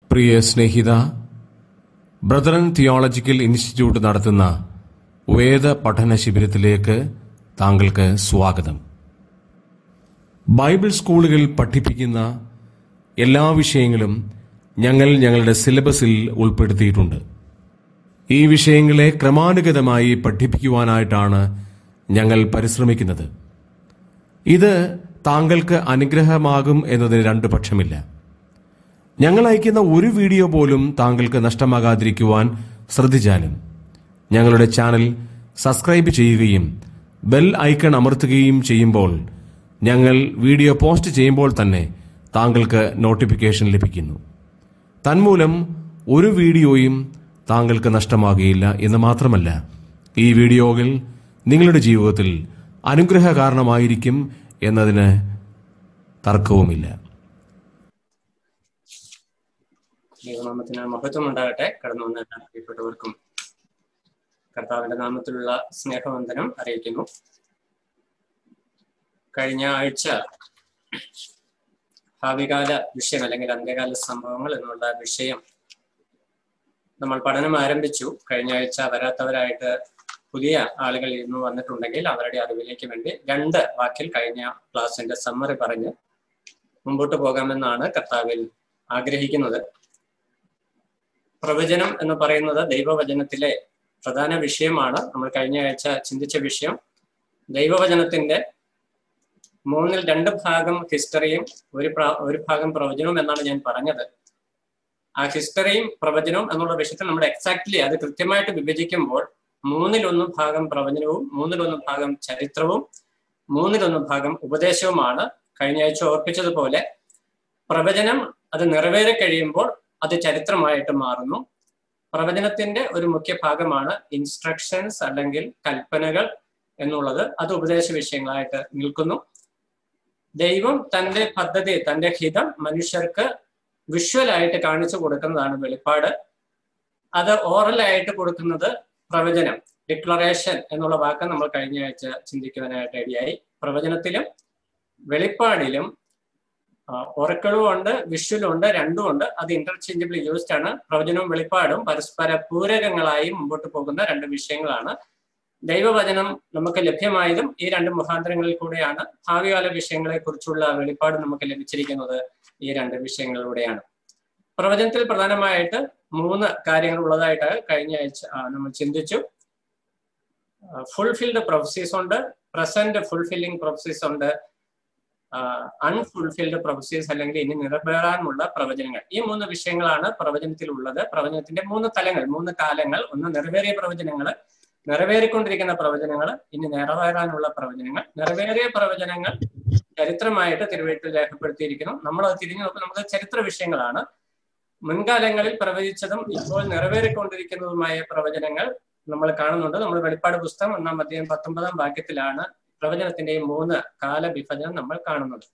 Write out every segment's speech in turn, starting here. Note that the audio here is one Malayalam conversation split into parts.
പ്രിയ സ്നേഹിത ബ്രദറൻ തിയോളജിക്കൽ ഇൻസ്റ്റിറ്റ്യൂട്ട് നടത്തുന്ന വേദ പഠന ശിബിരത്തിലേക്ക് താങ്കൾക്ക് സ്വാഗതം ബൈബിൾ സ്കൂളുകളിൽ പഠിപ്പിക്കുന്ന എല്ലാ വിഷയങ്ങളും ഞങ്ങൾ ഞങ്ങളുടെ സിലബസിൽ ഉൾപ്പെടുത്തിയിട്ടുണ്ട് ഈ വിഷയങ്ങളെ ക്രമാനുഗതമായി പഠിപ്പിക്കുവാനായിട്ടാണ് ഞങ്ങൾ പരിശ്രമിക്കുന്നത് ഇത് താങ്കൾക്ക് അനുഗ്രഹമാകും എന്നതിന് രണ്ടു പക്ഷമില്ല ഞങ്ങൾ അയക്കുന്ന ഒരു വീഡിയോ പോലും താങ്കൾക്ക് നഷ്ടമാകാതിരിക്കുവാൻ ശ്രദ്ധിച്ചാലും ഞങ്ങളുടെ ചാനൽ സബ്സ്ക്രൈബ് ചെയ്യുകയും ബെൽ ഐക്കൺ അമർത്തുകയും ചെയ്യുമ്പോൾ ഞങ്ങൾ വീഡിയോ പോസ്റ്റ് ചെയ്യുമ്പോൾ തന്നെ താങ്കൾക്ക് നോട്ടിഫിക്കേഷൻ ലഭിക്കുന്നു തന്മൂലം ഒരു വീഡിയോയും താങ്കൾക്ക് നഷ്ടമാകുകയില്ല എന്ന് മാത്രമല്ല ഈ വീഡിയോകൾ നിങ്ങളുടെ ജീവിതത്തിൽ അനുഗ്രഹ കാരണമായിരിക്കും എന്നതിന് തർക്കവുമില്ല ദൈവനാമത്തിന് മഹത്വം ഉണ്ടാകട്ടെ കടന്നു വന്ന എല്ലാ പ്രിയപ്പെട്ടവർക്കും കർത്താവിന്റെ നാമത്തിലുള്ള സ്നേഹവന്ദനം അറിയിക്കുന്നു കഴിഞ്ഞ ആഴ്ച ഭാവികാല വിഷയം അല്ലെങ്കിൽ അന്ത്യകാല സംഭവങ്ങൾ എന്നുള്ള വിഷയം നമ്മൾ പഠനം ആരംഭിച്ചു കഴിഞ്ഞ ആഴ്ച വരാത്തവരായിട്ട് പുതിയ ആളുകൾ ഇന്ന് വന്നിട്ടുണ്ടെങ്കിൽ അവരുടെ അറിവിലേക്ക് വേണ്ടി രണ്ട് വാക്കിൽ കഴിഞ്ഞ ക്ലാസിന്റെ സമ്മറി പറഞ്ഞ് മുമ്പോട്ട് പോകാമെന്നാണ് കർത്താവിൽ ആഗ്രഹിക്കുന്നത് പ്രവചനം എന്ന് പറയുന്നത് ദൈവവചനത്തിലെ പ്രധാന വിഷയമാണ് നമ്മൾ കഴിഞ്ഞ ആഴ്ച ചിന്തിച്ച വിഷയം ദൈവവചനത്തിന്റെ മൂന്നിൽ രണ്ട് ഭാഗം ഹിസ്റ്ററിയും ഒരു പ്ര- ഒരു ഭാഗം പ്രവചനവും എന്നാണ് ഞാൻ പറഞ്ഞത് ആ ഹിസ്റ്ററിയും പ്രവചനവും എന്നുള്ള വിഷയത്തിൽ നമ്മൾ എക്സാക്ട്ലി അത് കൃത്യമായിട്ട് വിഭജിക്കുമ്പോൾ മൂന്നിലൊന്ന് ഭാഗം പ്രവചനവും മൂന്നിലൊന്ന് ഭാഗം ചരിത്രവും മൂന്നിലൊന്ന് ഭാഗം ഉപദേശവുമാണ് കഴിഞ്ഞ ആഴ്ച ഓർപ്പിച്ചതുപോലെ പ്രവചനം അത് നിറവേറി കഴിയുമ്പോൾ അത് ചരിത്രമായിട്ട് മാറുന്നു പ്രവചനത്തിന്റെ ഒരു മുഖ്യ ഭാഗമാണ് ഇൻസ്ട്രക്ഷൻസ് അല്ലെങ്കിൽ കൽപ്പനകൾ എന്നുള്ളത് അത് ഉപദേശ വിഷയങ്ങളായിട്ട് നിൽക്കുന്നു ദൈവം തന്റെ പദ്ധതി തന്റെ ഹിതം മനുഷ്യർക്ക് വിഷ്വലായിട്ട് കാണിച്ചു കൊടുക്കുന്നതാണ് വെളിപ്പാട് അത് ഓറലായിട്ട് കൊടുക്കുന്നത് പ്രവചനം ഡിക്ലറേഷൻ എന്നുള്ള വാക്ക് നമ്മൾ കഴിഞ്ഞ ആഴ്ച ചിന്തിക്കുവാനായിട്ട് ഇടയായി പ്രവചനത്തിലും വെളിപ്പാടിലും ഒറക്കളും ഉണ്ട് വിഷ്വലും ഉണ്ട് രണ്ടും ഉണ്ട് അത് ഇന്റർചേഞ്ചബിൾ യൂസ്ഡ് ആണ് പ്രവചനവും വെളിപ്പാടും പരസ്പര പൂരകങ്ങളായി മുമ്പോട്ട് പോകുന്ന രണ്ട് വിഷയങ്ങളാണ് ദൈവവചനം നമുക്ക് ലഭ്യമായതും ഈ രണ്ട് മുഖാന്തരങ്ങളിൽ കൂടെയാണ് ഭാവികാല വിഷയങ്ങളെ കുറിച്ചുള്ള വെളിപ്പാട് നമുക്ക് ലഭിച്ചിരിക്കുന്നത് ഈ രണ്ട് വിഷയങ്ങളിലൂടെയാണ് പ്രവചനത്തിൽ പ്രധാനമായിട്ട് മൂന്ന് കാര്യങ്ങൾ ഉള്ളതായിട്ട് കഴിഞ്ഞ ആഴ്ച ആ, നമ്മൾ ചിന്തിച്ചു ഫുൾഫിൽഡ് പ്രൊഫസീസ് ഉണ്ട് പ്രസന്റ് ഫുൾഫില്ലിംഗ് പ്രൊഫസീസ് ഉണ്ട് അൺഫുൾഫിൽഡ് പ്രൊഫസീസ് അല്ലെങ്കിൽ ഇനി നിറവേറാനുള്ള പ്രവചനങ്ങൾ ഈ മൂന്ന് വിഷയങ്ങളാണ് പ്രവചനത്തിൽ ഉള്ളത് പ്രവചനത്തിന്റെ മൂന്ന് തലങ്ങൾ മൂന്ന് കാലങ്ങൾ ഒന്ന് നിറവേറിയ പ്രവചനങ്ങൾ നിറവേറിക്കൊണ്ടിരിക്കുന്ന പ്രവചനങ്ങൾ ഇനി നിറവേറാനുള്ള പ്രവചനങ്ങൾ നിറവേറിയ പ്രവചനങ്ങൾ ചരിത്രമായിട്ട് തിരുവഴുത്തിൽ രേഖപ്പെടുത്തിയിരിക്കുന്നു നമ്മൾ അത് തിരിഞ്ഞു നോക്കുമ്പോൾ നമുക്ക് ചരിത്ര വിഷയങ്ങളാണ് മുൻകാലങ്ങളിൽ പ്രവചിച്ചതും ഇപ്പോൾ നിറവേറിക്കൊണ്ടിരിക്കുന്നതുമായ പ്രവചനങ്ങൾ നമ്മൾ കാണുന്നുണ്ട് നമ്മൾ വെളിപ്പാട് പുസ്തകം ഒന്നാം അധ്യായം പത്തൊമ്പതാം വാക്യത്തിലാണ് പ്രവചനത്തിന്റെ ഈ മൂന്ന് കാലവിഭജനം നമ്മൾ കാണുന്നത്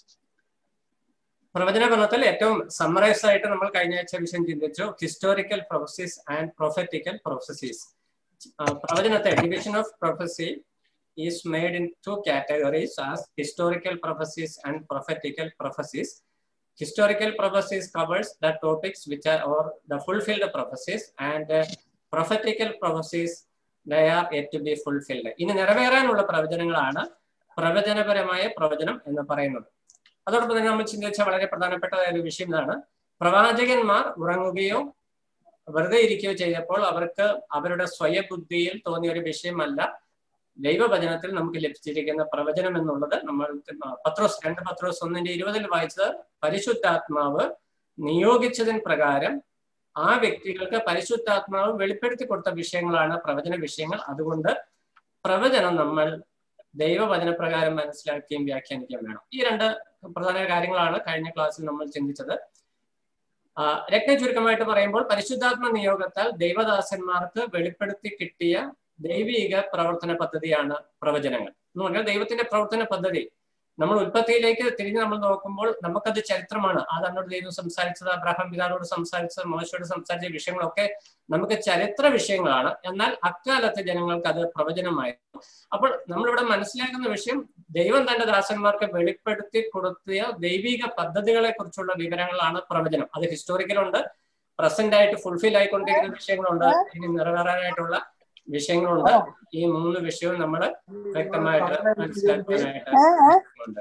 പ്രവചന പഠനത്തിൽ ഏറ്റവും സമ്മറൈസ് ആയിട്ട് നമ്മൾ കഴിഞ്ഞ ആഴ്ച വിഷയം ചിന്തിച്ചു historical prophecies and prophetical prophecies പ്രവചനത്തെ division of prophecy is made in two categories as historical prophecies and prophetical prophecies. Historical prophecies covers the topics which are or the fulfilled prophecies and uh, prophetical prophecies they are yet to be fulfilled. ഇനി നിറവേറാനുള്ള പ്രവചനങ്ങളാണ് പ്രവചനപരമായ പ്രവചനം എന്ന് പറയുന്നത് അതോടൊപ്പം തന്നെ നമ്മൾ ചിന്തിച്ച വളരെ പ്രധാനപ്പെട്ട ഒരു വിഷയം ഇതാണ് പ്രവാചകന്മാർ ഉറങ്ങുകയോ വെറുതെ ഇരിക്കുകയോ ചെയ്തപ്പോൾ അവർക്ക് അവരുടെ സ്വയബുദ്ധിയിൽ തോന്നിയ ഒരു വിഷയമല്ല ദൈവവചനത്തിൽ നമുക്ക് ലഭിച്ചിരിക്കുന്ന പ്രവചനം എന്നുള്ളത് നമ്മൾ പത്രോസ് രണ്ട് പത്രോസ് ഒന്നിന്റെ ഇരുപതിൽ വായിച്ചത് പരിശുദ്ധാത്മാവ് നിയോഗിച്ചതിന് പ്രകാരം ആ വ്യക്തികൾക്ക് പരിശുദ്ധാത്മാവ് വെളിപ്പെടുത്തി കൊടുത്ത വിഷയങ്ങളാണ് പ്രവചന വിഷയങ്ങൾ അതുകൊണ്ട് പ്രവചനം നമ്മൾ ദൈവവചന പ്രകാരം മനസ്സിലാക്കുകയും വ്യാഖ്യാനിക്കുകയും വേണം ഈ രണ്ട് പ്രധാന കാര്യങ്ങളാണ് കഴിഞ്ഞ ക്ലാസ്സിൽ നമ്മൾ ചിന്തിച്ചത് രത്ന ചുരുക്കമായിട്ട് പറയുമ്പോൾ പരിശുദ്ധാത്മ നിയോഗത്താൽ ദൈവദാസന്മാർക്ക് വെളിപ്പെടുത്തി കിട്ടിയ ദൈവിക പ്രവർത്തന പദ്ധതിയാണ് പ്രവചനങ്ങൾ എന്ന് പറഞ്ഞാൽ ദൈവത്തിന്റെ പ്രവർത്തന പദ്ധതി നമ്മൾ ഉൽപ്പത്തിയിലേക്ക് തിരിഞ്ഞ് നമ്മൾ നോക്കുമ്പോൾ നമുക്കത് ചരിത്രമാണ് ആദാനോട് ദൈവം സംസാരിച്ചത് അബ്രഹാം പിതാവിനോട് സംസാരിച്ചത് മോശയോട് സംസാരിച്ച വിഷയങ്ങളൊക്കെ നമുക്ക് ചരിത്ര വിഷയങ്ങളാണ് എന്നാൽ അക്കാലത്തെ ജനങ്ങൾക്ക് അത് പ്രവചനമായിരുന്നു അപ്പോൾ നമ്മളിവിടെ മനസ്സിലാക്കുന്ന വിഷയം ദൈവം തന്റെ ദാസന്മാർക്ക് വെളിപ്പെടുത്തി കൊടുത്തിയ ദൈവിക പദ്ധതികളെ കുറിച്ചുള്ള വിവരങ്ങളാണ് പ്രവചനം അത് ഹിസ്റ്റോറിക്കലുണ്ട് പ്രസന്റ് ആയിട്ട് ഫുൾഫിൽ ആയിക്കൊണ്ടിരിക്കുന്ന വിഷയങ്ങളുണ്ട് ഇനി നിറവേറാനായിട്ടുള്ള വിഷയങ്ങളുണ്ട് ഈ മൂന്ന് വിഷയവും നമ്മൾ വ്യക്തമായിട്ട് മനസ്സിലാക്കാനായിട്ട് ഉണ്ട്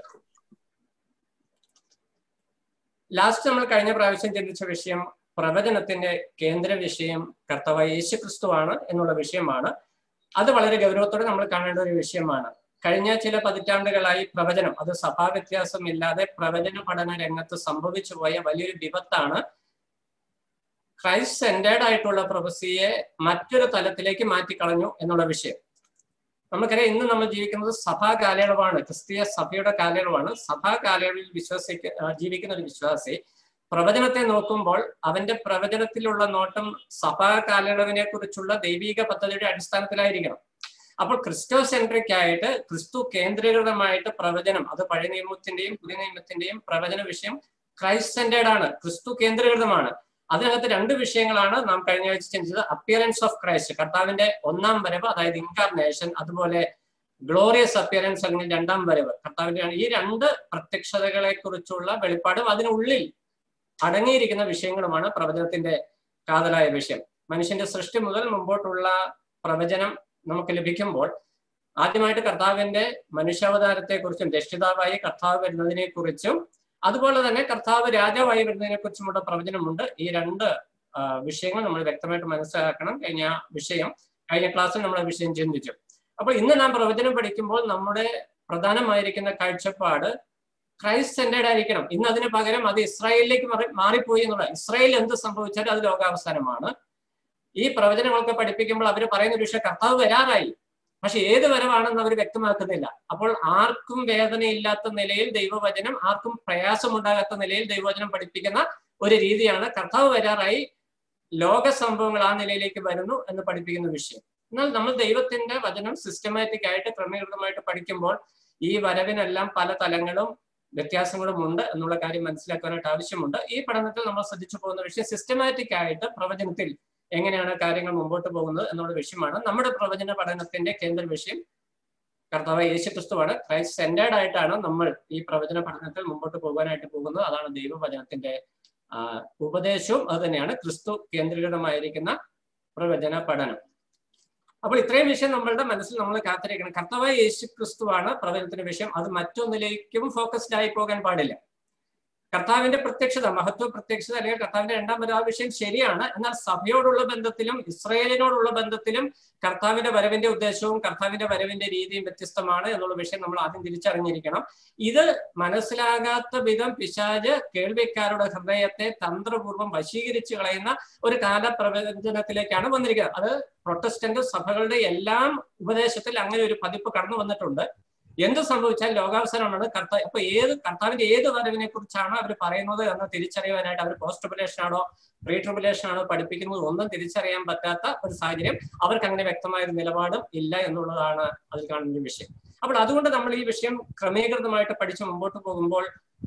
ലാസ്റ്റ് നമ്മൾ കഴിഞ്ഞ പ്രാവശ്യം ചിന്തിച്ച വിഷയം പ്രവചനത്തിന്റെ കേന്ദ്ര വിഷയം കർത്താവായ യേശു ക്രിസ്തുവാണ് എന്നുള്ള വിഷയമാണ് അത് വളരെ ഗൗരവത്തോടെ നമ്മൾ കാണേണ്ട ഒരു വിഷയമാണ് കഴിഞ്ഞ ചില പതിറ്റാണ്ടുകളായി പ്രവചനം അത് സഭാ വ്യത്യാസമില്ലാതെ പ്രവചന പഠന രംഗത്ത് സംഭവിച്ചു പോയ വലിയൊരു വിപത്താണ് ക്രൈസ്റ്റ് സെന്റേഡ് ആയിട്ടുള്ള പ്രൊഫസിയെ മറ്റൊരു തലത്തിലേക്ക് മാറ്റിക്കളഞ്ഞു എന്നുള്ള വിഷയം നമുക്കറിയാം ഇന്ന് നമ്മൾ ജീവിക്കുന്നത് സഭാ കാലയളവാണ് ക്രിസ്തീയ സഭയുടെ കാലയളവാണ് സഭാ കാലയളവിൽ വിശ്വസിക്ക ജീവിക്കുന്ന ഒരു വിശ്വാസി പ്രവചനത്തെ നോക്കുമ്പോൾ അവന്റെ പ്രവചനത്തിലുള്ള നോട്ടം സഭാ കാലയളവിനെ കുറിച്ചുള്ള ദൈവിക പദ്ധതിയുടെ അടിസ്ഥാനത്തിലായിരിക്കണം അപ്പോൾ ക്രിസ്റ്റോ സെൻട്രിക് ആയിട്ട് ക്രിസ്തു കേന്ദ്രീകൃതമായിട്ട് പ്രവചനം അത് പഴയ നിയമത്തിന്റെയും പുതിയ നിയമത്തിന്റെയും പ്രവചന വിഷയം ക്രൈസ്റ്റ് സെന്റേഡ് ആണ് ക്രിസ്തു കേന്ദ്രീകൃതമാണ് അതിനകത്ത് രണ്ട് വിഷയങ്ങളാണ് നാം കഴിഞ്ഞ ആഴ്ച ചിന്തിച്ചത് അപ്പിയറൻസ് ഓഫ് ക്രൈസ്റ്റ് കർത്താവിന്റെ ഒന്നാം വരവ് അതായത് ഇൻകാർനേഷൻ അതുപോലെ ഗ്ലോറിയസ് അപ്പിയറൻസ് അല്ലെങ്കിൽ രണ്ടാം വരവ് കർത്താവിന്റെ ഈ രണ്ട് പ്രത്യക്ഷതകളെ കുറിച്ചുള്ള വെളിപ്പാടും അതിനുള്ളിൽ അടങ്ങിയിരിക്കുന്ന വിഷയങ്ങളുമാണ് പ്രവചനത്തിന്റെ കാതലായ വിഷയം മനുഷ്യന്റെ സൃഷ്ടി മുതൽ മുമ്പോട്ടുള്ള പ്രവചനം നമുക്ക് ലഭിക്കുമ്പോൾ ആദ്യമായിട്ട് കർത്താവിന്റെ മനുഷ്യാവതാരത്തെ കുറിച്ചും രക്ഷിതാവായി കർത്താവ് വരുന്നതിനെ കുറിച്ചും അതുപോലെ തന്നെ കർത്താവ് രാജാവായി വരുന്നതിനെ കുറിച്ചുമുള്ള പ്രവചനമുണ്ട് ഈ രണ്ട് വിഷയങ്ങൾ നമ്മൾ വ്യക്തമായിട്ട് മനസ്സിലാക്കണം കഴിഞ്ഞ വിഷയം കഴിഞ്ഞ ക്ലാസ്സിൽ നമ്മൾ വിഷയം ചിന്തിച്ചു അപ്പൊ ഇന്ന് നാം പ്രവചനം പഠിക്കുമ്പോൾ നമ്മുടെ പ്രധാനമായിരിക്കുന്ന കാഴ്ചപ്പാട് ക്രൈസ്റ്റ് സെന്റേഡ് ആയിരിക്കണം ഇന്ന് അതിന് പകരം അത് ഇസ്രായേലിലേക്ക് മാറിപ്പോയി എന്നുള്ള ഇസ്രായേൽ എന്ത് സംഭവിച്ചാലും അത് ലോകാവസാനമാണ് ഈ പ്രവചനങ്ങളൊക്കെ പഠിപ്പിക്കുമ്പോൾ അവർ പറയുന്ന ഒരു വിഷയം കർത്താവ് വരാറായി പക്ഷെ ഏത് വരവാണെന്ന് അവർ വ്യക്തമാക്കുന്നില്ല അപ്പോൾ ആർക്കും വേദനയില്ലാത്ത നിലയിൽ ദൈവവചനം ആർക്കും പ്രയാസമുണ്ടാകാത്ത നിലയിൽ ദൈവവചനം പഠിപ്പിക്കുന്ന ഒരു രീതിയാണ് കർത്താവ് വരാറായി ലോക സംഭവങ്ങൾ ആ നിലയിലേക്ക് വരുന്നു എന്ന് പഠിപ്പിക്കുന്ന വിഷയം എന്നാൽ നമ്മൾ ദൈവത്തിന്റെ വചനം സിസ്റ്റമാറ്റിക് ആയിട്ട് ക്രമീകൃതമായിട്ട് പഠിക്കുമ്പോൾ ഈ വരവിനെല്ലാം പല തലങ്ങളും വ്യത്യാസങ്ങളും ഉണ്ട് എന്നുള്ള കാര്യം മനസ്സിലാക്കാനായിട്ട് ആവശ്യമുണ്ട് ഈ പഠനത്തിൽ നമ്മൾ ശ്രദ്ധിച്ചു പോകുന്ന വിഷയം സിസ്റ്റമാറ്റിക് ആയിട്ട് പ്രവചനത്തിൽ എങ്ങനെയാണ് കാര്യങ്ങൾ മുമ്പോട്ട് പോകുന്നത് എന്നുള്ള വിഷയമാണ് നമ്മുടെ പ്രവചന പഠനത്തിന്റെ കേന്ദ്ര വിഷയം കർത്താവ് യേശു ക്രിസ്തുവാണ് ക്രൈസ്റ്റ് സെന്റേഡ് ആയിട്ടാണ് നമ്മൾ ഈ പ്രവചന പഠനത്തിൽ മുമ്പോട്ട് പോകാനായിട്ട് പോകുന്നത് അതാണ് ദൈവവചനത്തിന്റെ ഉപദേശവും അത് തന്നെയാണ് ക്രിസ്തു കേന്ദ്രീകൃതമായിരിക്കുന്ന പ്രവചന പഠനം അപ്പോൾ ഇത്രയും വിഷയം നമ്മളുടെ മനസ്സിൽ നമ്മൾ കാത്തിരിക്കണം കർത്താവായ യേശു ക്രിസ്തുവാണ് പ്രവചനത്തിന്റെ വിഷയം അത് മറ്റൊന്നിലേക്കും ഫോക്കസ്ഡ് ആയി പോകാൻ പാടില്ല കർത്താവിന്റെ പ്രത്യക്ഷത മഹത്വ പ്രത്യക്ഷത അല്ലെങ്കിൽ കർത്താവിന്റെ രണ്ടാം വരവ് വിഷയം ശരിയാണ് എന്നാൽ സഭയോടുള്ള ബന്ധത്തിലും ഇസ്രയേലിനോടുള്ള ബന്ധത്തിലും കർത്താവിന്റെ വരവിന്റെ ഉദ്ദേശവും കർത്താവിന്റെ വരവിന്റെ രീതിയും വ്യത്യസ്തമാണ് എന്നുള്ള വിഷയം നമ്മൾ ആദ്യം തിരിച്ചറിഞ്ഞിരിക്കണം ഇത് മനസ്സിലാകാത്ത വിധം പിശാജ് കേൾവിക്കാരുടെ ഹൃദയത്തെ തന്ത്രപൂർവ്വം വശീകരിച്ചു കളയുന്ന ഒരു കാലപ്രവചനത്തിലേക്കാണ് വന്നിരിക്കുന്നത് അത് പ്രൊട്ടസ്റ്റന്റ് സഭകളുടെ എല്ലാം ഉപദേശത്തിൽ അങ്ങനെ ഒരു പതിപ്പ് കടന്നു വന്നിട്ടുണ്ട് എന്ത് സംഭവിച്ചാൽ ലോകാവസരമാണ് കർത്താവ് അപ്പൊ ഏത് കർത്താവിന്റെ ഏത് വരവിനെ കുറിച്ചാണ് അവർ പറയുന്നത് എന്ന് തിരിച്ചറിയാനായിട്ട് അവർ പോസ്റ്റ് ട്രിബുലേഷൻ ആണോ പ്രീ ട്രിബുലേഷൻ ആണോ പഠിപ്പിക്കുന്നത് ഒന്നും തിരിച്ചറിയാൻ പറ്റാത്ത ഒരു സാഹചര്യം അവർക്ക് അങ്ങനെ വ്യക്തമായ ഒരു നിലപാടും ഇല്ല എന്നുള്ളതാണ് അതിൽ കാണുന്ന വിഷയം അപ്പോൾ അതുകൊണ്ട് നമ്മൾ ഈ വിഷയം ക്രമീകൃതമായിട്ട് പഠിച്ച് മുമ്പോട്ട് പോകുമ്പോൾ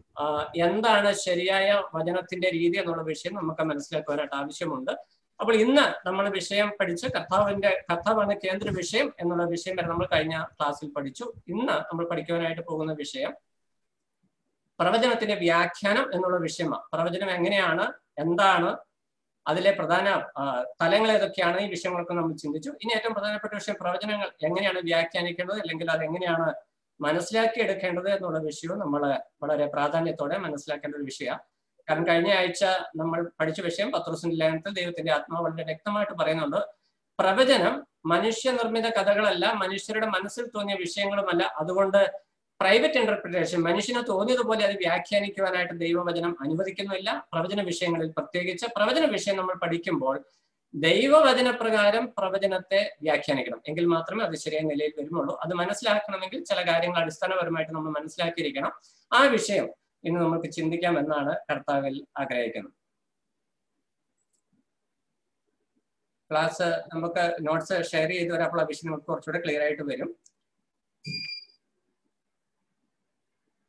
എന്താണ് ശരിയായ വചനത്തിന്റെ രീതി എന്നുള്ള വിഷയം നമുക്ക് മനസ്സിലാക്കുവാനായിട്ട് ആവശ്യമുണ്ട് അപ്പോൾ ഇന്ന് നമ്മൾ വിഷയം പഠിച്ച് കർത്താവിന്റെ കർത്താവാണ് കേന്ദ്ര വിഷയം എന്നുള്ള വിഷയം വരെ നമ്മൾ കഴിഞ്ഞ ക്ലാസ്സിൽ പഠിച്ചു ഇന്ന് നമ്മൾ പഠിക്കുവാനായിട്ട് പോകുന്ന വിഷയം പ്രവചനത്തിന്റെ വ്യാഖ്യാനം എന്നുള്ള വിഷയമാണ് പ്രവചനം എങ്ങനെയാണ് എന്താണ് അതിലെ പ്രധാന തലങ്ങൾ ഏതൊക്കെയാണ് ഈ വിഷയങ്ങളൊക്കെ നമ്മൾ ചിന്തിച്ചു ഇനി ഏറ്റവും പ്രധാനപ്പെട്ട വിഷയം പ്രവചനങ്ങൾ എങ്ങനെയാണ് വ്യാഖ്യാനിക്കേണ്ടത് അല്ലെങ്കിൽ അത് എങ്ങനെയാണ് മനസ്സിലാക്കി എടുക്കേണ്ടത് എന്നുള്ള വിഷയവും നമ്മൾ വളരെ പ്രാധാന്യത്തോടെ മനസ്സിലാക്കേണ്ട ഒരു വിഷയമാണ് കാരണം കഴിഞ്ഞ ആഴ്ച നമ്മൾ പഠിച്ച വിഷയം പത്രോസിന്റെ ലേഖനത്തിൽ ദൈവത്തിന്റെ ആത്മാവ് വളരെ വ്യക്തമായിട്ട് പറയുന്നുണ്ട് പ്രവചനം മനുഷ്യനിർമ്മിത കഥകളല്ല മനുഷ്യരുടെ മനസ്സിൽ തോന്നിയ വിഷയങ്ങളുമല്ല അതുകൊണ്ട് പ്രൈവറ്റ് ഇന്റർപ്രിറ്റേഷൻ മനുഷ്യന് തോന്നിയതുപോലെ അത് വ്യാഖ്യാനിക്കുവാനായിട്ട് ദൈവവചനം അനുവദിക്കുന്നില്ല പ്രവചന വിഷയങ്ങളിൽ പ്രത്യേകിച്ച് പ്രവചന വിഷയം നമ്മൾ പഠിക്കുമ്പോൾ ദൈവവചന പ്രകാരം പ്രവചനത്തെ വ്യാഖ്യാനിക്കണം എങ്കിൽ മാത്രമേ അത് ശരിയായ നിലയിൽ വരുന്നുള്ളൂ അത് മനസ്സിലാക്കണമെങ്കിൽ ചില കാര്യങ്ങൾ അടിസ്ഥാനപരമായിട്ട് നമ്മൾ മനസ്സിലാക്കിയിരിക്കണം ആ വിഷയം ഇന്ന് നമുക്ക് ചിന്തിക്കാം എന്നാണ് കർത്താവിൽ ആഗ്രഹിക്കുന്നത് ക്ലാസ് നമുക്ക് നോട്ട്സ് ഷെയർ ചെയ്ത് വരാപ്പോൾ ആ വിഷയം നമുക്ക് കുറച്ചുകൂടെ ക്ലിയർ ആയിട്ട് വരും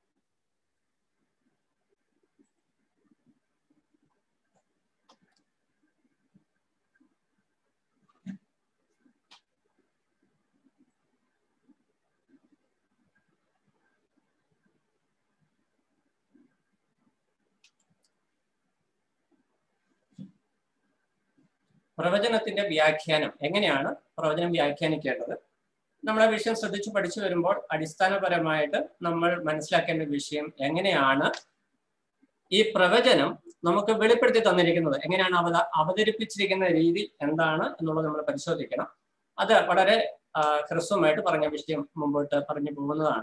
പ്രവചനത്തിന്റെ വ്യാഖ്യാനം എങ്ങനെയാണ് പ്രവചനം വ്യാഖ്യാനിക്കേണ്ടത് നമ്മളെ വിഷയം ശ്രദ്ധിച്ചു പഠിച്ചു വരുമ്പോൾ അടിസ്ഥാനപരമായിട്ട് നമ്മൾ മനസ്സിലാക്കേണ്ട വിഷയം എങ്ങനെയാണ് ഈ പ്രവചനം നമുക്ക് വെളിപ്പെടുത്തി തന്നിരിക്കുന്നത് എങ്ങനെയാണ് അവത അവതരിപ്പിച്ചിരിക്കുന്ന രീതി എന്താണ് എന്നുള്ളത് നമ്മൾ പരിശോധിക്കണം അത് വളരെ ഹ്രസ്വമായിട്ട് പറഞ്ഞ വിഷയം മുമ്പോട്ട് പറഞ്ഞു പോകുന്നതാണ്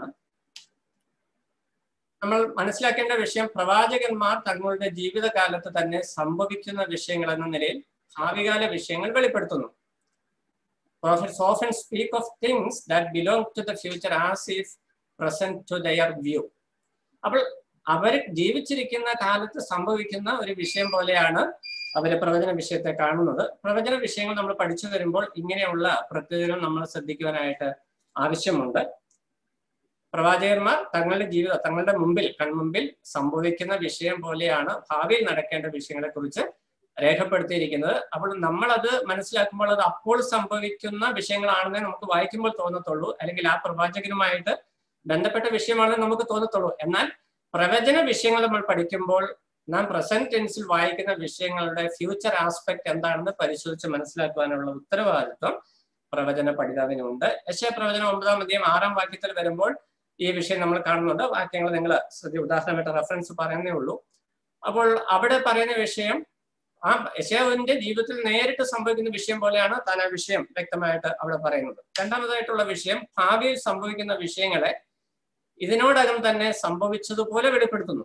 നമ്മൾ മനസ്സിലാക്കേണ്ട വിഷയം പ്രവാചകന്മാർ തങ്ങളുടെ ജീവിതകാലത്ത് തന്നെ സംഭവിക്കുന്ന വിഷയങ്ങൾ എന്ന നിലയിൽ ഭാവികാല വിഷയങ്ങൾ വെളിപ്പെടുത്തുന്നു prophets often speak of things that belong to the future as if present to their view. അപ്പോൾ അവർ ജീവിച്ചിരിക്കുന്ന കാലത്ത് സംഭവിക്കുന്ന ഒരു വിഷയം പോലെയാണ് അവര് പ്രവചന വിഷയത്തെ കാണുന്നത് പ്രവചന വിഷയങ്ങൾ നമ്മൾ പഠിച്ചു വരുമ്പോൾ ഇങ്ങനെയുള്ള പ്രത്യേകതകൾ നമ്മൾ ശ്രദ്ധിക്കുവാനായിട്ട് ആവശ്യമുണ്ട് പ്രവാചകന്മാർ തങ്ങളുടെ ജീവിതം തങ്ങളുടെ മുമ്പിൽ കൺമുമ്പിൽ സംഭവിക്കുന്ന വിഷയം പോലെയാണ് ഭാവിയിൽ നടക്കേണ്ട വിഷയങ്ങളെ കുറിച്ച് രേഖപ്പെടുത്തിയിരിക്കുന്നത് അപ്പോൾ നമ്മൾ അത് മനസ്സിലാക്കുമ്പോൾ അത് അപ്പോൾ സംഭവിക്കുന്ന വിഷയങ്ങളാണെന്നേ നമുക്ക് വായിക്കുമ്പോൾ തോന്നത്തുള്ളൂ അല്ലെങ്കിൽ ആ പ്രവാചകനുമായിട്ട് ബന്ധപ്പെട്ട വിഷയമാണെന്ന് നമുക്ക് തോന്നത്തുള്ളൂ എന്നാൽ പ്രവചന വിഷയങ്ങൾ നമ്മൾ പഠിക്കുമ്പോൾ നാം പ്രസന്റ് ടെൻസിൽ വായിക്കുന്ന വിഷയങ്ങളുടെ ഫ്യൂച്ചർ ആസ്പെക്ട് എന്താണെന്ന് പരിശോധിച്ച് മനസ്സിലാക്കുവാനുള്ള ഉത്തരവാദിത്വം പ്രവചന പഠിതാവിനുണ്ട് യശ പ്രവചനം ഒമ്പതാം അധ്യായം ആറാം വാക്യത്തിൽ വരുമ്പോൾ ഈ വിഷയം നമ്മൾ കാണുന്നുണ്ട് വാക്യങ്ങൾ നിങ്ങൾ ശ്രദ്ധ ഉദാഹരണമായിട്ട് റെഫറൻസ് പറയുന്നേ ഉള്ളൂ അപ്പോൾ അവിടെ പറയുന്ന വിഷയം ആ യശാവിന്റെ ജീവിതത്തിൽ നേരിട്ട് സംഭവിക്കുന്ന വിഷയം പോലെയാണ് താൻ ആ വിഷയം വ്യക്തമായിട്ട് അവിടെ പറയുന്നത് രണ്ടാമതായിട്ടുള്ള വിഷയം ഭാവിയിൽ സംഭവിക്കുന്ന വിഷയങ്ങളെ ഇതിനോടകം തന്നെ സംഭവിച്ചതുപോലെ വെളിപ്പെടുത്തുന്നു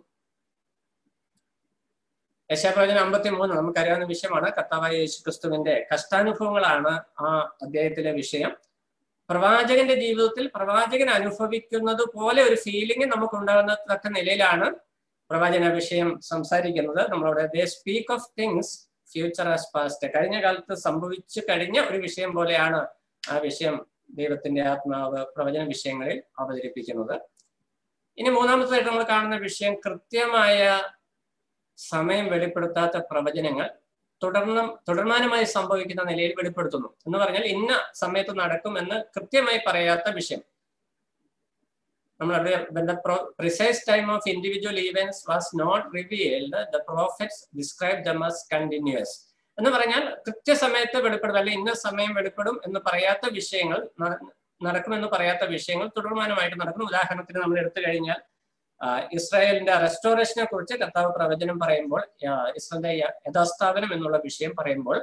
യശാപ്രവചനം അമ്പത്തി മൂന്ന് നമുക്കറിയാവുന്ന വിഷയമാണ് കർത്താവായ യേശു ക്രിസ്തുവിന്റെ കഷ്ടാനുഭവങ്ങളാണ് ആ അധ്യായത്തിലെ വിഷയം പ്രവാചകന്റെ ജീവിതത്തിൽ പ്രവാചകൻ അനുഭവിക്കുന്നത് പോലെ ഒരു ഫീലിംഗ് നമുക്ക് ഉണ്ടാകുന്ന തക്ക നിലയിലാണ് പ്രവാചന വിഷയം സംസാരിക്കുന്നത് നമ്മളവിടെ they speak of things future as past കഴിഞ്ഞ കാലത്ത് സംഭവിച്ചു കഴിഞ്ഞ ഒരു വിഷയം പോലെയാണ് ആ വിഷയം ദൈവത്തിന്റെ ആത്മാവ് പ്രവചന വിഷയങ്ങളിൽ അവതരിപ്പിക്കുന്നത് ഇനി മൂന്നാമത്തേതായിട്ട് നമ്മൾ കാണുന്ന വിഷയം കൃത്യമായ സമയം വെളിപ്പെടുത്താത്ത പ്രവചനങ്ങൾ തുടർന്ന് തുടർമാനമായി സംഭവിക്കുന്ന നിലയിൽ വെളിപ്പെടുത്തുന്നു എന്ന് പറഞ്ഞാൽ ഇന്ന സമയത്ത് നടക്കും എന്ന് കൃത്യമായി പറയാത്ത വിഷയം നമ്മൾ when the precise time of individual events was not revealed the prophets described them as continuous എന്ന് പറഞ്ഞാൽ കൃത്യസമയത്ത് വെളിപ്പെടും അല്ലെങ്കിൽ ഇന്ന സമയം വെളിപ്പെടും എന്ന് പറയാത്ത വിഷയങ്ങൾ നടക്കുമെന്ന് പറയാത്ത വിഷയങ്ങൾ തുടർമാനമായിട്ട് നടക്കുന്നു ഉദാഹരണത്തിന് നമ്മൾ എടുത്തു കഴിഞ്ഞാൽ ഇസ്രായേലിന്റെ റെസ്റ്റോറേഷനെ കുറിച്ച് കർത്താവ് പ്രവചനം പറയുമ്പോൾ ഇസ്രായേലിന്റെ യഥാസ്ഥാപനം എന്നുള്ള വിഷയം പറയുമ്പോൾ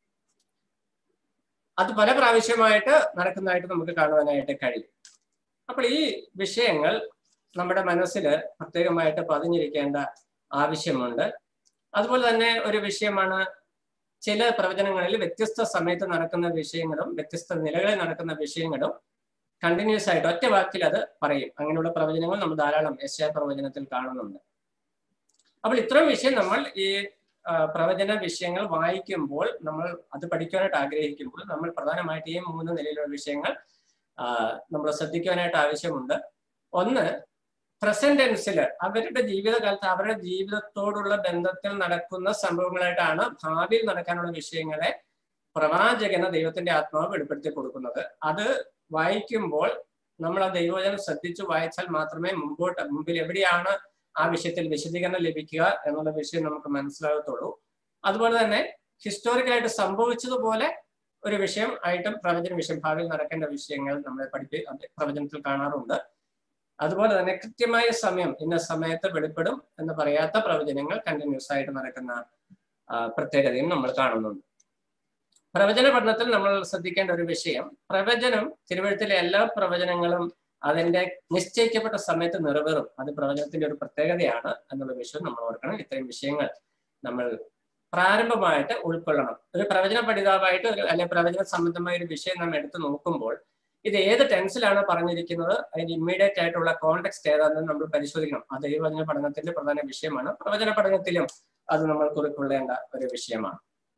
അത് പല പ്രാവശ്യമായിട്ട് നടക്കുന്നതായിട്ട് നമുക്ക് കാണുവാനായിട്ട് കഴിയും അപ്പോൾ ഈ വിഷയങ്ങൾ നമ്മുടെ മനസ്സിൽ പ്രത്യേകമായിട്ട് പതിഞ്ഞിരിക്കേണ്ട ആവശ്യമുണ്ട് അതുപോലെ തന്നെ ഒരു വിഷയമാണ് ചില പ്രവചനങ്ങളിൽ വ്യത്യസ്ത സമയത്ത് നടക്കുന്ന വിഷയങ്ങളും വ്യത്യസ്ത നിലകളിൽ നടക്കുന്ന വിഷയങ്ങളും കണ്ടിന്യൂസ് ആയിട്ട് ഒറ്റ വാക്കിൽ അത് പറയും അങ്ങനെയുള്ള പ്രവചനങ്ങൾ നമ്മൾ ധാരാളം യശ പ്രവചനത്തിൽ കാണുന്നുണ്ട് അപ്പോൾ ഇത്രയും വിഷയം നമ്മൾ ഈ പ്രവചന വിഷയങ്ങൾ വായിക്കുമ്പോൾ നമ്മൾ അത് പഠിക്കാനായിട്ട് ആഗ്രഹിക്കുമ്പോൾ നമ്മൾ പ്രധാനമായിട്ട് ഈ മൂന്ന് നിലയിലുള്ള വിഷയങ്ങൾ നമ്മൾ ശ്രദ്ധിക്കാനായിട്ട് ആവശ്യമുണ്ട് ഒന്ന് പ്രസന്റ് ടെൻസിൽ അവരുടെ ജീവിതകാലത്ത് അവരുടെ ജീവിതത്തോടുള്ള ബന്ധത്തിൽ നടക്കുന്ന സംഭവങ്ങളായിട്ടാണ് ഭാവിയിൽ നടക്കാനുള്ള വിഷയങ്ങളെ പ്രവാചകന ദൈവത്തിന്റെ ആത്മാവ് വെളിപ്പെടുത്തി കൊടുക്കുന്നത് അത് വായിക്കുമ്പോൾ നമ്മൾ ആ ദൈവവചനം ശ്രദ്ധിച്ചു വായിച്ചാൽ മാത്രമേ മുമ്പോട്ട് മുമ്പിൽ എവിടെയാണ് ആ വിഷയത്തിൽ വിശദീകരണം ലഭിക്കുക എന്നുള്ള വിഷയം നമുക്ക് മനസ്സിലാകത്തുള്ളൂ അതുപോലെ തന്നെ ഹിസ്റ്റോറിക്കലായിട്ട് സംഭവിച്ചതുപോലെ ഒരു വിഷയം ആയിട്ടും പ്രവചന വിഷയം ഭാവിയിൽ നടക്കേണ്ട വിഷയങ്ങൾ നമ്മളെ പഠിപ്പി പ്രവചനത്തിൽ കാണാറുണ്ട് അതുപോലെ തന്നെ കൃത്യമായ സമയം ഇന്ന സമയത്ത് വെളിപ്പെടും എന്ന് പറയാത്ത പ്രവചനങ്ങൾ കണ്ടിന്യൂസ് ആയിട്ട് നടക്കുന്ന പ്രത്യേകതയും നമ്മൾ കാണുന്നുണ്ട് പ്രവചന പഠനത്തിൽ നമ്മൾ ശ്രദ്ധിക്കേണ്ട ഒരു വിഷയം പ്രവചനം തിരുവഴുത്തിലെ എല്ലാ പ്രവചനങ്ങളും അതിന്റെ നിശ്ചയിക്കപ്പെട്ട സമയത്ത് നിറവേറും അത് പ്രവചനത്തിന്റെ ഒരു പ്രത്യേകതയാണ് എന്നുള്ള വിഷയം നമ്മൾ ഓർക്കണം ഇത്രയും വിഷയങ്ങൾ നമ്മൾ പ്രാരംഭമായിട്ട് ഉൾക്കൊള്ളണം ഒരു പ്രവചന പഠിതാവായിട്ട് ഒരു അല്ലെ പ്രവചന സംബന്ധമായ ഒരു വിഷയം നാം എടുത്തു നോക്കുമ്പോൾ ഇത് ഏത് ടെൻസിലാണ് പറഞ്ഞിരിക്കുന്നത് അതിന്റെ ഇമ്മീഡിയറ്റ് ആയിട്ടുള്ള കോണ്ടെക്സ്റ്റ് ഏതാണെന്ന് നമ്മൾ പരിശോധിക്കണം അത് ദൈവവചന പഠനത്തിന്റെ പ്രധാന വിഷയമാണ് പ്രവചന പഠനത്തിലും അത് നമ്മൾ കുറിക്കൊള്ളേണ്ട ഒരു വിഷയമാണ്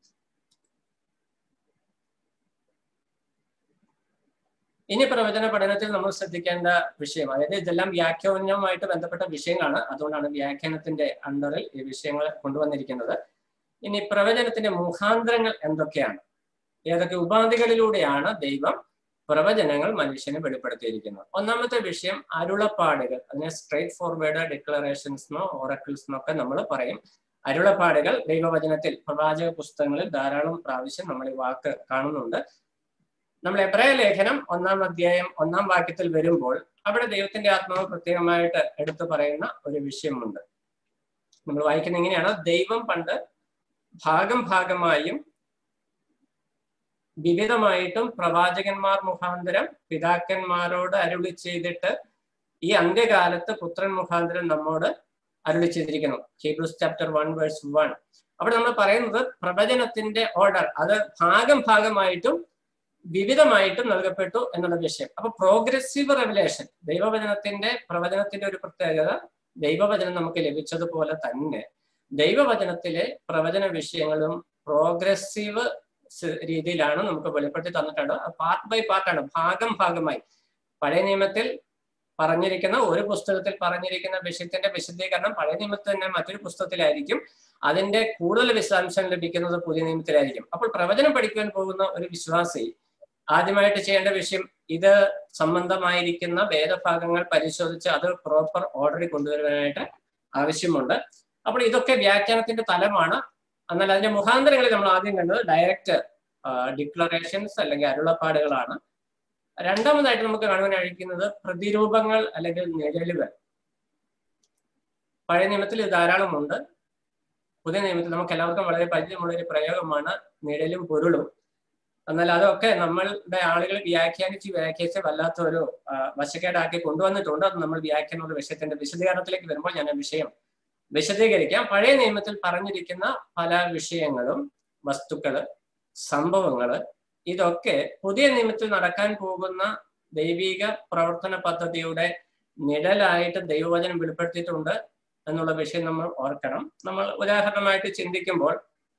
ഇനി പ്രവചന പഠനത്തിൽ നമ്മൾ ശ്രദ്ധിക്കേണ്ട വിഷയം അതായത് ഇതെല്ലാം വ്യാഖ്യാനവുമായിട്ട് ബന്ധപ്പെട്ട വിഷയങ്ങളാണ് അതുകൊണ്ടാണ് വ്യാഖ്യാനത്തിന്റെ അണ്ടറിൽ ഈ വിഷയങ്ങൾ കൊണ്ടുവന്നിരിക്കുന്നത് ഇനി പ്രവചനത്തിന്റെ മുഖാന്തരങ്ങൾ എന്തൊക്കെയാണ് ഏതൊക്കെ ഉപാധികളിലൂടെയാണ് ദൈവം പ്രവചനങ്ങൾ മനുഷ്യന് വെളിപ്പെടുത്തിയിരിക്കുന്നത് ഒന്നാമത്തെ വിഷയം അരുളപ്പാടുകൾ അതിനെ സ്ട്രേറ്റ് ഫോർവേഡ് ഡിക്ലറേഷൻസ് എന്നോ ഓറക്കിൾസ് എന്നൊക്കെ നമ്മൾ പറയും അരുളപ്പാടുകൾ ദൈവവചനത്തിൽ പ്രവാചക പുസ്തകങ്ങളിൽ ധാരാളം പ്രാവശ്യം നമ്മൾ ഈ വാക്ക് കാണുന്നുണ്ട് നമ്മൾ എബ്രായ ലേഖനം ഒന്നാം അധ്യായം ഒന്നാം വാക്യത്തിൽ വരുമ്പോൾ അവിടെ ദൈവത്തിന്റെ ആത്മാവ് പ്രത്യേകമായിട്ട് എടുത്തു പറയുന്ന ഒരു വിഷയമുണ്ട് നമ്മൾ വായിക്കുന്ന ഇങ്ങനെയാണ് ദൈവം പണ്ട് ഭാഗം ഭാഗമായും വിവിധമായിട്ടും പ്രവാചകന്മാർ മുഖാന്തരം പിതാക്കന്മാരോട് അരുളി ചെയ്തിട്ട് ഈ അന്ത്യകാലത്ത് പുത്രൻ മുഖാന്തരം നമ്മോട് അരുളി ചെയ്തിരിക്കുന്നു Hebrews chapter one verse one അവിടെ നമ്മൾ പറയുന്നത് പ്രവചനത്തിന്റെ ഓർഡർ അത് ഭാഗം ഭാഗമായിട്ടും വിവിധമായിട്ടും നൽകപ്പെട്ടു എന്നുള്ള വിഷയം അപ്പൊ പ്രോഗ്രസീവ് റെവലേഷൻ ദൈവവചനത്തിന്റെ പ്രവചനത്തിന്റെ ഒരു പ്രത്യേകത ദൈവവചനം നമുക്ക് ലഭിച്ചതുപോലെ തന്നെ ദൈവവചനത്തിലെ പ്രവചന വിഷയങ്ങളും പ്രോഗ്രസീവ് രീതിയിലാണ് നമുക്ക് വെളിപ്പെടുത്തി തന്നിട്ടുണ്ട് പാർട്ട് ബൈ പാർട്ടാണ് ഭാഗം ഭാഗമായി പഴയ നിയമത്തിൽ പറഞ്ഞിരിക്കുന്ന ഒരു പുസ്തകത്തിൽ പറഞ്ഞിരിക്കുന്ന വിഷയത്തിന്റെ വിശദീകരണം പഴയ നിയമത്തിൽ തന്നെ മറ്റൊരു പുസ്തകത്തിലായിരിക്കും അതിന്റെ കൂടുതൽ വിശദാംശം ലഭിക്കുന്നത് പുതിയ നിയമത്തിലായിരിക്കും അപ്പോൾ പ്രവചനം പഠിക്കുവാൻ പോകുന്ന ഒരു വിശ്വാസി ആദ്യമായിട്ട് ചെയ്യേണ്ട വിഷയം ഇത് സംബന്ധമായിരിക്കുന്ന വേദഭാഗങ്ങൾ പരിശോധിച്ച് അത് പ്രോപ്പർ ഓർഡറിൽ കൊണ്ടുവരുവാനായിട്ട് ആവശ്യമുണ്ട് അപ്പോൾ ഇതൊക്കെ വ്യാഖ്യാനത്തിന്റെ തലമാണ് എന്നാൽ അതിന്റെ മുഖാന്തരങ്ങളിൽ നമ്മൾ ആദ്യം കണ്ടത് ഡയറക്റ്റ് ഡിക്ലറേഷൻസ് അല്ലെങ്കിൽ അരുളപ്പാടുകളാണ് രണ്ടാമതായിട്ട് നമുക്ക് കാണുവാൻ കഴിക്കുന്നത് പ്രതിരൂപങ്ങൾ അല്ലെങ്കിൽ നിഴലുകൾ പഴയ നിയമത്തിൽ ഇത് ധാരാളമുണ്ട് പുതിയ നിയമത്തിൽ നമുക്ക് എല്ലാവർക്കും വളരെ പരിചയമുള്ള ഒരു പ്രയോഗമാണ് നിഴലും പൊരുളും എന്നാൽ അതൊക്കെ നമ്മളുടെ ആളുകൾ വ്യാഖ്യാനിച്ച് വ്യാഖ്യാനിച്ച് വല്ലാത്ത ഒരു വശക്കേടാക്കി കൊണ്ടുവന്നിട്ടുണ്ട് അത് നമ്മൾ വ്യാഖ്യാനമുള്ള വിഷയത്തിന്റെ വിശദീകരണത്തിലേക്ക് വരുമ്പോൾ ഞാൻ ആ വിഷയം വിശദീകരിക്കാം പഴയ നിയമത്തിൽ പറഞ്ഞിരിക്കുന്ന പല വിഷയങ്ങളും വസ്തുക്കള് സംഭവങ്ങള് ഇതൊക്കെ പുതിയ നിയമത്തിൽ നടക്കാൻ പോകുന്ന ദൈവിക പ്രവർത്തന പദ്ധതിയുടെ നിഴലായിട്ട് ദൈവവചനം വെളിപ്പെടുത്തിയിട്ടുണ്ട് എന്നുള്ള വിഷയം നമ്മൾ ഓർക്കണം നമ്മൾ ഉദാഹരണമായിട്ട് ചിന്തിക്കുമ്പോൾ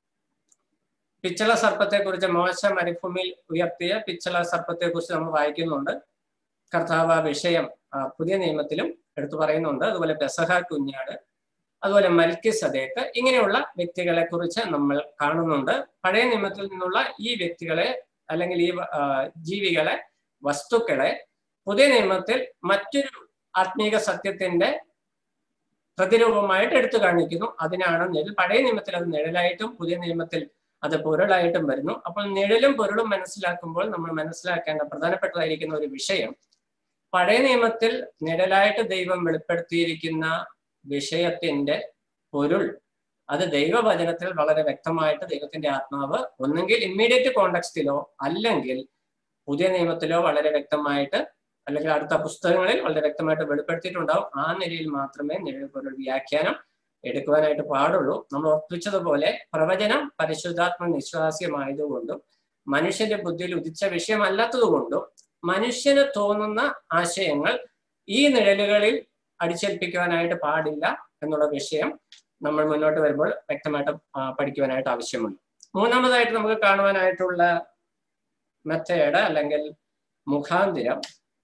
പിച്ചള സർപ്പത്തെ കുറിച്ച് മോശ മരുഭൂമിയിൽ ഉയർത്തിയ പിച്ചള സർപ്പത്തെ കുറിച്ച് നമ്മൾ വായിക്കുന്നുണ്ട് കർത്താവ് വിഷയം പുതിയ നിയമത്തിലും എടുത്തു പറയുന്നുണ്ട് അതുപോലെ പെസഹ കുഞ്ഞാട് അതുപോലെ മൽക്കി സദേക്ക് ഇങ്ങനെയുള്ള വ്യക്തികളെ കുറിച്ച് നമ്മൾ കാണുന്നുണ്ട് പഴയ നിയമത്തിൽ നിന്നുള്ള ഈ വ്യക്തികളെ അല്ലെങ്കിൽ ഈ ജീവികളെ വസ്തുക്കളെ പുതിയ നിയമത്തിൽ മറ്റൊരു ആത്മീക സത്യത്തിന്റെ പ്രതിരൂപമായിട്ട് എടുത്തു കാണിക്കുന്നു അതിനാണ് നിഴൽ പഴയ നിയമത്തിൽ അത് നിഴലായിട്ടും പുതിയ നിയമത്തിൽ അത് പൊരുളായിട്ടും വരുന്നു അപ്പോൾ നിഴലും പൊരുളും മനസ്സിലാക്കുമ്പോൾ നമ്മൾ മനസ്സിലാക്കേണ്ട പ്രധാനപ്പെട്ടതായിരിക്കുന്ന ഒരു വിഷയം പഴയ നിയമത്തിൽ നിഴലായിട്ട് ദൈവം വെളിപ്പെടുത്തിയിരിക്കുന്ന വിഷയത്തിന്റെ പൊരുൾ അത് ദൈവവചനത്തിൽ വളരെ വ്യക്തമായിട്ട് ദൈവത്തിന്റെ ആത്മാവ് ഒന്നെങ്കിൽ ഇമ്മീഡിയറ്റ് കോണ്ടക്സ്റ്റിലോ അല്ലെങ്കിൽ പുതിയ നിയമത്തിലോ വളരെ വ്യക്തമായിട്ട് അല്ലെങ്കിൽ അടുത്ത പുസ്തകങ്ങളിൽ വളരെ വ്യക്തമായിട്ട് വെളിപ്പെടുത്തിയിട്ടുണ്ടാവും ആ നിലയിൽ മാത്രമേ നിഴൽ പൊരുൾ വ്യാഖ്യാനം എടുക്കുവാനായിട്ട് പാടുള്ളൂ നമ്മൾ ഉറപ്പിച്ചതുപോലെ പ്രവചനം പരിശുദ്ധാത്മ നിശ്വാസ്യമായതുകൊണ്ടും മനുഷ്യന്റെ ബുദ്ധിയിൽ ഉദിച്ച വിഷയമല്ലാത്തതുകൊണ്ടും മനുഷ്യന് തോന്നുന്ന ആശയങ്ങൾ ഈ നിഴലുകളിൽ അടിച്ചേൽപ്പിക്കുവാനായിട്ട് പാടില്ല എന്നുള്ള വിഷയം നമ്മൾ മുന്നോട്ട് വരുമ്പോൾ വ്യക്തമായിട്ട് പഠിക്കുവാനായിട്ട് ആവശ്യമുണ്ട് മൂന്നാമതായിട്ട് നമുക്ക് കാണുവാനായിട്ടുള്ള മെത്തേഡ് അല്ലെങ്കിൽ മുഖാന്തിരം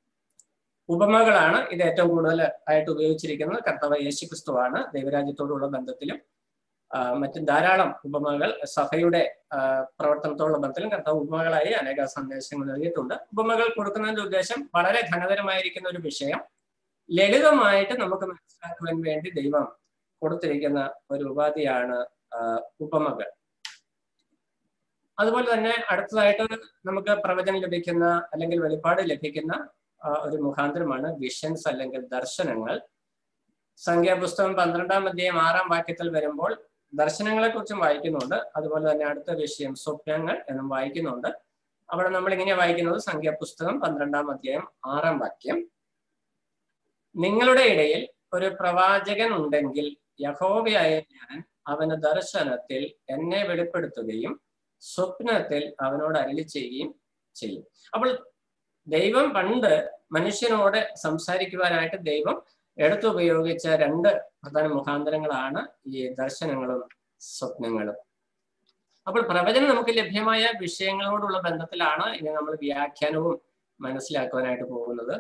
ഉപമകളാണ് ഇത് ഏറ്റവും കൂടുതൽ ആയിട്ട് ഉപയോഗിച്ചിരിക്കുന്നത് കർത്താവ് യേശു ക്രിസ്തുവാണ് ദൈവരാജ്യത്തോടുള്ള ബന്ധത്തിലും മറ്റും ധാരാളം ഉപമകൾ സഭയുടെ പ്രവർത്തനത്തോടുള്ള ബന്ധത്തിലും കർത്താവ് ഉപമകളായി അനേക സന്ദേശങ്ങൾ നൽകിയിട്ടുണ്ട് ഉപമകൾ കൊടുക്കുന്നതിന്റെ ഉദ്ദേശം വളരെ ഘനതരമായിരിക്കുന്ന ഒരു വിഷയം ലളിതമായിട്ട് നമുക്ക് മനസ്സിലാക്കുവാൻ വേണ്ടി ദൈവം കൊടുത്തിരിക്കുന്ന ഒരു ഉപാധിയാണ് ഉപമകൾ അതുപോലെ തന്നെ അടുത്തതായിട്ട് നമുക്ക് പ്രവചനം ലഭിക്കുന്ന അല്ലെങ്കിൽ വെളിപ്പാട് ലഭിക്കുന്ന ഒരു മുഖാന്തരമാണ് വിഷൻസ് അല്ലെങ്കിൽ ദർശനങ്ങൾ സംഖ്യാപുസ്തകം പന്ത്രണ്ടാം അധ്യായം ആറാം വാക്യത്തിൽ വരുമ്പോൾ ദർശനങ്ങളെ കുറിച്ചും വായിക്കുന്നുണ്ട് അതുപോലെ തന്നെ അടുത്ത വിഷയം സ്വപ്നങ്ങൾ എന്നും വായിക്കുന്നുണ്ട് അവിടെ നമ്മൾ ഇങ്ങനെ വായിക്കുന്നത് സംഖ്യാപുസ്തകം പന്ത്രണ്ടാം അധ്യായം ആറാം വാക്യം നിങ്ങളുടെ ഇടയിൽ ഒരു പ്രവാചകൻ ഉണ്ടെങ്കിൽ യഹോവയായ ഞാൻ അവന് ദർശനത്തിൽ എന്നെ വെളിപ്പെടുത്തുകയും സ്വപ്നത്തിൽ അവനോട് അരളി ചെയ്യുകയും ചെയ്യും അപ്പോൾ ദൈവം പണ്ട് മനുഷ്യനോട് സംസാരിക്കുവാനായിട്ട് ദൈവം എടുത്തുപയോഗിച്ച രണ്ട് പ്രധാന മുഖാന്തരങ്ങളാണ് ഈ ദർശനങ്ങളും സ്വപ്നങ്ങളും അപ്പോൾ പ്രവചനം നമുക്ക് ലഭ്യമായ വിഷയങ്ങളോടുള്ള ബന്ധത്തിലാണ് ഇനി നമ്മൾ വ്യാഖ്യാനവും മനസ്സിലാക്കുവാനായിട്ട് പോകുന്നത്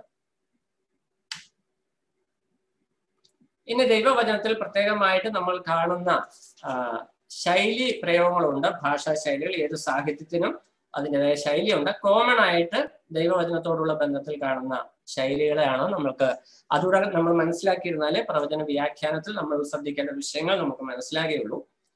ഇനി ദൈവവചനത്തിൽ പ്രത്യേകമായിട്ട് നമ്മൾ കാണുന്ന ശൈലി പ്രയോഗങ്ങളുണ്ട് ഭാഷാ ശൈലികൾ ഏത് സാഹിത്യത്തിനും അതിൻ്റെതായ ശൈലിയുണ്ട് കോമൺ ആയിട്ട് ദൈവവചനത്തോടുള്ള ബന്ധത്തിൽ കാണുന്ന ശൈലികളെയാണ് നമ്മൾക്ക് അതുകൂടെ നമ്മൾ മനസ്സിലാക്കിയിരുന്നാലേ പ്രവചന വ്യാഖ്യാനത്തിൽ നമ്മൾ ശ്രദ്ധിക്കേണ്ട വിഷയങ്ങൾ നമുക്ക് മനസ്സിലാകുകയുള്ളൂ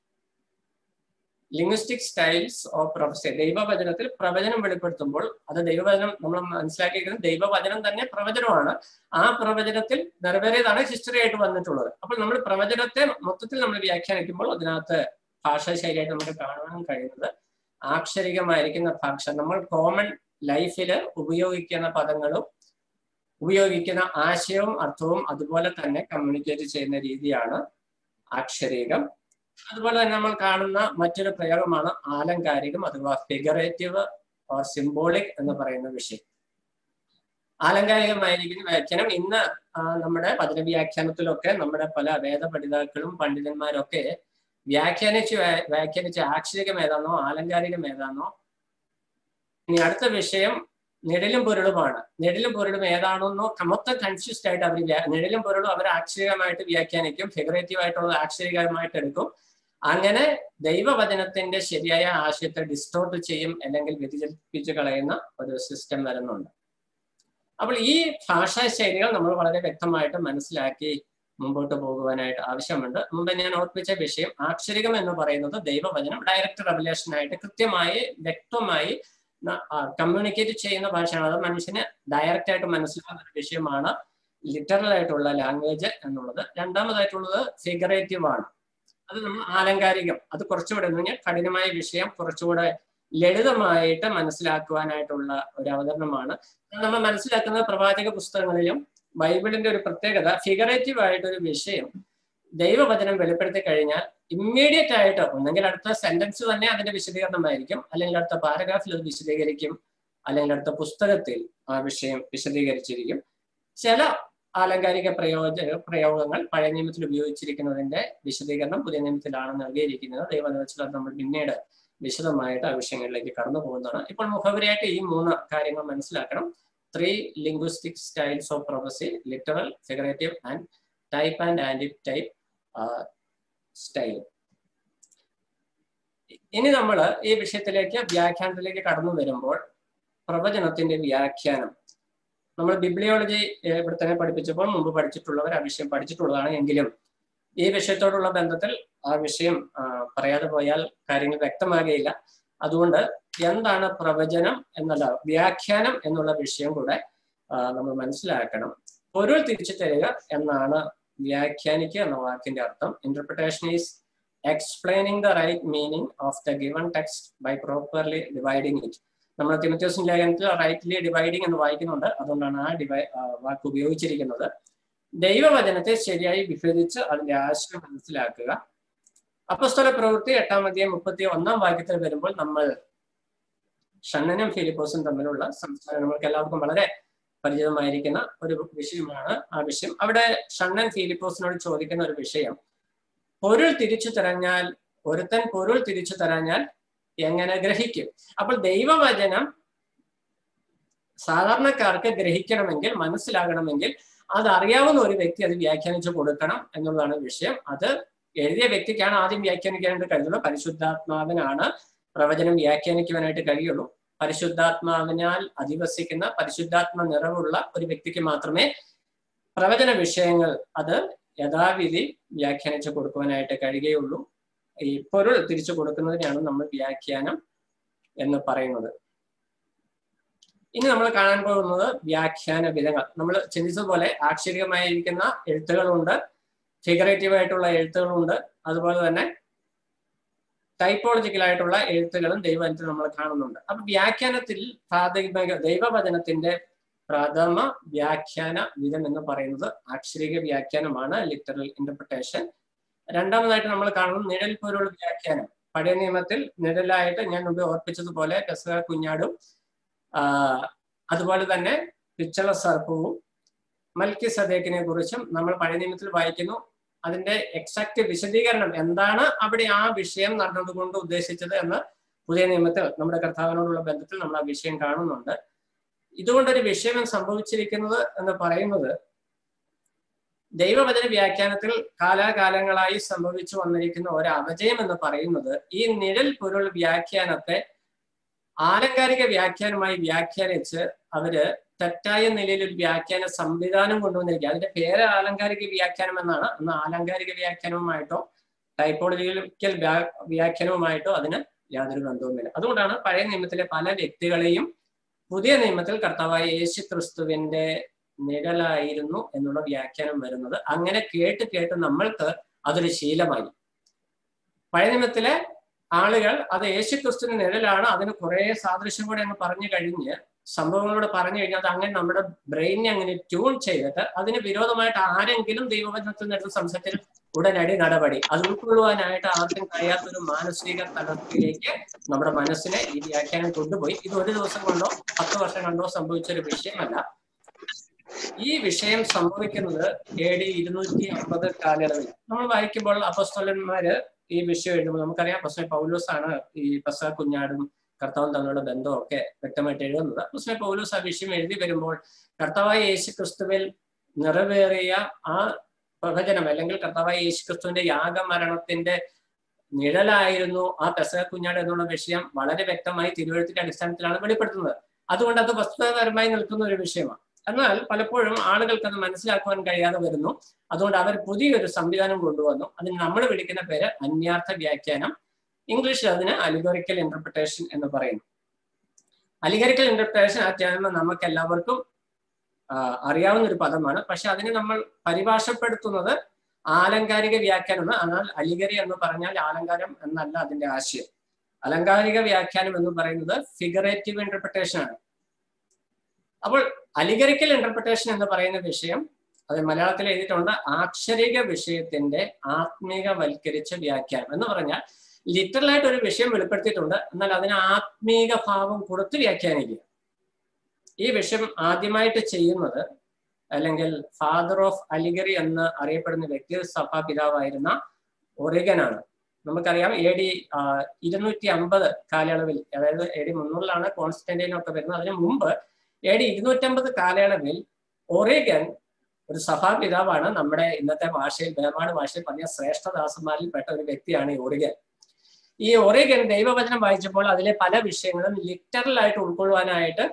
ലിംഗ്വിസ്റ്റിക് സ്റ്റൈൽസ് ഓഫ് പ്രൊഫസി ദൈവവചനത്തിൽ പ്രവചനം വെളിപ്പെടുത്തുമ്പോൾ അത് ദൈവവചനം നമ്മൾ മനസ്സിലാക്കിയിരിക്കുന്നത് ദൈവവചനം തന്നെ പ്രവചനമാണ് ആ പ്രവചനത്തിൽ നിറവേറിയതാണ് ഹിസ്റ്ററി ആയിട്ട് വന്നിട്ടുള്ളത് അപ്പോൾ നമ്മൾ പ്രവചനത്തെ മൊത്തത്തിൽ നമ്മൾ വ്യാഖ്യാനിക്കുമ്പോൾ അതിനകത്ത് ഭാഷാ ശൈലിയായിട്ട് നമുക്ക് കാണാൻ കഴിയുന്നത് ആക്ഷരികമായിരിക്കുന്ന ഭാഷ നമ്മൾ കോമൺ ലൈഫിൽ ഉപയോഗിക്കുന്ന പദങ്ങളും ഉപയോഗിക്കുന്ന ആശയവും അർത്ഥവും അതുപോലെ തന്നെ കമ്മ്യൂണിക്കേറ്റ് ചെയ്യുന്ന രീതിയാണ് ആക്ഷരികം അതുപോലെ തന്നെ നമ്മൾ കാണുന്ന മറ്റൊരു പ്രയോഗമാണ് ആലങ്കാരികം അഥവാ ഫിഗറേറ്റീവ് ഓർ സിംബോളിക് എന്ന് പറയുന്ന വിഷയം ആലങ്കാരികമായിരിക്കുന്ന വ്യാഖ്യാനം ഇന്ന് നമ്മുടെ വചന വ്യാഖ്യാനത്തിലൊക്കെ നമ്മുടെ പല വേദപഠിതാക്കളും പണ്ഡിതന്മാരൊക്കെ വ്യാഖ്യാനിച്ച് വ്യാഖ്യാനിച്ച ആക്ഷരികം ഏതാണോ ആലങ്കാരികം ഏതാണോ ഇനി അടുത്ത വിഷയം നിഴലും പൊരുളുമാണ് നിഴലും പൊരുളും ഏതാണെന്നോ മൊത്തം കൺഫ്യൂസ്ഡ് ആയിട്ട് അവർ നിഴലും പൊരുളും അവർ ആക്ഷരികമായിട്ട് വ്യാഖ്യാനിക്കും ഫിഗറേറ്റീവ് ആയിട്ടുള്ളത് ആക്ഷരികമായിട്ട് എടുക്കും അങ്ങനെ ദൈവവചനത്തിന്റെ ശരിയായ ആശയത്തെ ഡിസ്റ്റോർട്ട് ചെയ്യും അല്ലെങ്കിൽ വ്യതിചലിപ്പിച്ച് കളയുന്ന ഒരു സിസ്റ്റം വരുന്നുണ്ട് അപ്പോൾ ഈ ഭാഷാ ശൈലികൾ നമ്മൾ വളരെ വ്യക്തമായിട്ട് മനസ്സിലാക്കി മുമ്പോട്ട് പോകുവാനായിട്ട് ആവശ്യമുണ്ട് മുമ്പ് ഞാൻ ഓർപ്പിച്ച വിഷയം ആക്ഷരികം എന്ന് പറയുന്നത് ദൈവവചനം ഡയറക്റ്റ് റെവലേഷൻ ആയിട്ട് കൃത്യമായി വ്യക്തമായി കമ്മ്യൂണിക്കേറ്റ് ചെയ്യുന്ന ഭാഷയാണ് അത് മനുഷ്യന് ഡയറക്റ്റ് ആയിട്ട് മനസ്സിലാകുന്ന ഒരു വിഷയമാണ് ലിറ്ററൽ ആയിട്ടുള്ള ലാംഗ്വേജ് എന്നുള്ളത് രണ്ടാമതായിട്ടുള്ളത് ഫിഗറേറ്റീവ് ആണ് അത് നമ്മൾ ആലങ്കാരികം അത് കുറച്ചുകൂടെ എന്ന് പറഞ്ഞാൽ കഠിനമായ വിഷയം കുറച്ചുകൂടെ ലളിതമായിട്ട് മനസ്സിലാക്കുവാനായിട്ടുള്ള ഒരു അവതരണമാണ് നമ്മൾ മനസ്സിലാക്കുന്ന പ്രവാചക പുസ്തകങ്ങളിലും ബൈബിളിന്റെ ഒരു പ്രത്യേകത ഫിഗറേറ്റീവ് ആയിട്ടൊരു വിഷയം ദൈവവചനം വെളിപ്പെടുത്തി കഴിഞ്ഞാൽ ഇമ്മീഡിയറ്റ് ആയിട്ട് ഒന്നെങ്കിൽ അടുത്ത സെന്റൻസ് തന്നെ അതിന്റെ വിശദീകരണമായിരിക്കും അല്ലെങ്കിൽ അടുത്ത പാരഗ്രാഫിൽ അത് വിശദീകരിക്കും അല്ലെങ്കിൽ അടുത്ത പുസ്തകത്തിൽ ആ വിഷയം വിശദീകരിച്ചിരിക്കും ചില ആലങ്കാരിക പ്രയോജ പ്രയോഗങ്ങൾ പഴയ നിയമത്തിൽ ഉപയോഗിച്ചിരിക്കുന്നതിന്റെ വിശദീകരണം പുതിയ നിയമത്തിലാണ് നൽകിയിരിക്കുന്നത് ദൈവവചനത്തിൽ അത് നമ്മൾ പിന്നീട് വിശദമായിട്ട് ആ വിഷയങ്ങളിലേക്ക് കടന്നു പോകുന്നതാണ് ഇപ്പോൾ മുഖവരിയായിട്ട് ഈ മൂന്ന് കാര്യങ്ങൾ മനസ്സിലാക്കണം three linguistic styles of prophecy literal figurative and type and antitype style ഇനി നമ്മൾ ഈ വിഷയത്തിലേക്ക് വ്യാഖ്യാനത്തിലേക്ക് കടന്നു വരുമ്പോൾ പ്രവചനത്തിന്റെ വ്യാഖ്യാനം നമ്മൾ ബിബ്ലിയോളജി ഇവിടെ തന്നെ പഠിപ്പിച്ചപ്പോൾ മുമ്പ് പഠിച്ചിട്ടുള്ളവർ ആ വിഷയം പഠിച്ചിട്ടുള്ളതാണ് എങ്കിലും ഈ വിഷയത്തോടുള്ള ബന്ധത്തിൽ ആ വിഷയം പറയാതെ പോയാൽ കാര്യങ്ങൾ വ്യക്തമാകുകയില്ല അതുകൊണ്ട് എന്താണ് പ്രവചനം എന്നുള്ള വ്യാഖ്യാനം എന്നുള്ള വിഷയം കൂടെ നമ്മൾ മനസ്സിലാക്കണം പൊരുൾ തിരിച്ചു തരിക എന്നാണ് വ്യാഖ്യാനിക്കുക എന്ന വാക്കിന്റെ അർത്ഥം interpretation is explaining the right meaning of the given text by properly dividing it നമ്മൾ തിമത്യോസിൻ ലേഖനത്തിൽ റൈറ്റ്ലി ഡിവൈഡിങ് എന്ന് വായിക്കുന്നുണ്ട് അതുകൊണ്ടാണ് ആ ഡിവൈ വാക്ക് ഉപയോഗിച്ചിരിക്കുന്നത് ദൈവവചനത്തെ ശരിയായി വിഭജിച്ച് അതിന്റെ ആശയം മനസ്സിലാക്കുക അപ്പസ്തല പ്രവൃത്തി എട്ടാം അധ്യായം മുപ്പത്തി ഒന്നാം വാക്യത്തിൽ വരുമ്പോൾ നമ്മൾ ഷണ്ണനും ഫിലിപ്പോസും തമ്മിലുള്ള സംസാരം നമ്മൾക്ക് എല്ലാവർക്കും വളരെ പരിചിതമായിരിക്കുന്ന ഒരു വിഷയമാണ് ആ വിഷയം അവിടെ ഷണ്ണൻ ഫിലിപ്പോസിനോട് ചോദിക്കുന്ന ഒരു വിഷയം പൊരുൾ തിരിച്ചു തരഞ്ഞാൽ ഒരുത്തൻ പൊരുൾ തിരിച്ചു തരഞ്ഞാൽ എങ്ങനെ ഗ്രഹിക്കും അപ്പോൾ ദൈവവചനം സാധാരണക്കാർക്ക് ഗ്രഹിക്കണമെങ്കിൽ മനസ്സിലാകണമെങ്കിൽ അത് അറിയാവുന്ന ഒരു വ്യക്തി അത് വ്യാഖ്യാനിച്ചു കൊടുക്കണം എന്നുള്ളതാണ് വിഷയം അത് എഴുതിയ വ്യക്തിക്കാണ് ആദ്യം വ്യാഖ്യാനിക്കാനായിട്ട് കഴിയുള്ളൂ പരിശുദ്ധാത്മാവിനാണ് പ്രവചനം വ്യാഖ്യാനിക്കുവാനായിട്ട് കഴിയുള്ളൂ പരിശുദ്ധാത്മാവിനാൽ അധിവസിക്കുന്ന പരിശുദ്ധാത്മ നിറവുള്ള ഒരു വ്യക്തിക്ക് മാത്രമേ പ്രവചന വിഷയങ്ങൾ അത് യഥാവിധി വ്യാഖ്യാനിച്ചു കൊടുക്കുവാനായിട്ട് കഴിയുകയുള്ളൂ ഈ പൊരുൾ തിരിച്ചു കൊടുക്കുന്നതിനാണ് നമ്മൾ വ്യാഖ്യാനം എന്ന് പറയുന്നത് ഇനി നമ്മൾ കാണാൻ പോകുന്നത് വ്യാഖ്യാന വിധങ്ങൾ നമ്മൾ ചിന്തിച്ചതുപോലെ ആക്ഷരികമായിരിക്കുന്ന എഴുത്തുകളുണ്ട് ഫിഗറേറ്റീവ് ആയിട്ടുള്ള എഴുത്തുകളുണ്ട് അതുപോലെ തന്നെ ടൈപ്പോളജിക്കൽ ആയിട്ടുള്ള എഴുത്തുകളും ദൈവത്തിൽ നമ്മൾ കാണുന്നുണ്ട് അപ്പൊ വ്യാഖ്യാനത്തിൽ പ്രാഥമിക ദൈവവചനത്തിന്റെ പ്രഥമ വ്യാഖ്യാന വിധം എന്ന് പറയുന്നത് അക്ഷരിക വ്യാഖ്യാനമാണ് ലിറ്ററൽ ഇന്റർപ്രിട്ടേഷൻ രണ്ടാമതായിട്ട് നമ്മൾ കാണുന്നത് നിഴൽ പോലുള്ള വ്യാഖ്യാനം പഴയ നിയമത്തിൽ നിഴലായിട്ട് ഞാൻ മുമ്പ് ഓർപ്പിച്ചതുപോലെ പെസക കുഞ്ഞാടും അതുപോലെ തന്നെ പിച്ചള സർപ്പവും മൽക്കി സദേക്കിനെ കുറിച്ചും നമ്മൾ പഴയ നിയമത്തിൽ വായിക്കുന്നു അതിന്റെ എക്സാക്ട് വിശദീകരണം എന്താണ് അവിടെ ആ വിഷയം നടന്നതുകൊണ്ട് ഉദ്ദേശിച്ചത് എന്ന് പുതിയ നിയമത്തിൽ നമ്മുടെ കർത്താവിനോടുള്ള ബന്ധത്തിൽ നമ്മൾ ആ വിഷയം കാണുന്നുണ്ട് ഇതുകൊണ്ടൊരു വിഷയം സംഭവിച്ചിരിക്കുന്നത് എന്ന് പറയുന്നത് ദൈവവചന വ്യാഖ്യാനത്തിൽ കാലാകാലങ്ങളായി സംഭവിച്ചു വന്നിരിക്കുന്ന ഒരു അപജയം എന്ന് പറയുന്നത് ഈ നിഴൽ പൊരുൾ വ്യാഖ്യാനത്തെ ആലങ്കാരിക വ്യാഖ്യാനമായി വ്യാഖ്യാനിച്ച് അവര് തെറ്റായ നിലയിൽ ഒരു വ്യാഖ്യാന സംവിധാനം കൊണ്ടുവന്നിരിക്കുക അതിന്റെ പേര് ആലങ്കാരിക വ്യാഖ്യാനം എന്നാണ് അന്ന് ആലങ്കാരിക വ്യാഖ്യാനവുമായിട്ടോ ടൈപ്പോളജിക്കൽ വ്യാഖ്യാനവുമായിട്ടോ അതിന് യാതൊരു ബന്ധവുമില്ല അതുകൊണ്ടാണ് പഴയ നിയമത്തിലെ പല വ്യക്തികളെയും പുതിയ നിയമത്തിൽ കർത്താവായ യേശു ക്രിസ്തുവിന്റെ നിഴലായിരുന്നു എന്നുള്ള വ്യാഖ്യാനം വരുന്നത് അങ്ങനെ കേട്ട് കേട്ട് നമ്മൾക്ക് അതൊരു ശീലമായി പഴയ നിയമത്തിലെ ആളുകൾ അത് യേശു ക്രിസ്തുവിന്റെ നിഴലാണ് അതിന് കുറെ സാദൃശ്യം കൂടെ അങ്ങ് പറഞ്ഞു കഴിഞ്ഞ് സംഭവങ്ങളോട് പറഞ്ഞു കഴിഞ്ഞാൽ അത് അങ്ങനെ നമ്മുടെ ബ്രെയിനെ അങ്ങനെ ട്യൂൺ ചെയ്തിട്ട് അതിന് വിരോധമായിട്ട് ആരെങ്കിലും ദൈവവചനത്തിൽ നിന്ന് സംസാരിച്ചാൽ ഉടനടി നടപടി അത് ഉൾക്കൊള്ളുവാനായിട്ട് ആർക്കും കഴിയാത്തൊരു മാനസിക തലത്തിലേക്ക് നമ്മുടെ മനസ്സിനെ ഈ വ്യാഖ്യാനം കൊണ്ടുപോയി ഇത് ഒരു ദിവസം കൊണ്ടോ പത്ത് വർഷം കൊണ്ടോ സംഭവിച്ച ഒരു വിഷയമല്ല ഈ വിഷയം സംഭവിക്കുന്നത് എ ഡി ഇരുന്നൂറ്റി അമ്പത് കാലയളവിൽ നമ്മൾ വായിക്കുമ്പോൾ അപ്പസ്തോലന്മാര് ഈ വിഷയം എഴുതുമ്പോൾ നമുക്കറിയാം അപ്പസ്തോലൻ പൗലോസ് ആണ് ഈ പസ കുഞ്ഞാടും കർത്താവും തമ്മിലുള്ള ബന്ധമൊക്കെ വ്യക്തമായിട്ട് എഴുതുന്നത് അപ്പസ്തോലൻ പൗലോസ് ആ വിഷയം എഴുതി വരുമ്പോൾ കർത്താവായ യേശു ക്രിസ്തുവിൽ നിറവേറിയ ആ പ്രവചനം അല്ലെങ്കിൽ കർത്താവായ യേശു ക്രിസ്തുവിന്റെ യാഗമരണത്തിന്റെ നിഴലായിരുന്നു ആ പെസക കുഞ്ഞാട് എന്നുള്ള വിഷയം വളരെ വ്യക്തമായി തിരുവഴുത്തിന്റെ അടിസ്ഥാനത്തിലാണ് വെളിപ്പെടുത്തുന്നത് അതുകൊണ്ട് അത് വസ്തുതാപരമായി നിൽക്കുന്ന ഒരു വിഷയമാണ് എന്നാൽ പലപ്പോഴും ആളുകൾക്ക് അത് മനസ്സിലാക്കുവാൻ കഴിയാതെ വരുന്നു അതുകൊണ്ട് അവർ പുതിയൊരു സംവിധാനം കൊണ്ടുവന്നു അതിന് നമ്മൾ വിളിക്കുന്ന പേര് അന്യാർത്ഥ വ്യാഖ്യാനം ഇംഗ്ലീഷിൽ അതിന് അലിഗോറിക്കൽ ഇന്റർപ്രിട്ടേഷൻ എന്ന് പറയുന്നു അലിഗോറിക്കൽ ഇന്റർപ്രിട്ടേഷൻ ആ ടേം നമുക്ക് എല്ലാവർക്കും അറിയാവുന്ന ഒരു പദമാണ് പക്ഷെ അതിനെ നമ്മൾ പരിഭാഷപ്പെടുത്തുന്നത് ആലങ്കാരിക വ്യാഖ്യാനം എന്നാൽ അലിഗരി എന്ന് പറഞ്ഞാൽ ആലങ്കാരം എന്നല്ല അതിന്റെ ആശയം അലങ്കാരിക വ്യാഖ്യാനം എന്ന് പറയുന്നത് ഫിഗറേറ്റീവ് ഇന്റർപ്രിട്ടേഷൻ ആണ് അപ്പോൾ അലിഗറിക്കൽ ഇന്റർപ്രിട്ടേഷൻ എന്ന് പറയുന്ന വിഷയം അത് മലയാളത്തിൽ എഴുതിയിട്ടുണ്ട് ആക്ഷരിക വിഷയത്തിന്റെ ആത്മീകവൽക്കരിച്ച വ്യാഖ്യാനം എന്ന് പറഞ്ഞാൽ ലിറ്ററലായിട്ട് ഒരു വിഷയം വെളിപ്പെടുത്തിയിട്ടുണ്ട് എന്നാൽ അതിന് ആത്മീക ഭാവം കൊടുത്ത് വ്യാഖ്യാനിക്കുക ഈ വിഷയം ആദ്യമായിട്ട് ചെയ്യുന്നത് അല്ലെങ്കിൽ ഫാദർ ഓഫ് അലിഗറി എന്ന് അറിയപ്പെടുന്ന വ്യക്തി സഭാപിതാവായിരുന്ന ഒറിഗനാണ് നമുക്കറിയാം എ ഡി ഇരുന്നൂറ്റി അമ്പത് കാലയളവിൽ അതായത് എ ഡി മുന്നൂറിലാണ് കോൺസ്റ്റന്റൈനൊക്കെ വരുന്നത് അതിന് മുമ്പ് എ ഡി ഇരുന്നൂറ്റമ്പത് കാലയളവിൽ ഒറിഗൻ ഒരു സഭാപിതാവാണ് നമ്മുടെ ഇന്നത്തെ ഭാഷയിൽ വേർപാട് ഭാഷയിൽ പറഞ്ഞ ശ്രേഷ്ഠദാസന്മാരിൽ പെട്ട ഒരു വ്യക്തിയാണ് ഈ ഒറിഗൻ ഈ ഒറിഗൻ ദൈവവചനം വായിച്ചപ്പോൾ അതിലെ പല വിഷയങ്ങളും ലിറ്ററലായിട്ട് ഉൾക്കൊള്ളുവാനായിട്ട്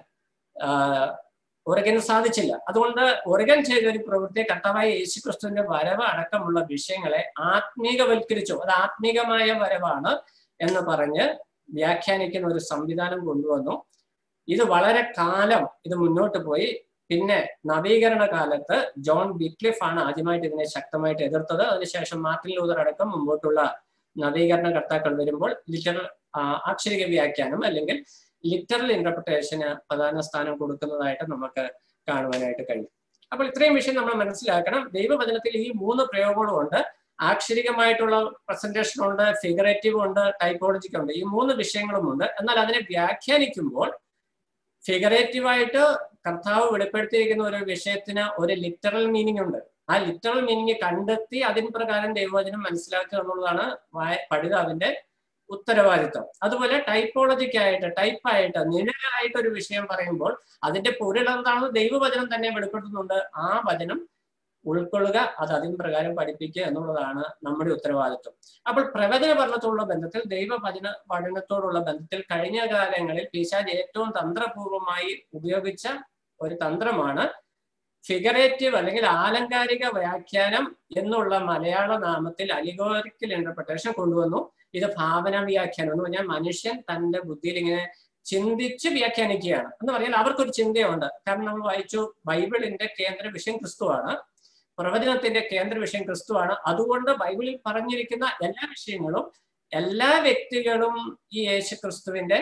ഒറിഗന് സാധിച്ചില്ല അതുകൊണ്ട് ഒറിഗൻ ചെയ്ത ഒരു പ്രവൃത്തി കർത്താവായ യേശു ക്രിസ്തുവിന്റെ വരവ് അടക്കമുള്ള വിഷയങ്ങളെ ആത്മീകവൽക്കരിച്ചു അത് ആത്മീകമായ വരവാണ് എന്ന് പറഞ്ഞ് വ്യാഖ്യാനിക്കുന്ന ഒരു സംവിധാനം കൊണ്ടുവന്നു ഇത് വളരെ കാലം ഇത് മുന്നോട്ട് പോയി പിന്നെ നവീകരണ കാലത്ത് ജോൺ ബിക്ലിഫ് ആണ് ആദ്യമായിട്ട് ഇതിനെ ശക്തമായിട്ട് എതിർത്തത് അതിനുശേഷം മാർട്ടിൻ ലൂതർ അടക്കം മുമ്പോട്ടുള്ള നവീകരണ കർത്താക്കൾ വരുമ്പോൾ ലിറ്ററൽ അക്ഷരിക വ്യാഖ്യാനം അല്ലെങ്കിൽ ലിറ്ററൽ ഇന്റർപ്രിട്ടേഷന് പ്രധാന സ്ഥാനം കൊടുക്കുന്നതായിട്ട് നമുക്ക് കാണുവാനായിട്ട് കഴിയും അപ്പോൾ ഇത്രയും വിഷയം നമ്മൾ മനസ്സിലാക്കണം ദൈവവചനത്തിൽ ഈ മൂന്ന് പ്രയോഗങ്ങളും ഉണ്ട് ആക്ഷരികമായിട്ടുള്ള പ്രസന്റേഷൻ ഉണ്ട് ഫിഗറേറ്റീവ് ഉണ്ട് ടൈപ്പോളജിക്ക് ഉണ്ട് ഈ മൂന്ന് വിഷയങ്ങളും ഉണ്ട് എന്നാൽ അതിനെ വ്യാഖ്യാനിക്കുമ്പോൾ ഫിഗറേറ്റീവായിട്ട് കർത്താവ് വെളിപ്പെടുത്തിയിരിക്കുന്ന ഒരു വിഷയത്തിന് ഒരു ലിറ്ററൽ മീനിങ് ഉണ്ട് ആ ലിറ്ററൽ മീനിങ് കണ്ടെത്തി അതിന് പ്രകാരം ദൈവവചനം മനസ്സിലാക്കുക എന്നുള്ളതാണ് പഠിതാവിന്റെ ഉത്തരവാദിത്വം അതുപോലെ ടൈപ്പോളജിക്കായിട്ട് ടൈപ്പായിട്ട് നിഴലായിട്ട് ഒരു വിഷയം പറയുമ്പോൾ അതിന്റെ പൊരുൾ എന്താണെന്ന് ദൈവവചനം തന്നെ വെളിപ്പെടുത്തുന്നുണ്ട് ആ വചനം ഉൾക്കൊള്ളുക അത് അതിന് പ്രകാരം പഠിപ്പിക്കുക എന്നുള്ളതാണ് നമ്മുടെ ഉത്തരവാദിത്വം അപ്പോൾ പ്രവചന പഠനത്തോടുള്ള ബന്ധത്തിൽ ദൈവവചന പഠനത്തോടുള്ള ബന്ധത്തിൽ കഴിഞ്ഞ കാലങ്ങളിൽ പിശാജ് ഏറ്റവും തന്ത്രപൂർവമായി ഉപയോഗിച്ച ഒരു തന്ത്രമാണ് ഫിഗറേറ്റീവ് അല്ലെങ്കിൽ ആലങ്കാരിക വ്യാഖ്യാനം എന്നുള്ള മലയാള നാമത്തിൽ അലിഗോറിക്കൽ ഇന്റർപ്രിട്ടേഷൻ കൊണ്ടുവന്നു ഇത് ഭാവന വ്യാഖ്യാനം എന്ന് പറഞ്ഞാൽ മനുഷ്യൻ തന്റെ ബുദ്ധിയിൽ ഇങ്ങനെ ചിന്തിച്ച് വ്യാഖ്യാനിക്കുകയാണ് എന്ന് പറഞ്ഞാൽ അവർക്കൊരു ചിന്തയുണ്ട് കാരണം നമ്മൾ വായിച്ചു ബൈബിളിന്റെ കേന്ദ്ര വിഷയം ക്രിസ്തുവാണ് പ്രവചനത്തിന്റെ കേന്ദ്ര വിഷയം ക്രിസ്തുവാണ് അതുകൊണ്ട് ബൈബിളിൽ പറഞ്ഞിരിക്കുന്ന എല്ലാ വിഷയങ്ങളും എല്ലാ വ്യക്തികളും ഈ യേശു ക്രിസ്തുവിന്റെ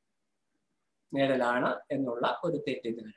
നിഴലാണ് എന്നുള്ള ഒരു തെറ്റിദ്ധാരണ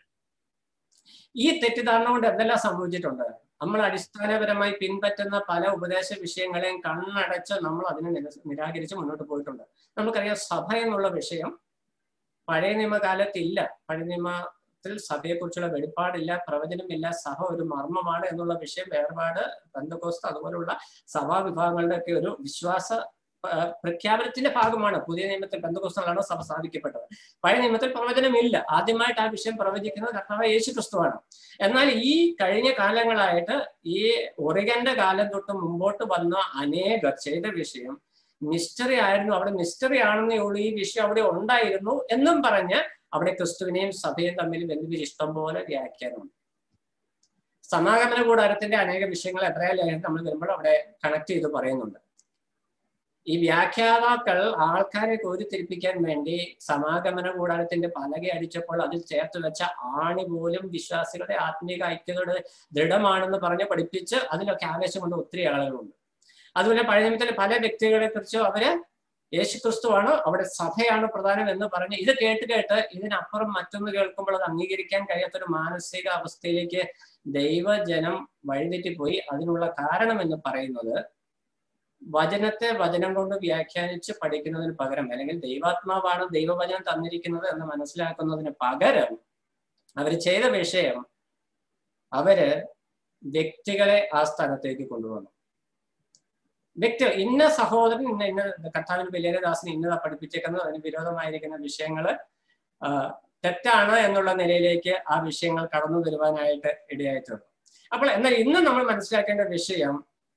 ഈ തെറ്റിദ്ധാരണ കൊണ്ട് എന്തെല്ലാം സംഭവിച്ചിട്ടുണ്ട് നമ്മൾ അടിസ്ഥാനപരമായി പിൻപറ്റുന്ന പല ഉപദേശ വിഷയങ്ങളെയും കണ്ണടച്ച് നമ്മൾ അതിനെ നിരാകരിച്ച് മുന്നോട്ട് പോയിട്ടുണ്ട് നമുക്കറിയാം സഭ എന്നുള്ള വിഷയം പഴയ നിയമകാലത്ത് ഇല്ല പഴയ നിയമത്തിൽ സഭയെക്കുറിച്ചുള്ള വെളിപ്പാടില്ല പ്രവചനമില്ല സഭ ഒരു മർമ്മമാണ് എന്നുള്ള വിഷയം വേർപാട് ബന്ധകോസ്ത അതുപോലുള്ള സഭാ വിഭാഗങ്ങളുടെ ഒക്കെ ഒരു വിശ്വാസ പ്രഖ്യാപനത്തിന്റെ ഭാഗമാണ് പുതിയ നിയമത്തിൽ ബന്ധുക്രിസ്തുക്കളാണ് സഭ സ്ഥാപിക്കപ്പെട്ടത് പഴയ നിയമത്തിൽ പ്രവചനമില്ല ആദ്യമായിട്ട് ആ വിഷയം പ്രവചിക്കുന്നത് കർത്താവ് യേശു ക്രിസ്തുവാണ് എന്നാൽ ഈ കഴിഞ്ഞ കാലങ്ങളായിട്ട് ഈ ഒറിഗന്റെ കാലം തൊട്ട് മുമ്പോട്ട് വന്ന അനേകർ ചെയ്ത വിഷയം മിസ്റ്ററി ആയിരുന്നു അവിടെ മിസ്റ്ററി ആണെന്നേ ഉള്ളൂ ഈ വിഷയം അവിടെ ഉണ്ടായിരുന്നു എന്നും പറഞ്ഞ് അവിടെ ക്രിസ്തുവിനെയും സഭയും തമ്മിൽ ബന്ധിപ്പിച്ച് ഇഷ്ടം പോലെ വ്യാഖ്യാനമുണ്ട് സമാഗമന കൂടാരത്തിന്റെ അനേക വിഷയങ്ങൾ എബ്രായ ലേഖനം നമ്മൾ വരുമ്പോൾ അവിടെ കണക്ട് ചെയ്ത് പറയുന്നുണ്ട് ഈ വ്യാഖ്യാതാക്കൾ ആൾക്കാരെ കോരിത്തിരിപ്പിക്കാൻ വേണ്ടി സമാഗമന കൂടാരത്തിന്റെ പലക അടിച്ചപ്പോൾ അതിൽ ചേർത്ത് വെച്ച ആണി പോലും വിശ്വാസികളുടെ ആത്മീക ഐക്യതയുടെ ദൃഢമാണെന്ന് പറഞ്ഞ് പഠിപ്പിച്ച് അതിലൊക്കെ ആവേശം കൊണ്ട് ഒത്തിരി ആളുകളുണ്ട് അതുപോലെ പഴയ നിമിത്തത്തിലെ പല വ്യക്തികളെ കുറിച്ച് അവര് യേശുക്രിസ്തുവാണ് അവിടെ സഭയാണ് പ്രധാനം എന്ന് പറഞ്ഞ് ഇത് കേട്ട് കേട്ട് ഇതിനപ്പുറം മറ്റൊന്ന് കേൾക്കുമ്പോൾ അത് അംഗീകരിക്കാൻ കഴിയാത്തൊരു മാനസിക അവസ്ഥയിലേക്ക് ദൈവജനം വഴിതെറ്റിപ്പോയി അതിനുള്ള കാരണം എന്ന് പറയുന്നത് വചനത്തെ വചനം കൊണ്ട് വ്യാഖ്യാനിച്ച് പഠിക്കുന്നതിന് പകരം അല്ലെങ്കിൽ ദൈവാത്മാവാണ് ദൈവവചനം തന്നിരിക്കുന്നത് എന്ന് മനസ്സിലാക്കുന്നതിന് പകരം അവർ ചെയ്ത വിഷയം അവര് വ്യക്തികളെ ആ സ്ഥലത്തേക്ക് കൊണ്ടുവന്നു വ്യക്തി ഇന്ന സഹോദരൻ ഇന്ന ഇന്ന കർത്താവിന് ബലിയരദാസന് ഇന്നതാ പഠിപ്പിച്ചേക്കുന്നത് അതിന് വിരോധമായിരിക്കുന്ന വിഷയങ്ങള് തെറ്റാണ് എന്നുള്ള നിലയിലേക്ക് ആ വിഷയങ്ങൾ കടന്നു വരുവാനായിട്ട് ഇടയായിട്ടുണ്ട് അപ്പോൾ എന്നാൽ ഇന്ന് നമ്മൾ മനസ്സിലാക്കേണ്ട വിഷയം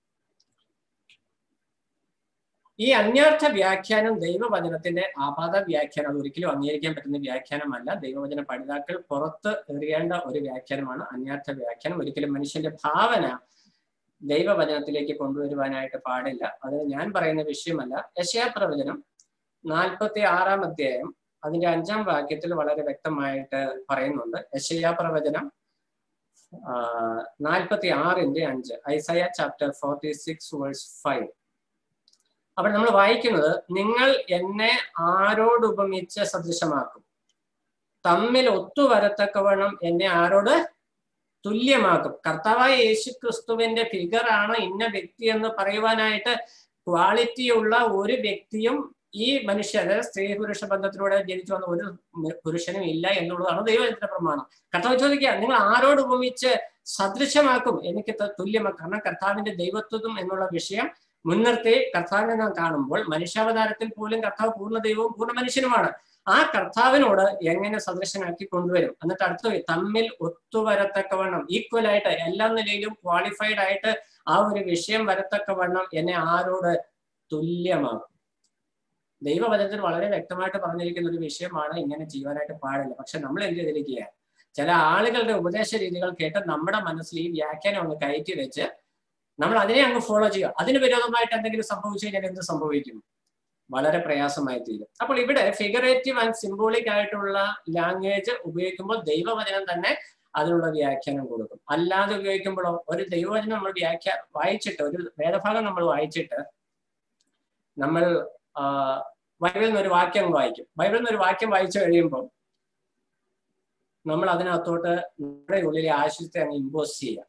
ഈ അന്യാർത്ഥ വ്യാഖ്യാനം ദൈവവചനത്തിന്റെ ആപാത വ്യാഖ്യാനം അത് ഒരിക്കലും അംഗീകരിക്കാൻ പറ്റുന്ന വ്യാഖ്യാനമല്ല ദൈവവചന പഠിതാക്കൾ പുറത്ത് എറിയേണ്ട ഒരു വ്യാഖ്യാനമാണ് അന്യാർത്ഥ വ്യാഖ്യാനം ഒരിക്കലും മനുഷ്യന്റെ ഭാവന ദൈവവചനത്തിലേക്ക് കൊണ്ടുവരുവാനായിട്ട് പാടില്ല അത് ഞാൻ പറയുന്ന വിഷയമല്ല യശയാപ്രവചനം നാൽപ്പത്തി ആറാം അധ്യായം അതിന്റെ അഞ്ചാം വാക്യത്തിൽ വളരെ വ്യക്തമായിട്ട് പറയുന്നുണ്ട് യശയാ പ്രവചനം നാൽപ്പത്തി ആറിന്റെ അഞ്ച് Isaiah chapter forty six verse five അവിടെ നമ്മൾ വായിക്കുന്നത് നിങ്ങൾ എന്നെ ആരോട് ഉപമിച്ച് സദൃശമാക്കും തമ്മിൽ ഒത്തുവരത്തക്കവണ്ണം എന്നെ ആരോട് തുല്യമാക്കും കർത്താവായ യേശു ക്രിസ്തുവിന്റെ ഫിഗർ ആണ് ഇന്ന വ്യക്തി എന്ന് പറയുവാനായിട്ട് ക്വാളിറ്റി ഉള്ള ഒരു വ്യക്തിയും ഈ മനുഷ്യ അതായത് സ്ത്രീ പുരുഷ ബന്ധത്തിലൂടെ ജനിച്ചു വന്ന ഒരു പുരുഷനും ഇല്ല എന്നുള്ളതാണ് ദൈവത്തിന്റെ പ്രമാണം കർത്താവ് ചോദിക്കുക നിങ്ങൾ ആരോട് ഉപമിച്ച് സദൃശമാക്കും എനിക്ക് തുല്യമാക്കും കാരണം കർത്താവിന്റെ ദൈവത്വം എന്നുള്ള വിഷയം മുൻനിർത്തി കർത്താവിനെ നാം കാണുമ്പോൾ മനുഷ്യാവതാരത്തിൽ പോലും കർത്താവ് പൂർണ്ണ ദൈവവും പൂർണ്ണ മനുഷ്യനുമാണ് ആ കർത്താവിനോട് എങ്ങനെ സദൃശനാക്കി കൊണ്ടുവരും എന്നിട്ട് അടുത്ത തമ്മിൽ ഒത്തുവരത്തക്കവണ്ണം ഈക്വൽ ആയിട്ട് എല്ലാ നിലയിലും ക്വാളിഫൈഡ് ആയിട്ട് ആ ഒരു വിഷയം വരത്തക്കവണ്ണം എന്നെ ആരോട് തുല്യമാക്കും ദൈവവചനത്തിൽ വളരെ വ്യക്തമായിട്ട് പറഞ്ഞിരിക്കുന്ന ഒരു വിഷയമാണ് ഇങ്ങനെ ചെയ്യുവാനായിട്ട് പാടില്ല പക്ഷെ നമ്മൾ എന്ത് ചെയ്തിരിക്കുക ചില ആളുകളുടെ ഉപദേശ രീതികൾ കേട്ട് നമ്മുടെ മനസ്സിൽ ഈ വ്യാഖ്യാനം ഒന്ന് കയറ്റി വെച്ച് നമ്മൾ അതിനെ അങ്ങ് ഫോളോ ചെയ്യുക അതിന് വിരോധമായിട്ട് എന്തെങ്കിലും സംഭവിച്ചു കഴിഞ്ഞാൽ എന്ത് സംഭവിക്കും വളരെ പ്രയാസമായി തീരും അപ്പോൾ ഇവിടെ ഫിഗറേറ്റീവ് ആൻഡ് സിംബോളിക് ആയിട്ടുള്ള ലാംഗ്വേജ് ഉപയോഗിക്കുമ്പോൾ ദൈവവചനം തന്നെ അതിനുള്ള വ്യാഖ്യാനം കൊടുക്കും അല്ലാതെ ഉപയോഗിക്കുമ്പോഴോ ഒരു ദൈവവചനം നമ്മൾ വ്യാഖ്യ വായിച്ചിട്ട് ഒരു വേദഭാഗം നമ്മൾ വായിച്ചിട്ട് നമ്മൾ ബൈബിളിൽ നിന്ന് ഒരു വാക്യം വായിക്കും ബൈബിളിൽ നിന്ന് ഒരു വാക്യം വായിച്ചു കഴിയുമ്പോൾ നമ്മൾ അതിനകത്തോട്ട് നമ്മുടെ ഉള്ളിലെ ആശയത്തെ അങ്ങ് ഇമ്പോസ് ചെയ്യാം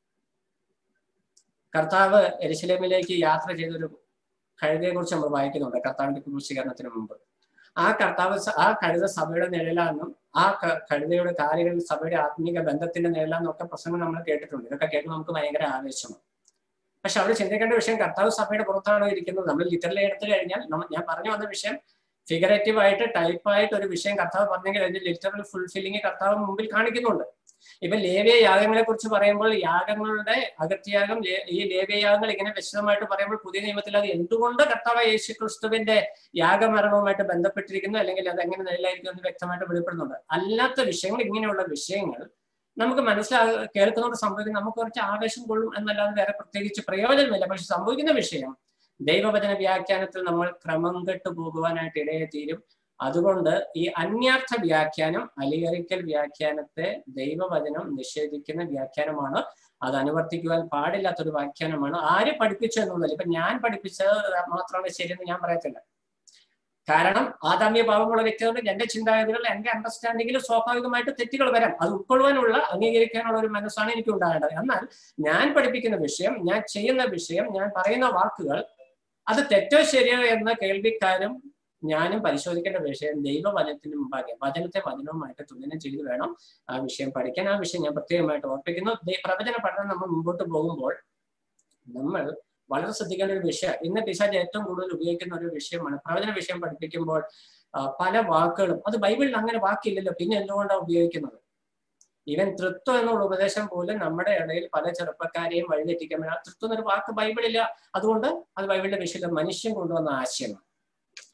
കർത്താവ് എരിശിലേമിലേക്ക് യാത്ര ചെയ്തൊരു കഴുതയെ കുറിച്ച് നമ്മൾ വായിക്കുന്നുണ്ട് കർത്താവിന്റെ ക്രൂശീകരണത്തിന് മുമ്പ് ആ കർത്താവ് ആ കഴുത സഭയുടെ നിഴലാണെന്നും ആ കഴുതയുടെ കാര്യങ്ങളിൽ സഭയുടെ ആത്മീക ബന്ധത്തിന്റെ നിഴലാണെന്നും ഒക്കെ പ്രസംഗം നമ്മൾ കേട്ടിട്ടുണ്ട് ഇതൊക്കെ കേൾക്കുമ്പോൾ നമുക്ക് ഭയങ്കര ആവേശമാണ് പക്ഷെ അവിടെ ചിന്തിക്കേണ്ട വിഷയം കർത്താവ് സഭയുടെ പുറത്താണോ ഇരിക്കുന്നത് നമ്മൾ ലിറ്ററലി എടുത്തു കഴിഞ്ഞാൽ ഞാൻ പറഞ്ഞു വന്ന വിഷയം ഫിഗറേറ്റീവ് ആയിട്ട് ടൈപ്പായിട്ട് ഒരു വിഷയം കർത്താവ് പറഞ്ഞെങ്കിൽ അതിന്റെ ലിറ്ററൽ ഫുൾഫില്ലിങ് കർത്താവ് മുമ്പിൽ കാണിക്കുന്നുണ്ട് ഇപ്പൊ ലേവ്യ യാഗങ്ങളെ കുറിച്ച് പറയുമ്പോൾ യാഗങ്ങളുടെ അകത്യയാഗം ഈ ലേവ്യയാഗങ്ങൾ ഇങ്ങനെ വിശദമായിട്ട് പറയുമ്പോൾ പുതിയ നിയമത്തിൽ അത് എന്തുകൊണ്ട് കർത്താവ് യേശു ക്രിസ്തുവിന്റെ യാഗമരണവുമായിട്ട് ബന്ധപ്പെട്ടിരിക്കുന്നു അല്ലെങ്കിൽ അത് എങ്ങനെ നിലയിലായിരിക്കും എന്ന് വ്യക്തമായിട്ട് വെളിപ്പെടുന്നുണ്ട് അല്ലാത്ത വിഷയങ്ങൾ ഇങ്ങനെയുള്ള വിഷയങ്ങൾ നമുക്ക് മനസ്സിലാ കേൾക്കുന്നതുകൊണ്ട് സംഭവിക്കുന്ന നമുക്ക് കുറച്ച് ആവേശം കൊള്ളും എന്നല്ലാതെ വേറെ പ്രത്യേകിച്ച് പ്രയോജനമില്ല പക്ഷെ സംഭവിക്കുന്ന വിഷയം ദൈവവചന വ്യാഖ്യാനത്തിൽ നമ്മൾ ക്രമം കെട്ടു പോകുവാനായിട്ട് ഇടയെ തീരും അതുകൊണ്ട് ഈ അന്യാർത്ഥ വ്യാഖ്യാനം അലിയറിക്കൽ വ്യാഖ്യാനത്തെ ദൈവവചനം നിഷേധിക്കുന്ന വ്യാഖ്യാനമാണ് അത് അനുവർത്തിക്കുവാൻ പാടില്ലാത്തൊരു വ്യാഖ്യാനമാണ് ആര് പഠിപ്പിച്ചു എന്നുള്ളത് ഇപ്പൊ ഞാൻ പഠിപ്പിച്ചത് മാത്രമാണ് ശരിയെന്ന് ഞാൻ പറയത്തില്ല കാരണം ആദാമ്യ ഭാവമുള്ള വ്യക്തികളുടെ എന്റെ ചിന്താഗതികൾ എന്റെ അണ്ടർസ്റ്റാൻഡിങ്ങിൽ സ്വാഭാവികമായിട്ട് തെറ്റുകൾ വരാം അത് ഉൾക്കൊള്ളുവാനുള്ള അംഗീകരിക്കാനുള്ള ഒരു മനസ്സാണ് എനിക്ക് ഉണ്ടാകേണ്ടത് എന്നാൽ ഞാൻ പഠിപ്പിക്കുന്ന വിഷയം ഞാൻ ചെയ്യുന്ന വിഷയം ഞാൻ പറയുന്ന വാക്കുകൾ അത് തെറ്റോ ശരിയോ എന്ന കേൾവിക്കാരും ഞാനും പരിശോധിക്കേണ്ട വിഷയം ദൈവവചനത്തിന് മുമ്പാകെ വചനത്തെ വചനവുമായിട്ട് തുലനം ചെയ്ത് വേണം ആ വിഷയം പഠിക്കാൻ ആ വിഷയം ഞാൻ പ്രത്യേകമായിട്ട് ഓർപ്പിക്കുന്നു പ്രവചന പഠനം നമ്മൾ മുമ്പോട്ട് പോകുമ്പോൾ നമ്മൾ വളരെ ശ്രദ്ധിക്കേണ്ട ഒരു വിഷയം ഇന്ന് പിശാജ് ഏറ്റവും കൂടുതൽ ഉപയോഗിക്കുന്ന ഒരു വിഷയമാണ് പ്രവചന വിഷയം പഠിപ്പിക്കുമ്പോൾ പല വാക്കുകളും അത് ബൈബിളിൽ അങ്ങനെ വാക്കില്ലല്ലോ പിന്നെ എന്തുകൊണ്ടാണ് ഉപയോഗിക്കുന്നത് ഈവൻ തൃത്വം എന്നുള്ള ഉപദേശം പോലും നമ്മുടെ ഇടയിൽ പല ചെറുപ്പക്കാരെയും വഴിതെറ്റിക്കാൻ പറ്റും തൃത്വം എന്നൊരു വാക്ക് ബൈബിളില്ല അതുകൊണ്ട് അത് ബൈബിളിന്റെ വിഷയം മനുഷ്യൻ കൊണ്ടുവന്ന ആശയമാണ്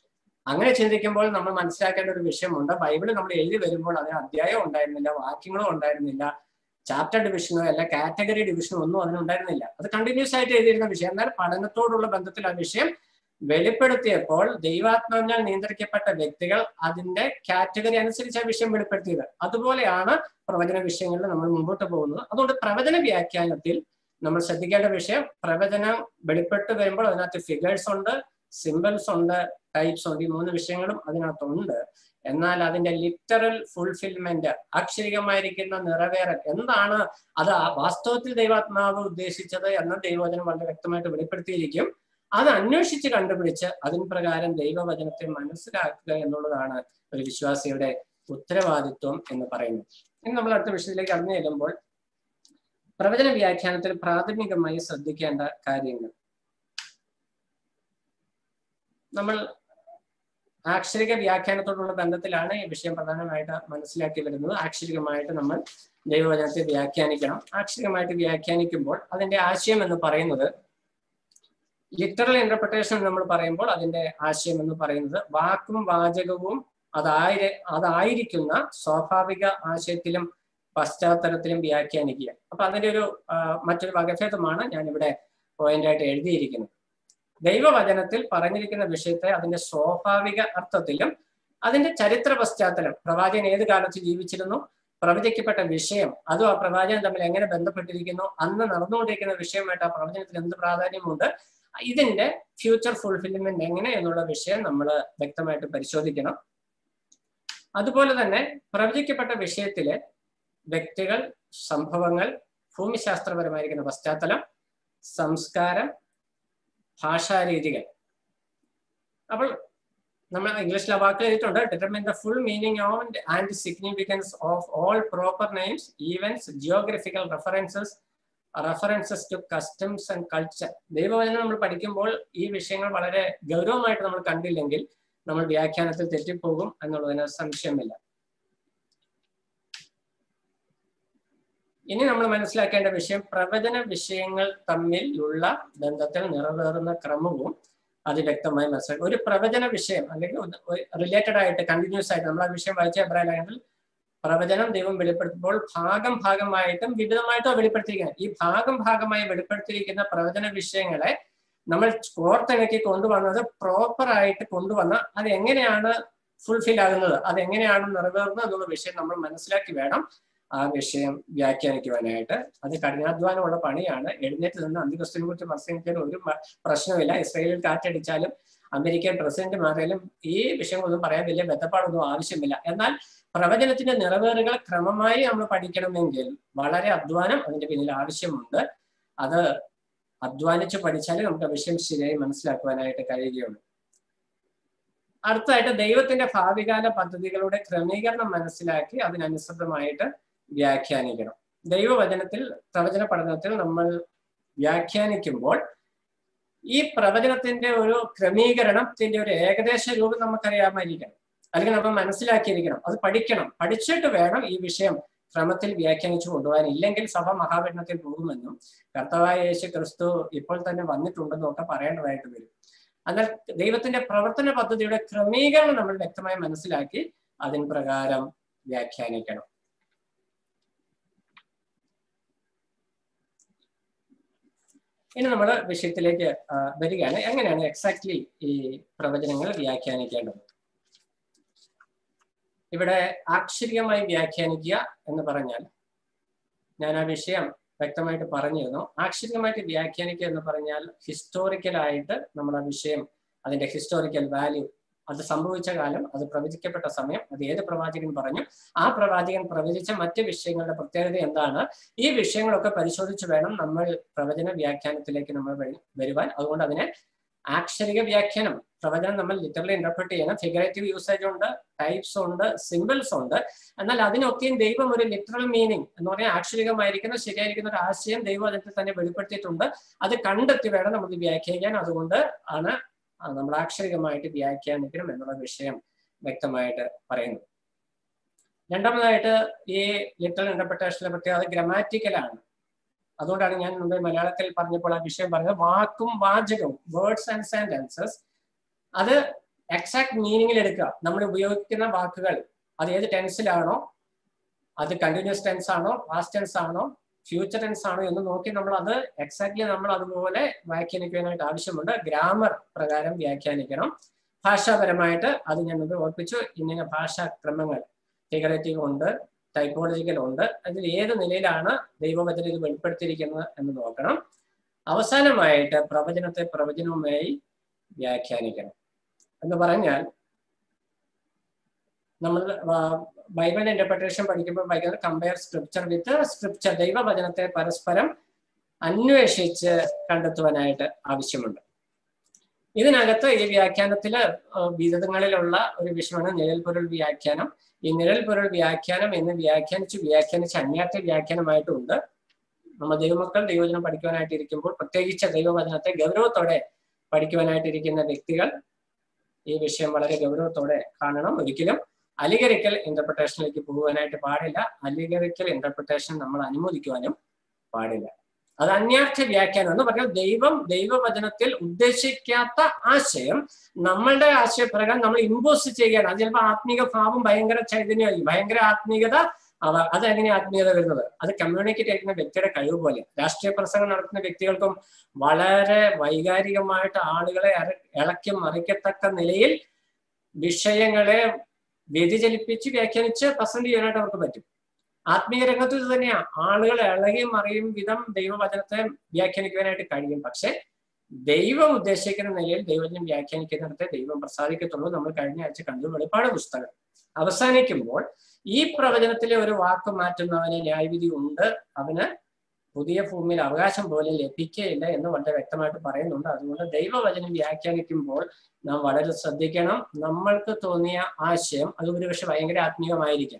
അങ്ങനെ ചിന്തിക്കുമ്പോൾ നമ്മൾ മനസ്സിലാക്കേണ്ട ഒരു വിഷയമുണ്ട് ബൈബിൾ നമ്മൾ എഴുതി വരുമ്പോൾ അതിന് അധ്യായം ഉണ്ടായിരുന്നില്ല വാക്യങ്ങളോ ഉണ്ടായിരുന്നില്ല ചാപ്റ്റർ ഡിവിഷനോ അല്ല കാറ്റഗറി ഡിവിഷനോ ഒന്നും അതിനുണ്ടായിരുന്നില്ല അത് കണ്ടിന്യൂസ് ആയിട്ട് എഴുതിയിരുന്ന വിഷയം എന്നാൽ പഠനത്തോടുള്ള ബന്ധത്തിൽ ആ വിഷയം വെളിപ്പെടുത്തിയപ്പോൾ ദൈവാത്മാവിനാൽ നിയന്ത്രിക്കപ്പെട്ട വ്യക്തികൾ അതിന്റെ കാറ്റഗറി അനുസരിച്ച് ആ വിഷയം വെളിപ്പെടുത്തിയത് അതുപോലെയാണ് പ്രവചന വിഷയങ്ങളിൽ നമ്മൾ മുമ്പോട്ട് പോകുന്നത് അതുകൊണ്ട് പ്രവചന വ്യാഖ്യാനത്തിൽ നമ്മൾ ശ്രദ്ധിക്കേണ്ട വിഷയം പ്രവചനം വെളിപ്പെട്ട് വരുമ്പോൾ അതിനകത്ത് ഫിഗേഴ്സ് ഉണ്ട് സിമ്പിൾസ് ഉണ്ട് ടൈപ്സ് ഉണ്ട് ഈ മൂന്ന് വിഷയങ്ങളും അതിനകത്തുണ്ട് എന്നാൽ അതിന്റെ ലിറ്ററൽ ഫുൾഫിൽമെന്റ് അക്ഷരികമായിരിക്കുന്ന നിറവേറൽ എന്താണ് അത് വാസ്തവത്തിൽ ദൈവാത്മാവ് ഉദ്ദേശിച്ചത് എന്ന ദൈവവചനം വളരെ വ്യക്തമായിട്ട് വെളിപ്പെടുത്തിയിരിക്കും അത് അന്വേഷിച്ച് കണ്ടുപിടിച്ച് അതിന് പ്രകാരം ദൈവവചനത്തെ മനസ്സിലാക്കുക എന്നുള്ളതാണ് ഒരു വിശ്വാസിയുടെ ഉത്തരവാദിത്വം എന്ന് പറയുന്നത് ഇനി നമ്മൾ അടുത്ത വിഷയത്തിലേക്ക് കടന്നു ചെല്ലുമ്പോൾ പ്രവചന വ്യാഖ്യാനത്തിൽ പ്രാഥമികമായി ശ്രദ്ധിക്കേണ്ട കാര്യങ്ങൾ നമ്മൾ ആക്ഷരിക വ്യാഖ്യാനത്തോടുള്ള ബന്ധത്തിലാണ് ഈ വിഷയം പ്രധാനമായിട്ട് മനസ്സിലാക്കി വരുന്നത് ആക്ഷരികമായിട്ട് നമ്മൾ ദൈവവചനത്തെ വ്യാഖ്യാനിക്കണം ആക്ഷരികമായിട്ട് വ്യാഖ്യാനിക്കുമ്പോൾ അതിന്റെ ആശയം എന്ന് പറയുന്നത് ലിറ്ററൽ ഇന്റർപ്രിട്ടേഷൻ നമ്മൾ പറയുമ്പോൾ അതിന്റെ ആശയം എന്ന് പറയുന്നത് വാക്കും വാചകവും അതായി അതായിരിക്കുന്ന സ്വാഭാവിക ആശയത്തിലും പശ്ചാത്തലത്തിലും വ്യാഖ്യാനിക്കുക അപ്പൊ അതിന്റെ ഒരു മറ്റൊരു വകഭേദമാണ് ഞാനിവിടെ പോയിന്റായിട്ട് എഴുതിയിരിക്കുന്നത് ദൈവവചനത്തിൽ പറഞ്ഞിരിക്കുന്ന വിഷയത്തെ അതിന്റെ സ്വാഭാവിക അർത്ഥത്തിലും അതിന്റെ ചരിത്ര പശ്ചാത്തലം പ്രവാചകൻ ഏത് കാലത്ത് ജീവിച്ചിരുന്നു പ്രവചിക്കപ്പെട്ട വിഷയം അതും ആ പ്രവാചകൻ തമ്മിൽ എങ്ങനെ ബന്ധപ്പെട്ടിരിക്കുന്നു അന്ന് നടന്നുകൊണ്ടിരിക്കുന്ന വിഷയമായിട്ട് ആ പ്രവചനത്തിൽ എന്ത് പ്രാധാന്യമുണ്ട് ഇതിന്റെ ഫ്യൂച്ചർ ഫുൾഫിൽമെന്റ് എങ്ങനെ എന്നുള്ള വിഷയം നമ്മൾ വ്യക്തമായിട്ട് പരിശോധിക്കണം അതുപോലെ തന്നെ പ്രവചിക്കപ്പെട്ട വിഷയത്തിലെ വ്യക്തികൾ സംഭവങ്ങൾ ഭൂമിശാസ്ത്രപരമായിരിക്കുന്ന പശ്ചാത്തലം സംസ്കാരം ഭാഷാരീതികൾ അപ്പോൾ നമ്മൾ ഇംഗ്ലീഷിൽ ആ വാക്ക് എഴുതിയിട്ടുണ്ട് determine the full meaning of and significance of all proper names events geographical references references to customs and culture ദൈവവചനം നമ്മൾ പഠിക്കുമ്പോൾ ഈ വിഷയങ്ങൾ വളരെ ഗൗരവമായിട്ട് നമ്മൾ കണ്ടില്ലെങ്കിൽ നമ്മൾ വ്യാഖ്യാനത്തിൽ തെറ്റിപ്പോകും എന്നുള്ളതിന് സംശയമില്ല ഇനി നമ്മൾ മനസ്സിലാക്കേണ്ട വിഷയം പ്രവചന വിഷയങ്ങൾ തമ്മിലുള്ള ബന്ധത്തിൽ നിറവേറുന്ന ക്രമവും അത് വ്യക്തമായി മനസ്സിലാക്കും ഒരു പ്രവചന വിഷയം അല്ലെങ്കിൽ റിലേറ്റഡ് ആയിട്ട് കണ്ടിന്യൂസ് ആയിട്ട് നമ്മൾ ആ വിഷയം വായിച്ച എബ്രാഹിം പ്രവചനം ദൈവം വെളിപ്പെടുത്തുമ്പോൾ ഭാഗം ഭാഗമായിട്ടും വിവിധമായിട്ടും വെളിപ്പെടുത്തിയിരിക്കുന്നത് ഈ ഭാഗം ഭാഗമായി വെളിപ്പെടുത്തിയിരിക്കുന്ന പ്രവചന വിഷയങ്ങളെ നമ്മൾ കോർത്തിണക്കി കൊണ്ടുവന്നത് പ്രോപ്പർ ആയിട്ട് കൊണ്ടുവന്ന അത് എങ്ങനെയാണ് ഫുൾഫിൽ ആകുന്നത് അത് എങ്ങനെയാണ് നിറവേറുന്നത് എന്നുള്ള വിഷയം നമ്മൾ മനസ്സിലാക്കി വേണം ആ വിഷയം വ്യാഖ്യാനിക്കുവാനായിട്ട് അത് കഠിനാധ്വാനമുള്ള പണിയാണ് എഴുന്നേറ്റ് നിന്ന് അന്ത്യക്രിസ്തുവിനെ കുറിച്ച് പ്രസംഗിക്കാൻ ഒരു പ്രശ്നമില്ല ഇസ്രയേലിൽ കാറ്റടിച്ചാലും അമേരിക്കൻ പ്രസിഡന്റ് മാറിയാലും ഈ വിഷയങ്ങളൊന്നും പറയാൻ വലിയ ബന്ധപ്പാടൊന്നും ആവശ്യമില്ല എന്നാൽ പ്രവചനത്തിന്റെ നിറവേറുകൾ ക്രമമായി നമ്മൾ പഠിക്കണമെങ്കിൽ വളരെ അധ്വാനം അതിന്റെ പിന്നിൽ ആവശ്യമുണ്ട് അത് അധ്വാനിച്ച് പഠിച്ചാലേ നമുക്ക് വിഷയം ശരിയായി മനസ്സിലാക്കുവാനായിട്ട് കഴിയുകയുള്ളൂ അടുത്തതായിട്ട് ദൈവത്തിന്റെ ഭാവികാല പദ്ധതികളുടെ ക്രമീകരണം മനസ്സിലാക്കി അതിനനുസൃതമായിട്ട് വ്യാഖ്യാനിക്കണം ദൈവവചനത്തിൽ പ്രവചന പഠനത്തിൽ നമ്മൾ വ്യാഖ്യാനിക്കുമ്പോൾ ഈ പ്രവചനത്തിന്റെ ഒരു ക്രമീകരണത്തിന്റെ ഒരു ഏകദേശ രൂപം നമുക്കറിയാമായിരിക്കണം അല്ലെങ്കിൽ നമ്മൾ മനസ്സിലാക്കിയിരിക്കണം അത് പഠിക്കണം പഠിച്ചിട്ട് വേണം ഈ വിഷയം ക്രമത്തിൽ വ്യാഖ്യാനിച്ചു കൊണ്ടുപോകാൻ ഇല്ലെങ്കിൽ സഭ മഹാപഠനത്തിൽ പോകുമെന്നും കർത്താവായ യേശു ക്രിസ്തു ഇപ്പോൾ തന്നെ വന്നിട്ടുണ്ടെന്നും ഒക്കെ പറയേണ്ടതായിട്ട് വരും എന്നാൽ ദൈവത്തിന്റെ പ്രവർത്തന പദ്ധതിയുടെ ക്രമീകരണം നമ്മൾ വ്യക്തമായി മനസ്സിലാക്കി അതിന് പ്രകാരം വ്യാഖ്യാനിക്കണം ഇനി നമ്മൾ വിഷയത്തിലേക്ക് വരികയാണ് എങ്ങനെയാണ് എക്സാക്ട്ലി ഈ പ്രവചനങ്ങൾ വ്യാഖ്യാനിക്കേണ്ടത് ഇവിടെ ആക്ഷരികമായി വ്യാഖ്യാനിക്കുക എന്ന് പറഞ്ഞാൽ ഞാൻ ആ വിഷയം വ്യക്തമായിട്ട് പറഞ്ഞിരുന്നു ആക്ഷരികമായിട്ട് വ്യാഖ്യാനിക്കുക എന്ന് പറഞ്ഞാൽ ഹിസ്റ്റോറിക്കലായിട്ട് നമ്മൾ ആ വിഷയം അതിന്റെ ഹിസ്റ്റോറിക്കൽ വാല്യൂ അത് സംഭവിച്ച കാലം അത് പ്രവചിക്കപ്പെട്ട സമയം അത് ഏത് പ്രവാചകൻ പറഞ്ഞു ആ പ്രവാചകൻ പ്രവചിച്ച മറ്റ് വിഷയങ്ങളുടെ പ്രത്യേകത എന്താണ് ഈ വിഷയങ്ങളൊക്കെ പരിശോധിച്ച് വേണം നമ്മൾ പ്രവചന വ്യാഖ്യാനത്തിലേക്ക് നമ്മൾ വരുവാൻ അതുകൊണ്ട് അതിനെ ആക്ഷരിക വ്യാഖ്യാനം പ്രവചനം നമ്മൾ ലിറ്ററലി ഇന്റർപ്രറ്റ് ചെയ്യണം ഫിഗറേറ്റീവ് യൂസേജ് ഉണ്ട് ടൈപ്സ് ഉണ്ട് സിമ്പിൾസ് ഉണ്ട് എന്നാൽ അതിനൊക്കെയും ദൈവം ഒരു ലിറ്ററൽ മീനിങ് എന്ന് പറഞ്ഞാൽ ആക്ഷരികമായിരിക്കുന്ന ശരിയായിരിക്കുന്ന ഒരു ആശയം ദൈവം അതിൽ തന്നെ വെളിപ്പെടുത്തിയിട്ടുണ്ട് അത് കണ്ടെത്തി വേണം നമുക്ക് വ്യാഖ്യാനിക്കാൻ അതുകൊണ്ട് ആണ് നമ്മൾ ആക്ഷരികമായിട്ട് വ്യാഖ്യാനിക്കണം എന്നുള്ള വിഷയം വ്യക്തമായിട്ട് പറയുന്നു രണ്ടാമതായിട്ട് ഈ ലിറ്ററൽ ഇന്റർപ്രിട്ടേഷനെ പ്രത്യേകത അത് ഗ്രമാറ്റിക്കലാണ് അതുകൊണ്ടാണ് ഞാൻ മുമ്പ് മലയാളത്തിൽ പറഞ്ഞപ്പോൾ ആ വിഷയം പറഞ്ഞത് വാക്കും വാചകവും വേർഡ്സ് ആൻഡ് സെന്റൻസസ് അത് എക്സാക്ട് മീനിങ്ങിൽ എടുക്കുക നമ്മൾ ഉപയോഗിക്കുന്ന വാക്കുകൾ അത് ഏത് ടെൻസിലാണോ അത് കണ്ടിന്യൂസ് ടെൻസ് ആണോ പാസ്റ്റ് ടെൻസ് ആണോ ഫ്യൂച്ചർ ടെൻസ് ആണോ എന്ന് നോക്കി നമ്മൾ അത് എക്സാക്ട്ലി നമ്മൾ അതുപോലെ വ്യാഖ്യാനിക്കാനായിട്ട് ആവശ്യമുണ്ട് ഗ്രാമർ പ്രകാരം വ്യാഖ്യാനിക്കണം ഭാഷാപരമായിട്ട് അത് ഞാനത് ഓർപ്പിച്ചു ഇങ്ങനെ ഭാഷാക്രമങ്ങൾ ഫിഗറേറ്റീവ് ഉണ്ട് ടൈപ്പോളജിക്കൽ ഉണ്ട് അതിൽ ഏത് നിലയിലാണ് ദൈവവചനം ഇത് വെളിപ്പെടുത്തിയിരിക്കുന്നത് എന്ന് നോക്കണം അവസാനമായിട്ട് പ്രവചനത്തെ പ്രവചനവുമായി വ്യാഖ്യാനിക്കണം എന്ന് പറഞ്ഞാൽ നമ്മൾ ബൈബിൾ ഇന്റർപ്രിട്ടേഷൻ പഠിക്കുമ്പോൾ ഭയങ്കര കമ്പയർ സ്ക്രിപ്ചർ വിത്ത് സ്ക്രിപ്ചർ ദൈവവചനത്തെ പരസ്പരം അന്വേഷിച്ച് കണ്ടെത്തുവാനായിട്ട് ആവശ്യമുണ്ട് ഇതിനകത്ത് ഈ വ്യാഖ്യാനത്തില് വിധങ്ങളിലുള്ള ഒരു വിഷയമാണ് നിഴൽപൊരുൾ വ്യാഖ്യാനം ഈ നിഴൽപൊരുൾ വ്യാഖ്യാനം എന്ന് വ്യാഖ്യാനിച്ച് വ്യാഖ്യാനിച്ച് അന്യാർത്ഥ വ്യാഖ്യാനമായിട്ടുണ്ട് നമ്മൾ ദൈവമക്കൾ ദൈവവചനം പഠിക്കുവാനായിട്ട് ഇരിക്കുമ്പോൾ പ്രത്യേകിച്ച് ദൈവവചനത്തെ ഗൗരവത്തോടെ പഠിക്കുവാനായിട്ടിരിക്കുന്ന വ്യക്തികൾ ഈ വിഷയം വളരെ ഗൗരവത്തോടെ കാണണം ഒരിക്കലും അലിഗറിക്കൽ ഇന്റർപ്രിട്ടേഷനിലേക്ക് പോകുവാനായിട്ട് പാടില്ല അലിഗറിക്കൽ ഇന്റർപ്രിട്ടേഷൻ നമ്മൾ അനുമോദിക്കുവാനും പാടില്ല അത് അന്യാർത്ഥ വ്യാഖ്യാനം എന്ന് പറഞ്ഞാൽ ദൈവം ദൈവവചനത്തിൽ ഉദ്ദേശിക്കാത്ത ആശയം നമ്മളുടെ ആശയപ്രകാരം നമ്മൾ ഇമ്പോസ് ചെയ്യുകയാണ് അത് ചിലപ്പോൾ ആത്മീക ഭാവം ഭയങ്കര ചൈതന്യമായി ഭയങ്കര ആത്മീയത അവ അതെങ്ങനെ ആത്മീയത വരുന്നത് അത് കമ്മ്യൂണിക്കേറ്റ് ചെയ്യുന്ന വ്യക്തിയുടെ കഴിവ് പോലെ രാഷ്ട്രീയ പ്രസംഗം നടത്തുന്ന വ്യക്തികൾക്കും വളരെ വൈകാരികമായിട്ട് ആളുകളെ ഇളക്കി മറിക്കത്തക്ക നിലയിൽ വിഷയങ്ങളെ വ്യതിചലിപ്പിച്ച് വ്യാഖ്യാനിച്ച് പ്രസന്റ് ചെയ്യാനായിട്ട് അവർക്ക് പറ്റും ആത്മീയ രംഗത്ത് ഇത് തന്നെയാണ് ആളുകൾ ഇളകി മറിയും വിധം ദൈവവചനത്തെ വ്യാഖ്യാനിക്കുവാനായിട്ട് കഴിയും പക്ഷെ ദൈവം ഉദ്ദേശിക്കുന്ന നിലയിൽ ദൈവജനം വ്യാഖ്യാനിക്കുന്നിടത്തെ ദൈവം പ്രസാദിക്കത്തുള്ളൂ നമ്മൾ കഴിഞ്ഞ ആഴ്ച കണ്ടു വെളിപ്പാട് പുസ്തകം അവസാനിക്കുമ്പോൾ ഈ പ്രവചനത്തിലെ ഒരു വാക്ക് മാറ്റുന്നവന് ന്യായവിധി ഉണ്ട് അവന് പുതിയ ഭൂമിയിൽ അവകാശം പോലെ ലഭിക്കുകയില്ല എന്ന് വളരെ വ്യക്തമായിട്ട് പറയുന്നുണ്ട് അതുകൊണ്ട് ദൈവവചനം വ്യാഖ്യാനിക്കുമ്പോൾ നാം വളരെ ശ്രദ്ധിക്കണം നമ്മൾക്ക് തോന്നിയ ആശയം അത് ഒരുപക്ഷെ ഭയങ്കര ആത്മീയമായിരിക്കാം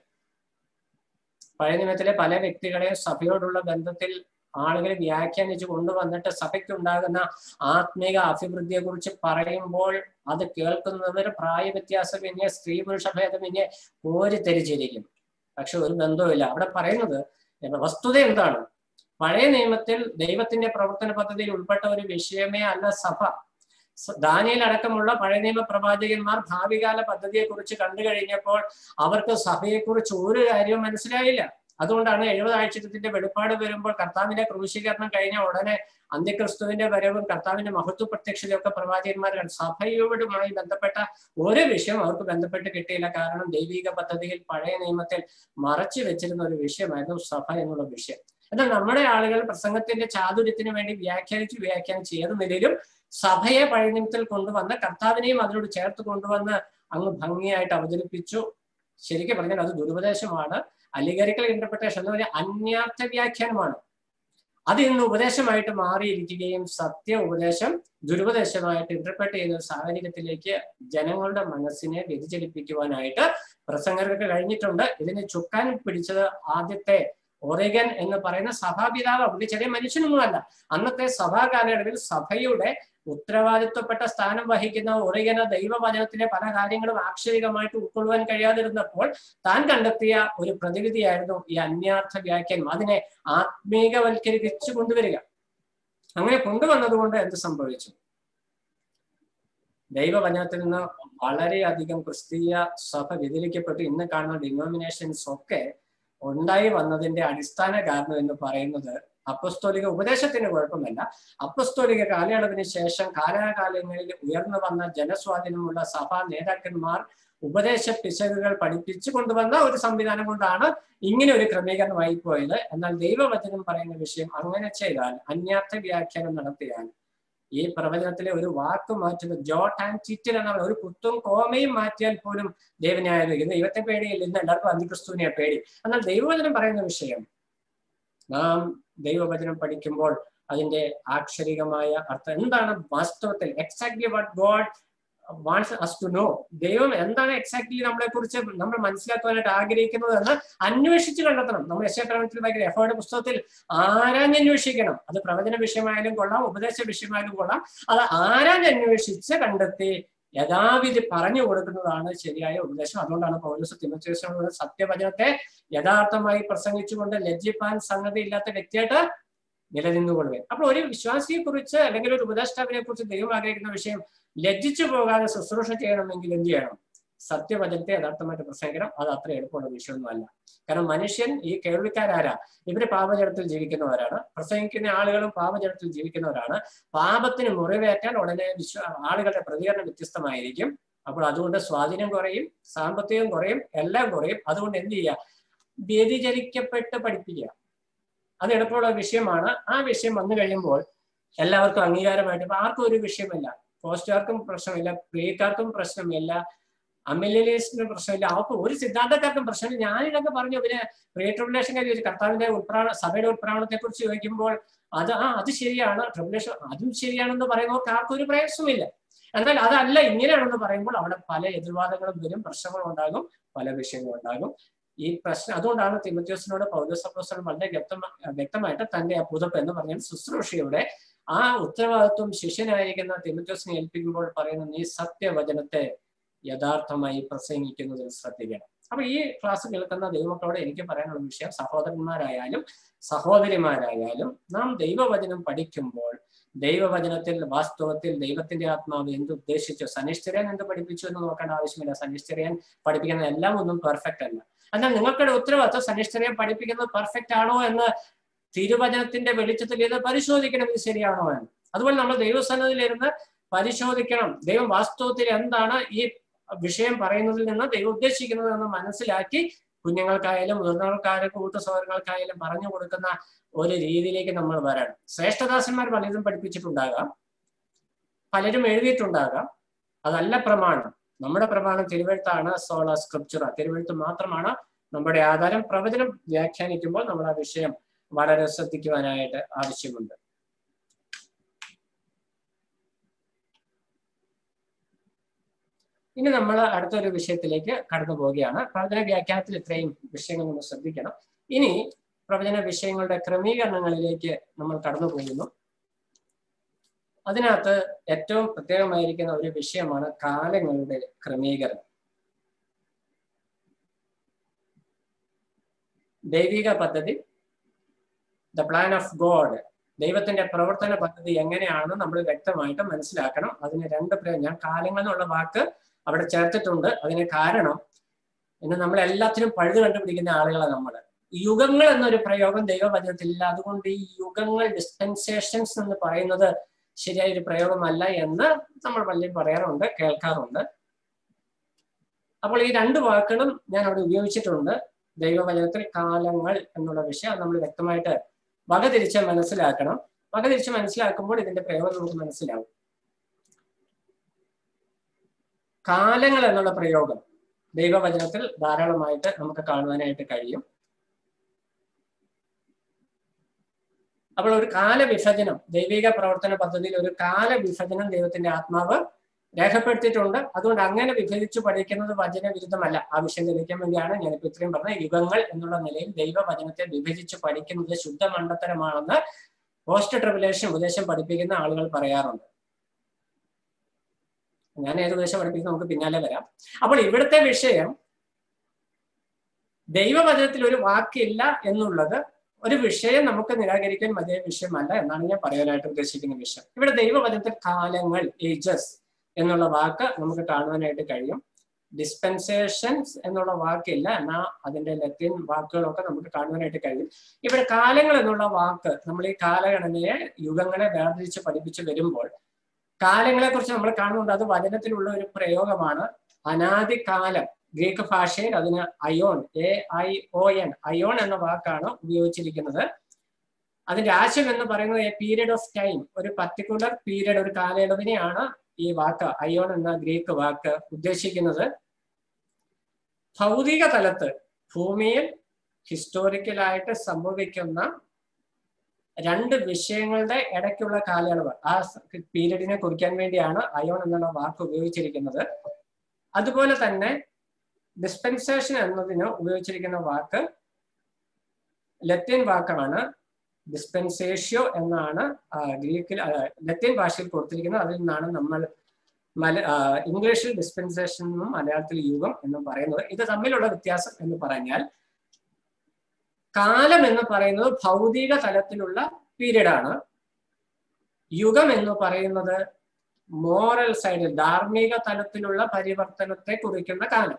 പഴയ നിയമത്തിലെ പല വ്യക്തികളെയും സഭയോടുള്ള ബന്ധത്തിൽ ആളുകൾ വ്യാഖ്യാനിച്ചു കൊണ്ടുവന്നിട്ട് സഭയ്ക്കുണ്ടാകുന്ന ആത്മീക അഭിവൃദ്ധിയെ കുറിച്ച് പറയുമ്പോൾ അത് കേൾക്കുന്നവർ പ്രായ വ്യത്യാസമന്യേ സ്ത്രീ പുരുഷ ഭേദമന്യേ കോരിത്തെരിച്ചിരിക്കും പക്ഷെ ഒരു ബന്ധവുമില്ല അവിടെ പറയുന്നത് വസ്തുത എന്താണ് പഴയ നിയമത്തിൽ ദൈവത്തിന്റെ പ്രവർത്തന പദ്ധതിയിൽ ഉൾപ്പെട്ട ഒരു വിഷയമേ അല്ല സഭ ദാനിയൽ അടക്കമുള്ള പഴയ നിയമ പ്രവാചകന്മാർ ഭാവികാല പദ്ധതിയെ കുറിച്ച് കണ്ടു കഴിഞ്ഞപ്പോൾ അവർക്ക് സഭയെക്കുറിച്ച് ഒരു കാര്യവും മനസ്സിലായില്ല അതുകൊണ്ടാണ് എഴുപത് ആഴ്ചത്തിന്റെ വെളിപ്പാട് വരുമ്പോൾ കർത്താവിന്റെ ക്രൂശീകരണം കഴിഞ്ഞ ഉടനെ അന്ത്യക്രിസ്തുവിന്റെ വരവും കർത്താവിന്റെ മഹത്വ പ്രത്യക്ഷതയൊക്കെ പ്രവാചകന്മാർ സഭയോടുമായി ബന്ധപ്പെട്ട ഒരു വിഷയം അവർക്ക് ബന്ധപ്പെട്ട് കിട്ടിയില്ല കാരണം ദൈവിക പദ്ധതിയിൽ പഴയ നിയമത്തിൽ മറച്ചു വെച്ചിരുന്ന ഒരു വിഷയമായിരുന്നു സഭ എന്നുള്ള വിഷയം എന്നാൽ നമ്മുടെ ആളുകൾ പ്രസംഗത്തിന്റെ ചാതുര്യത്തിന് വേണ്ടി വ്യാഖ്യാനിച്ച് വ്യാഖ്യാനിച്ച് ഏത് നിലയിലും സഭയെ പഴയ നിയമത്തിൽ കൊണ്ടുവന്ന് കർത്താവിനെയും അതിനോട് ചേർത്ത് കൊണ്ടുവന്ന് അങ്ങ് ഭംഗിയായിട്ട് അവതരിപ്പിച്ചു ശരിക്കും പറഞ്ഞാൽ അത് ദുരുപദേശമാണ് അലിഗറിക്കൽ ഇന്റർപ്രിട്ടേഷൻ എന്ന് പറഞ്ഞാൽ അന്യാർത്ഥ വ്യാഖ്യാനമാണ് അത് ഇന്ന് ഉപദേശമായിട്ട് മാറിയിരിക്കുകയും സത്യ ഉപദേശം ദുരുപദേശമായിട്ട് ഇന്റർപ്രറ്റ് ചെയ്യുന്ന ഒരു സാഹചര്യത്തിലേക്ക് ജനങ്ങളുടെ മനസ്സിനെ വ്യതിചലിപ്പിക്കുവാനായിട്ട് പ്രസംഗർക്ക് കഴിഞ്ഞിട്ടുണ്ട് ഇതിന് ചുക്കാൻ പിടിച്ചത് ആദ്യത്തെ ഒറിഗൻ എന്ന് പറയുന്ന സഭാപിതാവ് പുള്ളി ചെറിയ മനുഷ്യനൊന്നുമല്ല അന്നത്തെ സഭാ കാലയളവിൽ സഭയുടെ ഉത്തരവാദിത്വപ്പെട്ട സ്ഥാനം വഹിക്കുന്ന ഒറിഗന ദൈവവചനത്തിലെ പല കാര്യങ്ങളും ആക്ഷരികമായിട്ട് ഉൾക്കൊള്ളുവാൻ കഴിയാതിരുന്നപ്പോൾ താൻ കണ്ടെത്തിയ ഒരു പ്രതിവിധിയായിരുന്നു ഈ അന്യാർത്ഥ വ്യാഖ്യാനം അതിനെ ആത്മീകവൽക്കരിച്ചു കൊണ്ടുവരിക അങ്ങനെ കൊണ്ടുവന്നതുകൊണ്ട് എന്ത് സംഭവിച്ചു ദൈവവചനത്തിൽ നിന്ന് വളരെയധികം ക്രിസ്തീയ സഭ വ്യതിരിക്കപ്പെട്ട് ഇന്ന് കാണുന്ന ഡിനോമിനേഷൻസ് ഒക്കെ ഉണ്ടായി വന്നതിന്റെ അടിസ്ഥാന കാരണം എന്ന് പറയുന്നത് അപ്പസ്തോലിക ഉപദേശത്തിന് കുഴപ്പമല്ല അപ്പസ്തോലിക കാലയളവിന് ശേഷം കാലാകാലങ്ങളിൽ ഉയർന്നു വന്ന ജനസ്വാധീനമുള്ള സഭാ നേതാക്കന്മാർ ഉപദേശ പിശകുകൾ പഠിപ്പിച്ചു കൊണ്ടുവന്ന ഒരു സംവിധാനം കൊണ്ടാണ് ഇങ്ങനെ ഒരു ക്രമീകരണമായി പോയത് എന്നാൽ ദൈവവചനം പറയുന്ന വിഷയം അങ്ങനെ ചെയ്താൽ അന്യാർത്ഥ വ്യാഖ്യാനം നടത്തിയാൽ ഈ പ്രവചനത്തിലെ ഒരു വാക്ക് മാറ്റുന്നത് ജോട്ട് ആൻഡ് ചിറ്റിൽ എന്നുള്ള ഒരു കുത്തും കോമയും മാറ്റിയാൽ പോലും ദൈവന്യായം ദൈവത്തെ പേടിയില്ല ഇന്ന് എല്ലാവർക്കും അന്തിക്രിസ്തുവിനെ പേടി എന്നാൽ ദൈവവചനം പറയുന്ന വിഷയം നാം ദൈവവചനം പഠിക്കുമ്പോൾ അതിന്റെ ആക്ഷരികമായ അർത്ഥം എന്താണ് വാസ്തവത്തിൽ exactly what God wants us to know ദൈവം എന്താണ് എക്സാക്ട്ലി നമ്മളെ കുറിച്ച് നമ്മൾ മനസ്സിലാക്കുവാനായിട്ട് ആഗ്രഹിക്കുന്നത് എന്ന് അന്വേഷിച്ച് കണ്ടെത്തണം നമ്മൾ യശപ്രവണത്തിൽ ഭയങ്കര എഫേർഡ് പുസ്തകത്തിൽ ആരാഞ്ഞന്വേഷിക്കണം അത് പ്രവചന വിഷയമായാലും കൊള്ളാം ഉപദേശ വിഷയമായാലും കൊള്ളാം അത് ആരാഞ്ഞന്വേഷിച്ച് കണ്ടെത്തി യഥാവിധി പറഞ്ഞു കൊടുക്കുന്നതാണ് ശരിയായ ഉപദേശം അതുകൊണ്ടാണ് പൗരസ് തിമച്ചേശ്വര സത്യവചനത്തെ യഥാർത്ഥമായി പ്രസംഗിച്ചുകൊണ്ട് ലജ്ജിപ്പാൻ സംഗതി ഇല്ലാത്ത വ്യക്തിയായിട്ട് നിലനിന്നുകൊള്ളുക അപ്പോൾ ഒരു വിശ്വാസിയെ കുറിച്ച് അല്ലെങ്കിൽ ഒരു ഉപദേഷ്ടാവിനെ കുറിച്ച് ദൈവം ആഗ്രഹിക്കുന്ന വിഷയം ലജ്ജിച്ചു പോകാതെ ശുശ്രൂഷ ചെയ്യണമെങ്കിൽ എന്ത് ചെയ്യണം സത്യവചനത്തെ യഥാർത്ഥമായിട്ട് പ്രസംഗിക്കണം അത് അത്ര എളുപ്പമുള്ള വിഷയമൊന്നുമല്ല കാരണം മനുഷ്യൻ ഈ കേൾവിക്കാരാരാ ഇവര് പാപജലത്തിൽ ജീവിക്കുന്നവരാണ് പ്രസംഗിക്കുന്ന ആളുകളും പാപജലത്തിൽ ജീവിക്കുന്നവരാണ് പാപത്തിന് മുറിവേറ്റാൽ ഉടനെ വിശ്വ ആളുകളുടെ പ്രതികരണം വ്യത്യസ്തമായിരിക്കും അപ്പോൾ അതുകൊണ്ട് സ്വാധീനം കുറയും സാമ്പത്തികം കുറയും എല്ലാം കുറയും അതുകൊണ്ട് എന്ത് ചെയ്യുക വ്യതിചലിക്കപ്പെട്ട് പഠിപ്പിക്കുക അത് എളുപ്പമുള്ള വിഷയമാണ് ആ വിഷയം വന്നു കഴിയുമ്പോൾ എല്ലാവർക്കും അംഗീകാരമായിട്ട് ഇപ്പൊ ആർക്കും ഒരു വിഷയമില്ല പോസ്റ്റുകാർക്കും പ്രശ്നമില്ല പ്രിയക്കാർക്കും പ്രശ്നമില്ല അമിലേഷന് പ്രശ്നമില്ല അവർക്ക് ഒരു സിദ്ധാന്തക്കാർക്കും പ്രശ്നമില്ല ഞാനിതൊക്കെ പറഞ്ഞു പിന്നെ പ്രിയ ട്രിബുലേഷൻ കാര്യം ചോദിച്ചു കർത്താവിന്റെ ഉത്പ്രാണ സഭയുടെ ഉത്പ്രാണത്തെ കുറിച്ച് ചോദിക്കുമ്പോൾ അത് ആ അത് ശരിയാണ് ട്രിബുലേഷൻ അതും ശരിയാണെന്ന് പറയുന്നവർക്ക് ആർക്കും ഒരു പ്രയാസമില്ല എന്നാൽ അതല്ല ഇങ്ങനെയാണെന്ന് പറയുമ്പോൾ അവിടെ പല എതിർവാദങ്ങളും വരും പ്രശ്നങ്ങളും ഉണ്ടാകും പല വിഷയങ്ങളും ഉണ്ടാകും ഈ പ്രശ്നം അതുകൊണ്ടാണ് തിമത്യോസിനോട് പൗരസപ്പോസനം വളരെ വ്യക്തമാ വ്യക്തമായിട്ട് തന്റെ ആ പുതപ്പ് എന്ന് പറഞ്ഞ ശുശ്രൂഷയുടെ ആ ഉത്തരവാദിത്വം ശിഷ്യനായിരിക്കുന്ന തിമത്യോസിനെ ഏൽപ്പിക്കുമ്പോൾ പറയുന്ന നീ സത്യവചനത്തെ യഥാർത്ഥമായി പ്രസംഗിക്കുന്നതിൽ ശ്രദ്ധിക്കണം അപ്പൊ ഈ ക്ലാസ് കേൾക്കുന്ന ദൈവമക്കളോട് എനിക്ക് പറയാനുള്ള വിഷയം സഹോദരന്മാരായാലും സഹോദരിമാരായാലും നാം ദൈവവചനം പഠിക്കുമ്പോൾ ദൈവവചനത്തിൽ വാസ്തവത്തിൽ ദൈവത്തിന്റെ ആത്മാവ് എന്ത് ഉദ്ദേശിച്ചു സനിഷ്ഠരൻ എന്ത് പഠിപ്പിച്ചു എന്ന് നോക്കേണ്ട ആവശ്യമില്ല സനിഷ്ഠരൻ പഠിപ്പിക്കുന്ന എല്ലാം ഒന്നും പെർഫെക്റ്റ് അല്ല എന്നാൽ നിങ്ങൾക്കുടെ ഉത്തരവാദിത്വം സനിഷ്ഠരൻ പഠിപ്പിക്കുന്നത് പെർഫെക്റ്റ് ആണോ എന്ന് തിരുവചനത്തിന്റെ വെളിച്ചത്തിൽ ഇത് പരിശോധിക്കണം ഇത് ശരിയാണോ എന്ന് അതുപോലെ നമ്മൾ ദൈവസന്നതിലിരുന്ന് പരിശോധിക്കണം ദൈവം വാസ്തവത്തിൽ എന്താണ് ഈ വിഷയം പറയുന്നതിൽ നിന്ന് ദൈവം ഉദ്ദേശിക്കുന്നത് എന്ന് മനസ്സിലാക്കി കുഞ്ഞുങ്ങൾക്കായാലും മുതിർന്നവർക്കായാലും കൂട്ടു സഹോദരങ്ങൾക്കായാലും പറഞ്ഞു കൊടുക്കുന്ന ഒരു രീതിയിലേക്ക് നമ്മൾ വരണം ശ്രേഷ്ഠദാസന്മാർ പലരും പഠിപ്പിച്ചിട്ടുണ്ടാകാം പലരും എഴുതിയിട്ടുണ്ടാകാം അതല്ല പ്രമാണം നമ്മുടെ പ്രമാണം തിരുവഴുത്താണ് സോള സ്ക്രിപ്ചറ തിരുവഴുത്ത് മാത്രമാണ് നമ്മുടെ ആധാരം പ്രവചനം വ്യാഖ്യാനിക്കുമ്പോൾ നമ്മൾ ആ വിഷയം വളരെ ശ്രദ്ധിക്കുവാനായിട്ട് ആവശ്യമുണ്ട് ഇനി നമ്മൾ അടുത്തൊരു വിഷയത്തിലേക്ക് കടന്നു പോവുകയാണ് പ്രവചന വ്യാഖ്യാനത്തിൽ ഇത്രയും വിഷയങ്ങൾ നമ്മൾ ശ്രദ്ധിക്കണം ഇനി പ്രവചന വിഷയങ്ങളുടെ ക്രമീകരണങ്ങളിലേക്ക് നമ്മൾ കടന്നു പോകുന്നു അതിനകത്ത് ഏറ്റവും പ്രത്യേകമായിരിക്കുന്ന ഒരു വിഷയമാണ് കാലങ്ങളുടെ ക്രമീകരണം ദൈവിക പദ്ധതി ദ പ്ലാൻ ഓഫ് ഗോഡ് ദൈവത്തിന്റെ പ്രവർത്തന പദ്ധതി എങ്ങനെയാണ് നമ്മൾ വ്യക്തമായിട്ട് മനസ്സിലാക്കണം അതിന് രണ്ട് ഞാൻ കാലങ്ങൾ എന്നുള്ള വാക്ക് അവിടെ ചേർത്തിട്ടുണ്ട് അതിന് കാരണം ഇന്ന് നമ്മൾ എല്ലാത്തിനും പഴുത് കണ്ടുപിടിക്കുന്ന ആളുകളാണ് നമ്മൾ യുഗങ്ങൾ എന്നൊരു പ്രയോഗം ദൈവവചനത്തിലില്ല അതുകൊണ്ട് ഈ യുഗങ്ങൾ ഡിസ്പെൻസേഷൻസ് എന്ന് പറയുന്നത് ശരിയായ ഒരു പ്രയോഗമല്ല എന്ന് നമ്മൾ പലരും പറയാറുണ്ട് കേൾക്കാറുണ്ട് അപ്പോൾ ഈ രണ്ട് വാക്കുകളും ഞാൻ അവിടെ ഉപയോഗിച്ചിട്ടുണ്ട് ദൈവവചനത്തിൽ കാലങ്ങൾ എന്നുള്ള വിഷയം നമ്മൾ വ്യക്തമായിട്ട് വകതിരിച്ച് മനസ്സിലാക്കണം വകതിരിച്ച് മനസ്സിലാക്കുമ്പോൾ ഇതിന്റെ പ്രയോഗം നമുക്ക് മനസ്സിലാവും കാലങ്ങൾ എന്നുള്ള പ്രയോഗം ദൈവവചനത്തിൽ ധാരാളമായിട്ട് നമുക്ക് കാണുവാനായിട്ട് കഴിയും അപ്പോൾ ഒരു കാലവിഭജനം ദൈവിക പ്രവർത്തന പദ്ധതിയിൽ ഒരു കാലവിഭജനം ദൈവത്തിന്റെ ആത്മാവ് രേഖപ്പെടുത്തിയിട്ടുണ്ട് അതുകൊണ്ട് അങ്ങനെ വിഭജിച്ചു പഠിക്കുന്നത് വചന വിരുദ്ധമല്ല ആ വിഷയം തെളിയിക്കാൻ വേണ്ടിയാണ് ഞാനിപ്പോ ഇത്രയും പറഞ്ഞ യുഗങ്ങൾ എന്നുള്ള നിലയിൽ ദൈവവചനത്തെ വിഭജിച്ച് പഠിക്കുന്നത് ശുദ്ധ മണ്ടത്തരമാണെന്ന് പോസ്റ്റ് ട്രിബുലേഷൻ ഉപദേശം പഠിപ്പിക്കുന്ന ആളുകൾ പറയാറുണ്ട് ഞാൻ ഏത് ഉപദേശം പഠിപ്പിക്കുന്ന നമുക്ക് പിന്നാലെ വരാം അപ്പോൾ ഇവിടുത്തെ വിഷയം ദൈവവചനത്തിൽ ഒരു വാക്കില്ല എന്നുള്ളത് ഒരു വിഷയം നമുക്ക് നിരാകരിക്കാൻ മതിയായ വിഷയമല്ല എന്നാണ് ഞാൻ പറയാനായിട്ട് ഉദ്ദേശിക്കുന്ന വിഷയം ഇവിടെ ദൈവവചനത്തിൽ കാലങ്ങൾ ഏജസ് എന്നുള്ള വാക്ക് നമുക്ക് കാണുവാനായിട്ട് കഴിയും ഡിസ്പെൻസേഷൻസ് എന്നുള്ള വാക്കില്ല എന്നാൽ അതിന്റെ ലത്തീൻ വാക്കുകളൊക്കെ നമുക്ക് കാണുവാനായിട്ട് കഴിയും ഇവിടെ കാലങ്ങൾ എന്നുള്ള വാക്ക് നമ്മൾ ഈ കാലഗണനയെ യുഗങ്ങളെ വേർതിരിച്ച് പഠിപ്പിച്ച് വരുമ്പോൾ കാലങ്ങളെ കുറിച്ച് നമ്മൾ കാണുന്നുണ്ട് അത് വചനത്തിലുള്ള ഒരു പ്രയോഗമാണ് അനാദികാലം ഗ്രീക്ക് ഭാഷയിൽ അതിന് aion A I O N aion എന്ന വാക്കാണ് ഉപയോഗിച്ചിരിക്കുന്നത് അതിന്റെ ആശയം എന്ന് പറയുന്നത് എ പീരിയഡ് ഓഫ് ടൈം ഒരു പർട്ടിക്കുലർ പീരിയഡ് ഒരു കാലയളവിനെയാണ് ഈ വാക്ക് അയോൺ എന്ന ഗ്രീക്ക് വാക്ക് ഉദ്ദേശിക്കുന്നത് ഭൗതിക തലത്ത് ഭൂമിയിൽ ഹിസ്റ്റോറിക്കലായിട്ട് സംഭവിക്കുന്ന രണ്ട് വിഷയങ്ങളുടെ ഇടയ്ക്കുള്ള കാലയളവ് ആ പീരീഡിനെ കുറിക്കാൻ വേണ്ടിയാണ് അയോൺ എന്നുള്ള വാക്ക് ഉപയോഗിച്ചിരിക്കുന്നത് അതുപോലെ തന്നെ ഡിസ്പെൻസേഷൻ എന്നതിന് ഉപയോഗിച്ചിരിക്കുന്ന വാക്ക് ലത്തീൻ വാക്കാണ് ഡിസ്പെൻസേഷ്യോ എന്നാണ് ഗ്രീക്കിൽ ലത്തീൻ ഭാഷയിൽ കൊടുത്തിരിക്കുന്നത് അതിൽ നിന്നാണ് നമ്മൾ മല ഇംഗ്ലീഷിൽ ഡിസ്പെൻസേഷൻ എന്നും മലയാളത്തിൽ യുഗം എന്നും പറയുന്നത് ഇത് തമ്മിലുള്ള വ്യത്യാസം എന്ന് പറഞ്ഞാൽ കാലം എന്ന് പറയുന്നത് ഭൗതിക തലത്തിലുള്ള പീരീഡ് ആണ് യുഗം എന്ന് പറയുന്നത് മോറൽ സൈഡിൽ ധാർമ്മിക തലത്തിലുള്ള പരിവർത്തനത്തെ കുറിക്കുന്ന കാലം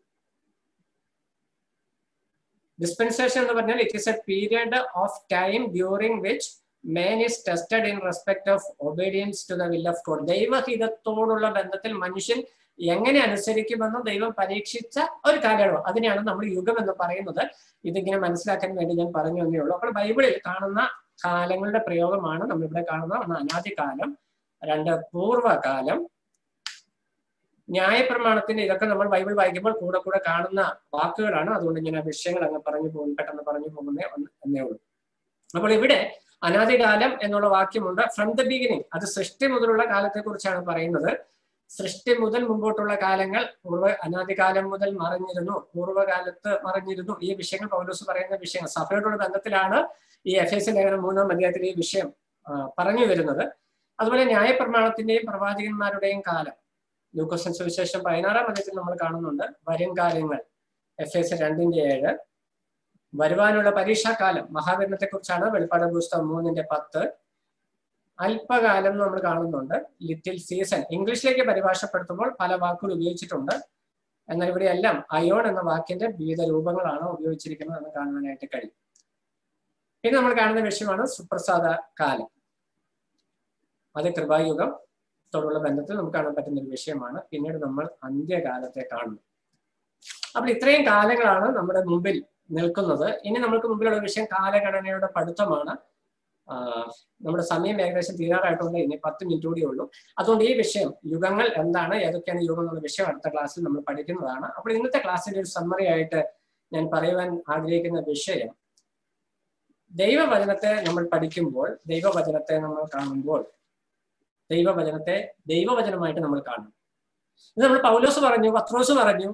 ഡിസ്പെൻസേഷൻ എന്ന് പറഞ്ഞാൽ it is a period of time during which man is tested in respect of obedience to the will of God ദൈവഹിതത്തോടുള്ള ബന്ധത്തിൽ മനുഷ്യൻ എങ്ങനെ അനുസരിക്കുമെന്ന് ദൈവം പരീക്ഷിച്ച ഒരു കാലയളവ് അതിനെയാണ് നമ്മൾ യുഗം എന്ന് പറയുന്നത് ഇതിങ്ങനെ മനസ്സിലാക്കാൻ വേണ്ടി ഞാൻ പറഞ്ഞു എന്നേ ഉള്ളൂ അപ്പോൾ ബൈബിളിൽ കാണുന്ന കാലങ്ങളുടെ പ്രയോഗമാണ് നമ്മളിവിടെ കാണുന്ന ഒന്ന് അനാദികാലം രണ്ട് പൂർവകാലം ന്യായപ്രമാണത്തിന്റെ ഇതൊക്കെ നമ്മൾ ബൈബിൾ വായിക്കുമ്പോൾ കൂടെ കൂടെ കാണുന്ന വാക്കുകളാണ് അതുകൊണ്ട് ഞാൻ ആ വിഷയങ്ങൾ അങ്ങ് പറഞ്ഞു പോകും പെട്ടെന്ന് പറഞ്ഞു പോകുന്നേ എന്നേ ഉള്ളൂ അപ്പോൾ ഇവിടെ അനാദികാലം എന്നുള്ള വാക്യമുണ്ട് ഫ്രം ദ ബിഗിനിങ് അത് സൃഷ്ടി മുതലുള്ള കാലത്തെ കുറിച്ചാണ് പറയുന്നത് സൃഷ്ടി മുതൽ മുമ്പോട്ടുള്ള കാലങ്ങൾ പൂർവ്വ അനാദികാലം മുതൽ മറിഞ്ഞിരുന്നു പൂർവ്വകാലത്ത് മറിഞ്ഞിരുന്നു ഈ വിഷയങ്ങൾ പൗലോസ് പറയുന്ന വിഷയങ്ങൾ സഭയോടുള്ള ബന്ധത്തിലാണ് ഈ എഫ് എസ് ലേഖനം മൂന്നാം അധ്യായത്തിൽ ഈ വിഷയം പറഞ്ഞു വരുന്നത് അതുപോലെ ന്യായപ്രമാണത്തിന്റെയും പ്രവാചകന്മാരുടെയും കാലം ലൂക്കോസൻ സുവിശേഷം പതിനാറാം അധ്യായത്തിൽ നമ്മൾ കാണുന്നുണ്ട് വരും കാലങ്ങൾ എഫ് എസ് രണ്ടിന്റെ ഏഴ് വരുവാനുള്ള പരീക്ഷാകാലം മഹാവരണത്തെ കുറിച്ചാണ് വെളിപ്പാട് പുസ്തകം മൂന്നിന്റെ പത്ത് അല്പകാലം നമ്മൾ കാണുന്നുണ്ട് ലിറ്റിൽ സീസൺ ഇംഗ്ലീഷിലേക്ക് പരിഭാഷപ്പെടുത്തുമ്പോൾ പല വാക്കുകൾ ഉപയോഗിച്ചിട്ടുണ്ട് എന്നാൽ ഇവിടെ എല്ലാം അയോൺ എന്ന വാക്കിന്റെ വിവിധ രൂപങ്ങളാണ് ഉപയോഗിച്ചിരിക്കുന്നത് എന്ന് കാണുവാനായിട്ട് കഴിയും പിന്നെ നമ്മൾ കാണുന്ന വിഷയമാണ് സുപ്രസാദ കാലം അത് കൃപായുഗം ത്തോടുള്ള ബന്ധത്തിൽ നമുക്ക് കാണാൻ പറ്റുന്ന ഒരു വിഷയമാണ് പിന്നീട് നമ്മൾ അന്ത്യകാലത്തെ കാണുന്നു അപ്പോൾ ഇത്രയും കാലങ്ങളാണ് നമ്മുടെ മുമ്പിൽ നിൽക്കുന്നത് ഇനി നമുക്ക് മുമ്പിലുള്ള വിഷയം കാലഗണനയുടെ പഠിത്തമാണ് നമ്മുടെ സമയം ഏകദേശം തീരാറായിട്ടുണ്ട് ഇനി പത്ത് മിനിറ്റ് കൂടിയേ ഉള്ളൂ അതുകൊണ്ട് ഈ വിഷയം യുഗങ്ങൾ എന്താണ് ഏതൊക്കെയാണ് യുഗം എന്നുള്ള വിഷയം അടുത്ത ക്ലാസ്സിൽ നമ്മൾ പഠിക്കുന്നതാണ് അപ്പോൾ ഇന്നത്തെ ക്ലാസ്സിന്റെ ഒരു സമ്മറി ആയിട്ട് ഞാൻ പറയുവാൻ ആഗ്രഹിക്കുന്ന വിഷയം ദൈവവചനത്തെ നമ്മൾ പഠിക്കുമ്പോൾ ദൈവവചനത്തെ നമ്മൾ കാണുമ്പോൾ ദൈവവചനത്തെ ദൈവവചനമായിട്ട് നമ്മൾ കാണും ഇത് നമ്മൾ പൗലോസ് പറഞ്ഞു പത്രോസ് പറഞ്ഞു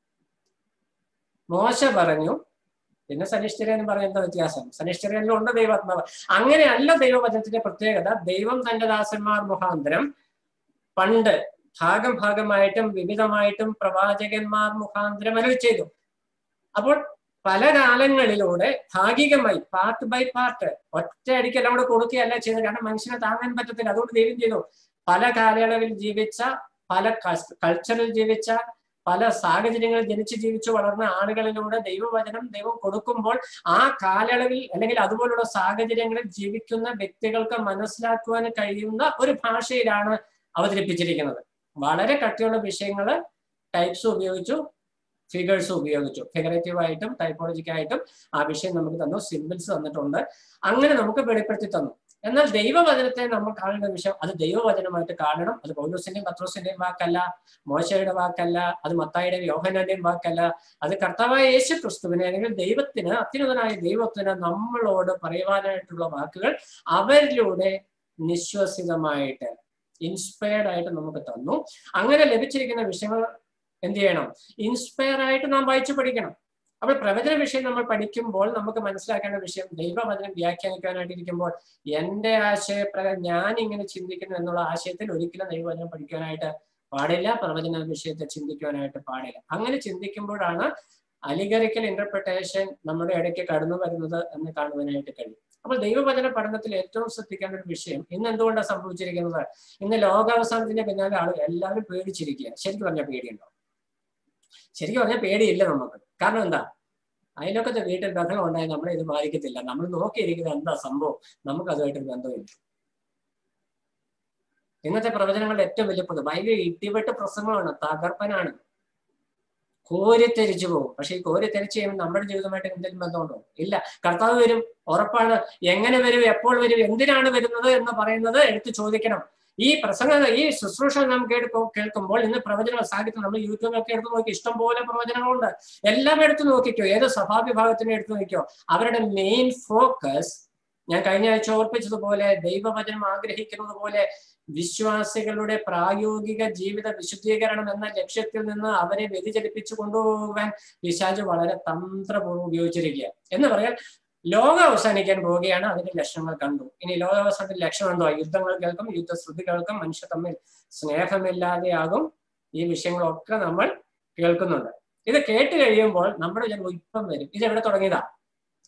മോശ പറഞ്ഞു പിന്നെ സനിഷ്ഠിരൻ പറഞ്ഞ എന്താ വ്യത്യാസം സനിഷ്ഠിരനിലും ഉണ്ട് ദൈവാത്മാവ് അങ്ങനെയല്ല ദൈവവചനത്തിന്റെ പ്രത്യേകത ദൈവം തന്റെ ദാസന്മാർ മുഖാന്തരം പണ്ട് ഭാഗം ഭാഗമായിട്ടും വിവിധമായിട്ടും പ്രവാചകന്മാർ മുഖാന്തരം അരളി ചെയ്തു അപ്പോൾ പല കാലങ്ങളിലൂടെ ഭാഗികമായി പാർട്ട് ബൈ പാർട്ട് ഒറ്റയടിക്ക് എല്ലാം കൂടെ കൊടുക്കുകയല്ല ചെയ്തത് കാരണം മനുഷ്യനെ താങ്ങാൻ പറ്റത്തില്ല അതുകൊണ്ട് ദൈവം ചെയ്തു പല കാലയളവിൽ ജീവിച്ച പല കൾച്ചറിൽ ജീവിച്ച പല സാഹചര്യങ്ങളിൽ ജനിച്ച് ജീവിച്ചു വളർന്ന ആളുകളിലൂടെ ദൈവവചനം ദൈവം കൊടുക്കുമ്പോൾ ആ കാലയളവിൽ അല്ലെങ്കിൽ അതുപോലുള്ള സാഹചര്യങ്ങളിൽ ജീവിക്കുന്ന വ്യക്തികൾക്ക് മനസ്സിലാക്കുവാൻ കഴിയുന്ന ഒരു ഭാഷയിലാണ് അവതരിപ്പിച്ചിരിക്കുന്നത് വളരെ കട്ടിയുള്ള വിഷയങ്ങൾ ടൈപ്സ് ഉപയോഗിച്ചു ഫിഗേഴ്സ് ഉപയോഗിച്ചു ഫിഗറേറ്റീവ് ആയിട്ടും ടൈപ്പോളജിക്കായിട്ടും ആ വിഷയം നമുക്ക് തന്നു സിമ്പിൾസ് തന്നിട്ടുണ്ട് അങ്ങനെ നമുക്ക് വെളിപ്പെടുത്തി തന്നു എന്നാൽ ദൈവവചനത്തെ നമ്മൾ കാണേണ്ട വിഷയം അത് ദൈവവചനമായിട്ട് കാണണം അത് പൗലോസിന്റെയും പത്രോസിന്റെയും വാക്കല്ല മോശയുടെ വാക്കല്ല അത് മത്തായുടെയും യോഹനാന്റെയും വാക്കല്ല അത് കർത്താവായ യേശു ക്രിസ്തുവിനെ അല്ലെങ്കിൽ ദൈവത്തിന് അത്യുന്നതനായ ദൈവത്തിന് നമ്മളോട് പറയുവാനായിട്ടുള്ള വാക്കുകൾ അവരിലൂടെ നിശ്വസിതമായിട്ട് ഇൻസ്പയർഡ് ആയിട്ട് നമുക്ക് തന്നു അങ്ങനെ ലഭിച്ചിരിക്കുന്ന വിഷയങ്ങൾ എന്ത് ചെയ്യണം ഇൻസ്പയർ ആയിട്ട് നാം വായിച്ചു പഠിക്കണം അപ്പോൾ പ്രവചന വിഷയം നമ്മൾ പഠിക്കുമ്പോൾ നമുക്ക് മനസ്സിലാക്കേണ്ട വിഷയം ദൈവവചനം വ്യാഖ്യാനിക്കാനായിട്ടിരിക്കുമ്പോൾ എന്റെ ആശയപ്രകാരം ഞാൻ ഇങ്ങനെ ചിന്തിക്കുന്നു എന്നുള്ള ആശയത്തിൽ ഒരിക്കലും ദൈവവചനം പഠിക്കാനായിട്ട് പാടില്ല പ്രവചന വിഷയത്തെ ചിന്തിക്കുവാനായിട്ട് പാടില്ല അങ്ങനെ ചിന്തിക്കുമ്പോഴാണ് അലിഗറിക്കൽ ഇന്റർപ്രിട്ടേഷൻ നമ്മുടെ ഇടയ്ക്ക് കടന്നു വരുന്നത് എന്ന് കാണുവാനായിട്ട് കഴിയും അപ്പോൾ ദൈവവചന പഠനത്തിൽ ഏറ്റവും ശ്രദ്ധിക്കേണ്ട ഒരു വിഷയം ഇന്ന് എന്തുകൊണ്ടാണ് സംഭവിച്ചിരിക്കുന്നത് ഇന്ന് ലോകാവസാനത്തിന്റെ പിന്നാലെ ആളുകൾ എല്ലാവരും പേടിച്ചിരിക്കുക ശരിക്കും പറഞ്ഞാൽ പേടിയുണ്ടോ ശരിക്കും പറഞ്ഞാൽ പേടിയില്ല നമുക്ക് കാരണം എന്താ അതിലൊക്കെ വീട്ടിൽ ബഹളം ഉണ്ടായി നമ്മളെ ഇത് ബാധിക്കത്തില്ല നമ്മൾ നോക്കിയിരിക്കുന്നത് എന്താ സംഭവം നമുക്ക് അതുമായിട്ടൊരു ബന്ധമില്ല ഇന്നത്തെ പ്രവചനങ്ങളുടെ ഏറ്റവും വലിയ പൊതു ഭയങ്കര ഇട്ടിവെട്ട് പ്രസംഗമാണ് തകർപ്പനാണ് കോരിത്തെരിച്ചു പോകും പക്ഷെ ഈ കോരിത്തെരിച്ച് കഴിയുമ്പോൾ നമ്മുടെ ജീവിതമായിട്ട് എന്തെങ്കിലും ബന്ധമുണ്ടോ ഇല്ല കർത്താവ് വരും ഉറപ്പാണ് എങ്ങനെ വരും എപ്പോൾ വരും എന്തിനാണ് വരുന്നത് എന്ന് പറയുന്നത് എടുത്ത് ചോദിക്കണം ഈ പ്രസംഗ ഈ ശുശ്രൂഷ നാം കേൾക്കും കേൾക്കുമ്പോൾ ഇന്ന് പ്രവചന സാഹിത്യം നമ്മൾ യൂട്യൂബിലൊക്കെ എടുത്ത് നോക്കി ഇഷ്ടംപോലെ പ്രവചനങ്ങളുണ്ട് എല്ലാം എടുത്തു നോക്കിക്കോ ഏത് സഭാവിഭാഗത്തിനെ എടുത്തു നോക്കിക്കോ അവരുടെ മെയിൻ ഫോക്കസ് ഞാൻ കഴിഞ്ഞ ആഴ്ച ഓർപ്പിച്ചതുപോലെ ദൈവവചനം ആഗ്രഹിക്കുന്നത് പോലെ വിശ്വാസികളുടെ പ്രായോഗിക ജീവിത വിശുദ്ധീകരണം എന്ന ലക്ഷ്യത്തിൽ നിന്ന് അവരെ വ്യതിചലിപ്പിച്ചു കൊണ്ടുപോകാൻ പിശാജ് വളരെ തന്ത്രപൂർവ്വം ഉപയോഗിച്ചിരിക്കുക എന്ന് പറയാൻ ലോകം അവസാനിക്കാൻ പോവുകയാണ് അതിന്റെ ലക്ഷണങ്ങൾ കണ്ടു ഇനി ലോകാവസാനത്തിന്റെ ലക്ഷണം എന്തോ യുദ്ധങ്ങൾ കേൾക്കും യുദ്ധശ്രുതി കേൾക്കും മനുഷ്യർ തമ്മിൽ സ്നേഹമില്ലാതെയാകും ഈ വിഷയങ്ങളൊക്കെ നമ്മൾ കേൾക്കുന്നുണ്ട് ഇത് കേട്ട് കഴിയുമ്പോൾ നമ്മുടെ ജന്മം ഇപ്പം വരും ഇത് എവിടെ തുടങ്ങിയതാ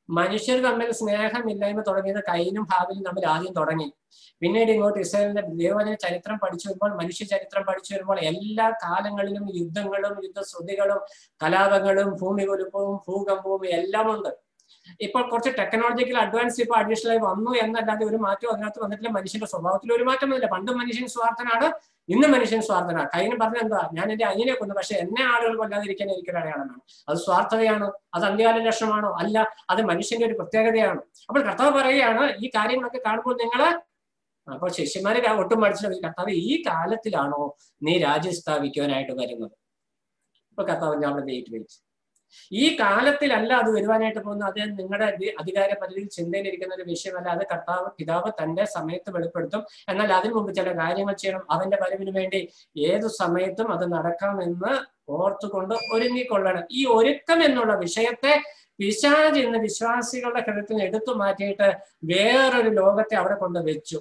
മനുഷ്യർ തമ്മിൽ സ്നേഹമില്ലായ്മ തുടങ്ങിയത് കൈനും ഭാവിലും തമ്മിൽ ആദ്യം തുടങ്ങി പിന്നീട് ഇങ്ങോട്ട് ഇസ്രായേലിന്റെ ദൈവവചന ചരിത്രം പഠിച്ചു വരുമ്പോൾ മനുഷ്യ ചരിത്രം പഠിച്ചു വരുമ്പോൾ എല്ലാ കാലങ്ങളിലും യുദ്ധങ്ങളും യുദ്ധശ്രുതികളും കലാപങ്ങളും ഭൂമി കുലുപ്പവും ഭൂകമ്പവും എല്ലാം ഉണ്ട് ഇപ്പോൾ കുറച്ച് ടെക്നോളജിക്കൽ അഡ്വാൻസ് ഇപ്പോൾ അഡീഷണൽ ആയി വന്നു എന്നല്ലാതെ ഒരു മാറ്റം അതിനകത്ത് വന്നിട്ടില്ല മനുഷ്യന്റെ സ്വഭാവത്തിൽ ഒരു മാറ്റം വന്നില്ല പണ്ട് മനുഷ്യൻ സ്വാർത്ഥനാണ് ഇന്ന് മനുഷ്യൻ സ്വാർത്ഥനാണ് കൈന് പറഞ്ഞ എന്താ ഞാൻ എന്റെ അനിയനെ കൊന്നു പക്ഷെ എന്നെ ആളുകൾ കൊല്ലാതിരിക്കാൻ എനിക്കൊരു അടയാളമാണ് അത് സ്വാർത്ഥതയാണോ അത് അന്ത്യാല ലക്ഷണമാണോ അല്ല അത് മനുഷ്യന്റെ ഒരു പ്രത്യേകതയാണ് അപ്പോൾ കർത്താവ് പറയുകയാണ് ഈ കാര്യങ്ങളൊക്കെ കാണുമ്പോൾ നിങ്ങള് അപ്പോൾ ശിഷ്യന്മാര് ക- ഒട്ടും മനസ്സിലായി കർത്താവ് ഈ കാലത്തിലാണോ നീ രാജ്യം സ്ഥാപിക്കുവാനായിട്ട് വരുന്നത് ഇപ്പൊ കർത്താവ് അവിടെ വെയിറ്റ് വെയിറ്റ് ഈ കാലത്തിലല്ല അത് വരുവാനായിട്ട് പോകുന്നത് അത് നിങ്ങളുടെ അധി- അധികാര പരിധിയിൽ ചിന്തയിലിരിക്കുന്ന ഒരു വിഷയമല്ല അത് കർത്താവ് പിതാവ് തന്റെ സമയത്ത് വെളിപ്പെടുത്തും എന്നാൽ അതിനു മുമ്പ് ചില കാര്യങ്ങൾ ചെയ്യണം അവന്റെ വരവിന് വേണ്ടി ഏതു സമയത്തും അത് നടക്കാമെന്ന് ഓർത്തുകൊണ്ട് ഒരുങ്ങിക്കൊള്ളണം ഈ ഒരുക്കം എന്നുള്ള വിഷയത്തെ പിശാജ് ഇന്ന് വിശ്വാസികളുടെ ഹൃദയത്തിൽ നിന്ന് എടുത്തു മാറ്റിയിട്ട് വേറൊരു ലോകത്തെ അവിടെ കൊണ്ട് വെച്ചു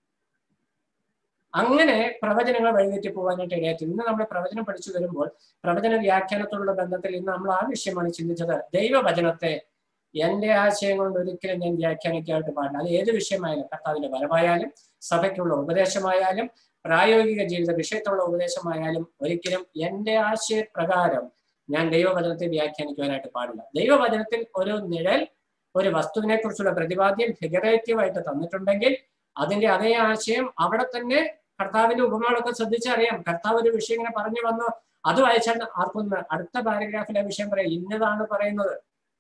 അങ്ങനെ പ്രവചനങ്ങൾ വഴിതെറ്റി പോകാനായിട്ട് ഇടയാറ്റി ഇന്ന് നമ്മൾ പ്രവചനം പഠിച്ചു വരുമ്പോൾ പ്രവചന വ്യാഖ്യാനത്തോടുള്ള ബന്ധത്തിൽ ഇന്ന് നമ്മൾ ആ വിഷയമാണ് ചിന്തിച്ചത് ദൈവവചനത്തെ എന്റെ ആശയം കൊണ്ട് ഒരിക്കലും ഞാൻ വ്യാഖ്യാനിക്കാനായിട്ട് പാടില്ല അത് ഏത് വിഷയമായാലും കർത്താവിന്റെ വരവായാലും സഭയ്ക്കുള്ള ഉപദേശമായാലും പ്രായോഗിക ജീവിത വിഷയത്തുള്ള ഉപദേശമായാലും ഒരിക്കലും എന്റെ ആശയപ്രകാരം ഞാൻ ദൈവവചനത്തെ വ്യാഖ്യാനിക്കുവാനായിട്ട് പാടില്ല ദൈവവചനത്തിൽ ഒരു നിഴൽ ഒരു വസ്തുവിനെ കുറിച്ചുള്ള പ്രതിപാദ്യം ഫിഗറേറ്റീവ് ആയിട്ട് തന്നിട്ടുണ്ടെങ്കിൽ അതിന്റെ അതേ ആശയം അവിടെ തന്നെ കർത്താവിന്റെ ഉപമകളൊക്കെ ശ്രദ്ധിച്ചറിയാം കർത്താവ് ഒരു വിഷയം ഇങ്ങനെ പറഞ്ഞു വന്നു അത് വായിച്ചാൽ ആർക്കും അടുത്ത പാരഗ്രാഫിലെ വിഷയം പറയാം ഇന്നതാണ് പറയുന്നത്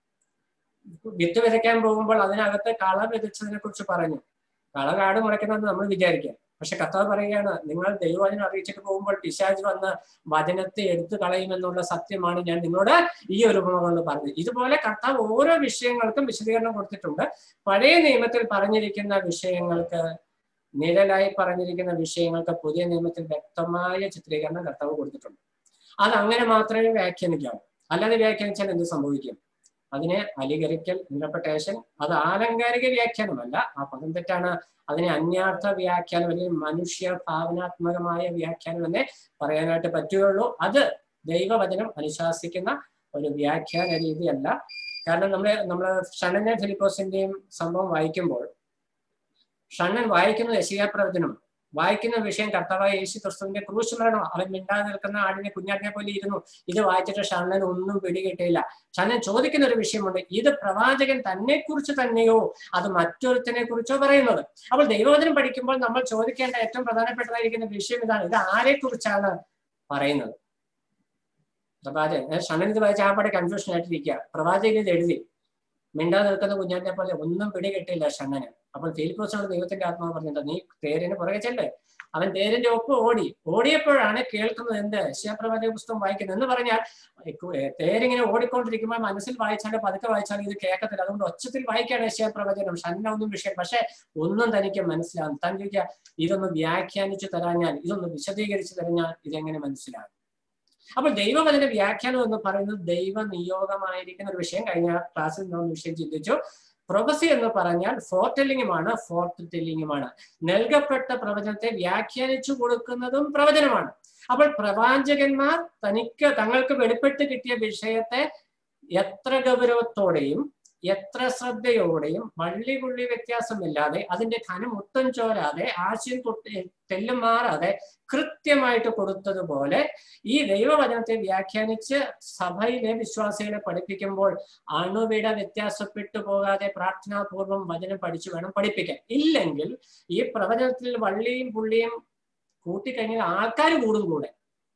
വിത്ത് വിതയ്ക്കാൻ പോകുമ്പോൾ അതിനകത്ത് കള വിതച്ചതിനെ കുറിച്ച് പറഞ്ഞു കള കാട് മുളയ്ക്കണമെന്ന് നമ്മൾ വിചാരിക്കാം പക്ഷെ കർത്താവ് പറയുകയാണ് നിങ്ങൾ ദൈവവചനം അറിയിച്ചിട്ട് പോകുമ്പോൾ പിശാജ് വന്ന് വചനത്തെ എടുത്തു കളയുമെന്നുള്ള സത്യമാണ് ഞാൻ നിങ്ങളോട് ഈ ഒരു ഉപമ കൊണ്ട് പറഞ്ഞത് ഇതുപോലെ കർത്താവ് ഓരോ വിഷയങ്ങൾക്കും വിശദീകരണം കൊടുത്തിട്ടുണ്ട് പഴയ നിയമത്തിൽ പറഞ്ഞിരിക്കുന്ന വിഷയങ്ങൾക്ക് നിഴലായി പറഞ്ഞിരിക്കുന്ന വിഷയങ്ങൾക്ക് പുതിയ നിയമത്തിൽ വ്യക്തമായ ചിത്രീകരണം കർത്താവ് കൊടുത്തിട്ടുണ്ട് അത് അങ്ങനെ മാത്രമേ വ്യാഖ്യാനിക്കാവൂ അല്ലാതെ വ്യാഖ്യാനിച്ചാൽ എന്ത് സംഭവിക്കും അതിനെ അലികരിക്കൽ ഇന്റർപ്രിട്ടേഷൻ അത് ആലങ്കാരിക വ്യാഖ്യാനമല്ല ആ പദം തെറ്റാണ് അതിനെ അന്യാർത്ഥ വ്യാഖ്യാനം അല്ലെങ്കിൽ മനുഷ്യ ഭാവനാത്മകമായ വ്യാഖ്യാനം എന്നേ പറയാനായിട്ട് പറ്റുകയുള്ളൂ അത് ദൈവവചനം അനുശാസിക്കുന്ന ഒരു വ്യാഖ്യാന രീതിയല്ല കാരണം നമ്മള് നമ്മള് ഷണനെ ഫിലിപ്പോസിന്റെയും സംഭവം വായിക്കുമ്പോൾ ഷണ്ണൻ വായിക്കുന്നത് യശിയാ പ്രവചനം വായിക്കുന്ന വിഷയം കർത്താവായ യേശു ക്രിസ്തുവിന്റെ ക്രൂശ് മരണം അവൻ മിണ്ടാതെ നിൽക്കുന്ന ആടിനെ കുഞ്ഞാടിനെ പോലെ ഇരുന്നു ഇത് വായിച്ചിട്ട് ഷണ്ണൻ ഒന്നും പിടികിട്ടിയില്ല ഷണ്ണൻ ചോദിക്കുന്ന ഒരു വിഷയമുണ്ട് ഇത് പ്രവാചകൻ തന്നെ കുറിച്ച് തന്നെയോ അത് മറ്റൊരുത്തിനെ കുറിച്ചോ പറയുന്നത് അപ്പോൾ ദൈവവചനം പഠിക്കുമ്പോൾ നമ്മൾ ചോദിക്കേണ്ട ഏറ്റവും പ്രധാനപ്പെട്ടതായിരിക്കുന്ന വിഷയം ഇതാണ് ഇത് ആരെ കുറിച്ചാണ് പറയുന്നത് പ്രവാചകൻ ഷണ്ണൻ ഇത് വായിച്ച ആ പാടെ കൺഫ്യൂഷൻ ആയിട്ടിരിക്കുക പ്രവാചകൻ ഇത് എഴുതി മിണ്ടാതെ നിൽക്കുന്ന കുഞ്ഞാന്റെ പോലെ ഒന്നും പിടികിട്ടില്ല ഷണ്ണന് അപ്പോൾ ഫിലിപ്പോസിനോട് ദൈവത്തിന്റെ ആത്മാവ് പറഞ്ഞിട്ട് നീ തേരിന് പുറകെ ചെല്ലേ അവൻ തേരിന്റെ ഒപ്പ് ഓടി ഓടിയപ്പോഴാണ് കേൾക്കുന്നത് എന്ത് ശിവപ്രവാചക പുസ്തകം വായിക്കുന്നത് എന്ന് പറഞ്ഞാൽ തേരിങ്ങനെ ഓടിക്കൊണ്ടിരിക്കുമ്പോൾ മനസ്സിൽ വായിച്ചാലും പതുക്കെ വായിച്ചാലും ഇത് കേൾക്കത്തില്ല അതുകൊണ്ട് ഒച്ചത്തിൽ വായിക്കുകയാണ് ശിവപ്രവചനം ഷണ്ണ ഒന്നും വിഷയം പക്ഷെ ഒന്നും തനിക്ക് മനസ്സിലാകും താൻ ചോദിക്കുക ഇതൊന്ന് വ്യാഖ്യാനിച്ചു തരാഞ്ഞാൽ ഇതൊന്ന് വിശദീകരിച്ചു തരാഞ്ഞാൽ ഇതെങ്ങനെ മനസ്സിലാകും അപ്പോൾ ദൈവവചന വ്യാഖ്യാനം എന്ന് പറയുന്നത് ദൈവ നിയോഗമായിരിക്കുന്ന ഒരു വിഷയം കഴിഞ്ഞ ക്ലാസ്സിൽ നാം വിഷയം ചിന്തിച്ചു പ്രൊഫസി എന്ന് പറഞ്ഞാൽ ഫോർ ടെല്ലിങ്ങുമാണ് ഫോർത്ത് ടെല്ലിങ്ങുമാണ് നൽകപ്പെട്ട പ്രവചനത്തെ വ്യാഖ്യാനിച്ചു കൊടുക്കുന്നതും പ്രവചനമാണ് അപ്പോൾ പ്രവാചകന്മാർ തനിക്ക് തങ്ങൾക്ക് വെളിപ്പെട്ട് കിട്ടിയ വിഷയത്തെ എത്ര ഗൗരവത്തോടെയും എത്ര ശ്രദ്ധയോടെയും വള്ളി പുള്ളി വ്യത്യാസമില്ലാതെ അതിന്റെ ഘനം ഒട്ടും ചോരാതെ ആശയം തൊട്ട് തെല്ലും മാറാതെ കൃത്യമായിട്ട് കൊടുത്തതുപോലെ ഈ ദൈവവചനത്തെ വ്യാഖ്യാനിച്ച് സഭയിലെ വിശ്വാസികളെ പഠിപ്പിക്കുമ്പോൾ അണുവിട വ്യത്യാസപ്പെട്ടു പോകാതെ പ്രാർത്ഥനാപൂർവം വചനം പഠിച്ചു വേണം പഠിപ്പിക്കാൻ ഇല്ലെങ്കിൽ ഈ പ്രവചനത്തിൽ വള്ളിയും പുള്ളിയും കൂട്ടിക്കഴിഞ്ഞാൽ ആൾക്കാർ കൂടും കൂടെ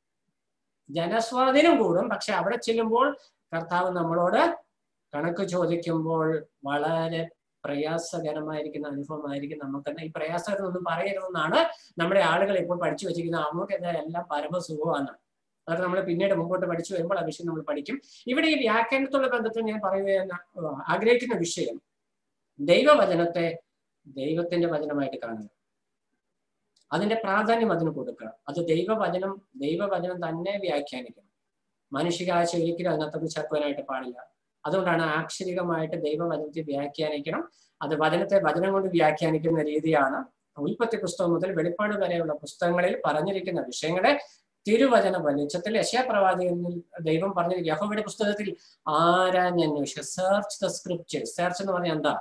ജനസ്വാധീനം കൂടും പക്ഷെ അവിടെ ചെല്ലുമ്പോൾ കർത്താവ് നമ്മളോട് കണക്ക് ചോദിക്കുമ്പോൾ വളരെ പ്രയാസകരമായിരിക്കുന്ന അനുഭവമായിരിക്കും നമുക്ക് ഈ പ്രയാസകരമൊന്നും പറയരുതെന്നാണ് നമ്മുടെ ആളുകൾ ഇപ്പോൾ പഠിച്ചു വെച്ചിരിക്കുന്നത് നമുക്ക് എന്തായാലും എല്ലാം പരമസുഖമാണ് അതൊക്കെ നമ്മൾ പിന്നീട് മുമ്പോട്ട് പഠിച്ചു വരുമ്പോൾ ആ വിഷയം നമ്മൾ പഠിക്കും ഇവിടെ ഈ വ്യാഖ്യാനത്തുള്ള ബന്ധത്തിൽ ഞാൻ പറയുക ആഗ്രഹിക്കുന്ന വിഷയം ദൈവവചനത്തെ ദൈവത്തിന്റെ വചനമായിട്ട് കാണുക അതിന്റെ പ്രാധാന്യം അതിന് കൊടുക്കുക അത് ദൈവവചനം ദൈവവചനം തന്നെ വ്യാഖ്യാനിക്കണം മനുഷ്യകാഴ്ച ഒരിക്കലും അതിനകത്ത് ചേർക്കുവാനായിട്ട് പാടില്ല അതുകൊണ്ടാണ് ആക്ഷരികമായിട്ട് ദൈവവചനത്തെ വ്യാഖ്യാനിക്കണം അത് വചനത്തെ വചനം കൊണ്ട് വ്യാഖ്യാനിക്കുന്ന രീതിയാണ് ഉൽപ്പത്തി പുസ്തകം മുതൽ വെളിപ്പാട് വരെയുള്ള പുസ്തകങ്ങളിൽ പറഞ്ഞിരിക്കുന്ന വിഷയങ്ങളെ തിരുവചന വെളിച്ചത്തിൽ യശാപ്രവാചകനിൽ ദൈവം പറഞ്ഞ യഹോവയുടെ പുസ്തകത്തിൽ ആരാഞ്ഞന്വേഷിക്കുക സെർച്ച് ദ സ്ക്രിപ്റ്റേഴ്സ് സെർച്ച് എന്ന് പറഞ്ഞാൽ എന്താ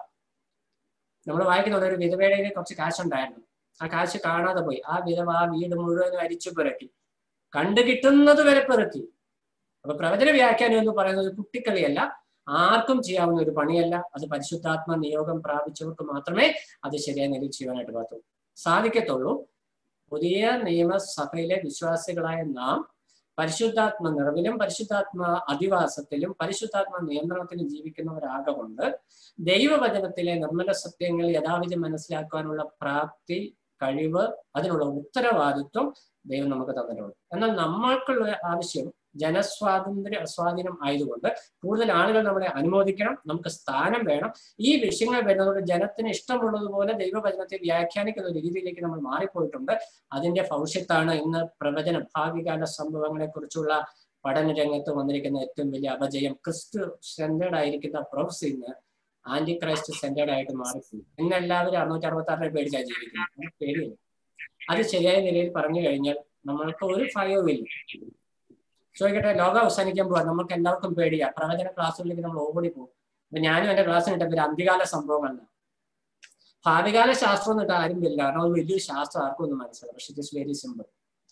നമ്മൾ വായിക്കുന്ന ഒരു വിധവയുടെ കയ്യിൽ കുറച്ച് കാശുണ്ടായിരുന്നു ആ കാശ് കാണാതെ പോയി ആ വിധവ ആ വീട് മുഴുവൻ അരിച്ചു പെറുക്കി കണ്ടു കിട്ടുന്നത് വരെ പെറുക്കി അപ്പൊ പ്രവചന വ്യാഖ്യാനം എന്ന് പറയുന്നത് ഒരു കുട്ടിക്കളിയല്ല ആർക്കും ചെയ്യാവുന്ന ഒരു പണിയല്ല അത് പരിശുദ്ധാത്മ നിയോഗം പ്രാപിച്ചവർക്ക് മാത്രമേ അത് ശരിയായ നിലയിൽ ചെയ്യാനായിട്ട് പറ്റൂ സാധിക്കത്തുള്ളൂ പുതിയ നിയമസഭയിലെ വിശ്വാസികളായ നാം പരിശുദ്ധാത്മ നിറവിലും പരിശുദ്ധാത്മ അധിവാസത്തിലും പരിശുദ്ധാത്മ നിയന്ത്രണത്തിലും ജീവിക്കുന്നവരാകൊണ്ട് ദൈവവചനത്തിലെ നിർമ്മല സത്യങ്ങൾ യഥാവിധി മനസ്സിലാക്കാനുള്ള പ്രാപ്തി കഴിവ് അതിനുള്ള ഉത്തരവാദിത്വം ദൈവം നമുക്ക് തന്നിട്ടുണ്ട് എന്നാൽ നമ്മൾക്കുള്ള ആവശ്യം ജനസ്വാതന്ത്ര്യ സ്വാധീനം ആയതുകൊണ്ട് കൂടുതൽ ആളുകൾ നമ്മളെ അനുമോദിക്കണം നമുക്ക് സ്ഥാനം വേണം ഈ വിഷയങ്ങൾ വരുന്നതോടെ ജനത്തിന് ഇഷ്ടമുള്ളതുപോലെ ദൈവവചനത്തെ വ്യാഖ്യാനിക്കുന്ന ഒരു രീതിയിലേക്ക് നമ്മൾ മാറിപ്പോയിട്ടുണ്ട് അതിന്റെ ഭവിഷ്യത്താണ് ഇന്ന് പ്രവചന ഭാവികാല സംഭവങ്ങളെ കുറിച്ചുള്ള പഠന രംഗത്ത് വന്നിരിക്കുന്ന ഏറ്റവും വലിയ അപജയം ക്രിസ്തു സെന്റേഡ് ആയിരിക്കുന്ന പ്രൊഫസ് ഇന്ന് ആന്റി ക്രൈസ്റ്റ് സെന്റേഡ് ആയിട്ട് മാറിപ്പോയി ഇന്ന് എല്ലാവരും അറുന്നൂറ്റി അറുപത്തി ആറിനെ പേടിച്ചാണ് ജീവിക്കുന്നത് പേടിയില്ല അത് ശരിയായ നിലയിൽ പറഞ്ഞു കഴിഞ്ഞാൽ നമ്മൾക്ക് ഒരു ഭയവും ഇല്ല ചോദിക്കട്ടെ ലോകം അവസാനിക്കാൻ പോവാ നമുക്ക് എല്ലാവർക്കും പേടിയാ പ്രവചന ക്ലാസ്സുകളിലേക്ക് നമ്മൾ ഓടി പോകും അപ്പൊ ഞാനും എന്റെ ക്ലാസ്സിന് ഇട്ട ഒരു അന്ത്യകാല സംഭവങ്ങളല്ല ഭാവികാല ശാസ്ത്രം എന്നിട്ട് ആരും ഇല്ല കാരണം അത് വലിയൊരു ശാസ്ത്രം ആർക്കും ഒന്നും മനസ്സിലാവും പക്ഷെ ഇറ്റ് ഇസ് വെരി സിമ്പിൾ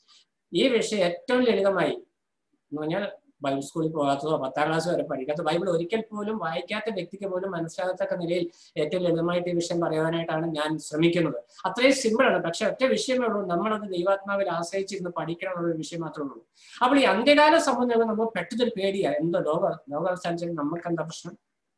ഈ വിഷയം ഏറ്റവും ലളിതമായി എന്ന് പറഞ്ഞാൽ ബൈബിൾ സ്കൂളിൽ പോകാത്തതോ പത്താം ക്ലാസ് വരെ പഠിക്കാത്ത ബൈബിൾ ഒരിക്കൽ പോലും വായിക്കാത്ത വ്യക്തിക്ക് പോലും മനസ്സിലാകത്തക്ക നിലയിൽ ഏറ്റവും ലളിതമായിട്ട് ഈ വിഷയം പറയാനായിട്ടാണ് ഞാൻ ശ്രമിക്കുന്നത് അത്രയും സിമ്പിളാണ് പക്ഷെ ഒറ്റ വിഷയമേ ഉള്ളൂ നമ്മളത് ദൈവാത്മാവിൽ ആശ്രയിച്ചിരുന്ന് പഠിക്കണം എന്നുള്ള ഒരു വിഷയം മാത്രമേ ഉള്ളൂ അപ്പോൾ ഈ അന്ത്യകാല സംബന്ധം നമ്മൾ പെട്ടെന്നൊരു പേടിയാ എന്തോ ലോക ലോകാവസാനിച്ചാൽ നമുക്ക് എന്താ പ്രശ്നം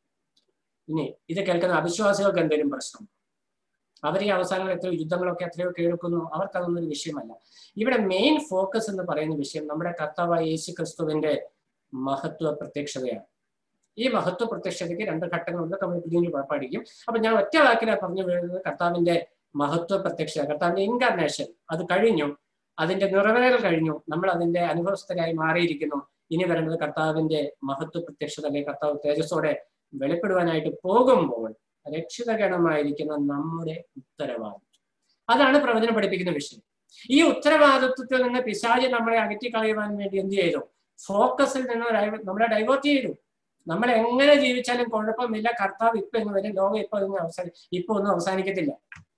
ഇനി ഇത് കേൾക്കുന്ന അവിശ്വാസികൾക്ക് എന്തെങ്കിലും പ്രശ്നം അവർ ഈ അവസാനങ്ങൾ എത്രയോ യുദ്ധങ്ങളൊക്കെ എത്രയോ കേൾക്കുന്നു അവർക്ക് അതൊന്നും ഒരു വിഷയമല്ല ഇവിടെ മെയിൻ ഫോക്കസ് എന്ന് പറയുന്ന വിഷയം നമ്മുടെ കർത്താവായ യേശു ക്രിസ്തുവിന്റെ മഹത്വ പ്രത്യക്ഷതയാണ് ഈ മഹത്വ പ്രത്യക്ഷതയ്ക്ക് രണ്ട് ഘട്ടങ്ങളുണ്ട് നമ്മൾ പിന്നീട് പഠിക്കും അപ്പൊ ഞാൻ ഒറ്റ വാക്കിലാണ് പറഞ്ഞു വീഴുന്നത് കർത്താവിന്റെ മഹത്വ പ്രത്യക്ഷത കർത്താവിന്റെ ഇൻകാർണേഷൻ അത് കഴിഞ്ഞു അതിന്റെ നിറവേറൽ കഴിഞ്ഞു നമ്മൾ അതിന്റെ അനുഭവസ്ഥരായി മാറിയിരിക്കുന്നു ഇനി വരേണ്ടത് കർത്താവിന്റെ മഹത്വ പ്രത്യക്ഷത അല്ലെങ്കിൽ കർത്താവ് തേജസ്സോടെ വെളിപ്പെടുവാനായിട്ട് പോകുമ്പോൾ രക്ഷിതഗണമായിരിക്കുന്ന നമ്മുടെ ഉത്തരവാദിത്വം അതാണ് പ്രവചനം പഠിപ്പിക്കുന്ന വിഷയം ഈ ഉത്തരവാദിത്വത്തിൽ നിന്ന് പിശാചി നമ്മളെ അകറ്റിക്കളയുവാൻ വേണ്ടി എന്ത് ചെയ്തു ഫോക്കസിൽ നിന്ന് നമ്മളെ ഡൈവേർട്ട് ചെയ്തു നമ്മൾ എങ്ങനെ ജീവിച്ചാലും കുഴപ്പമില്ല കർത്താവ് ഇപ്പൊ എന്ന് വരും ലോകം ഇപ്പൊ ഒന്നും അവസാനി ഇപ്പൊ ഒന്നും അവസാനിക്കത്തില്ല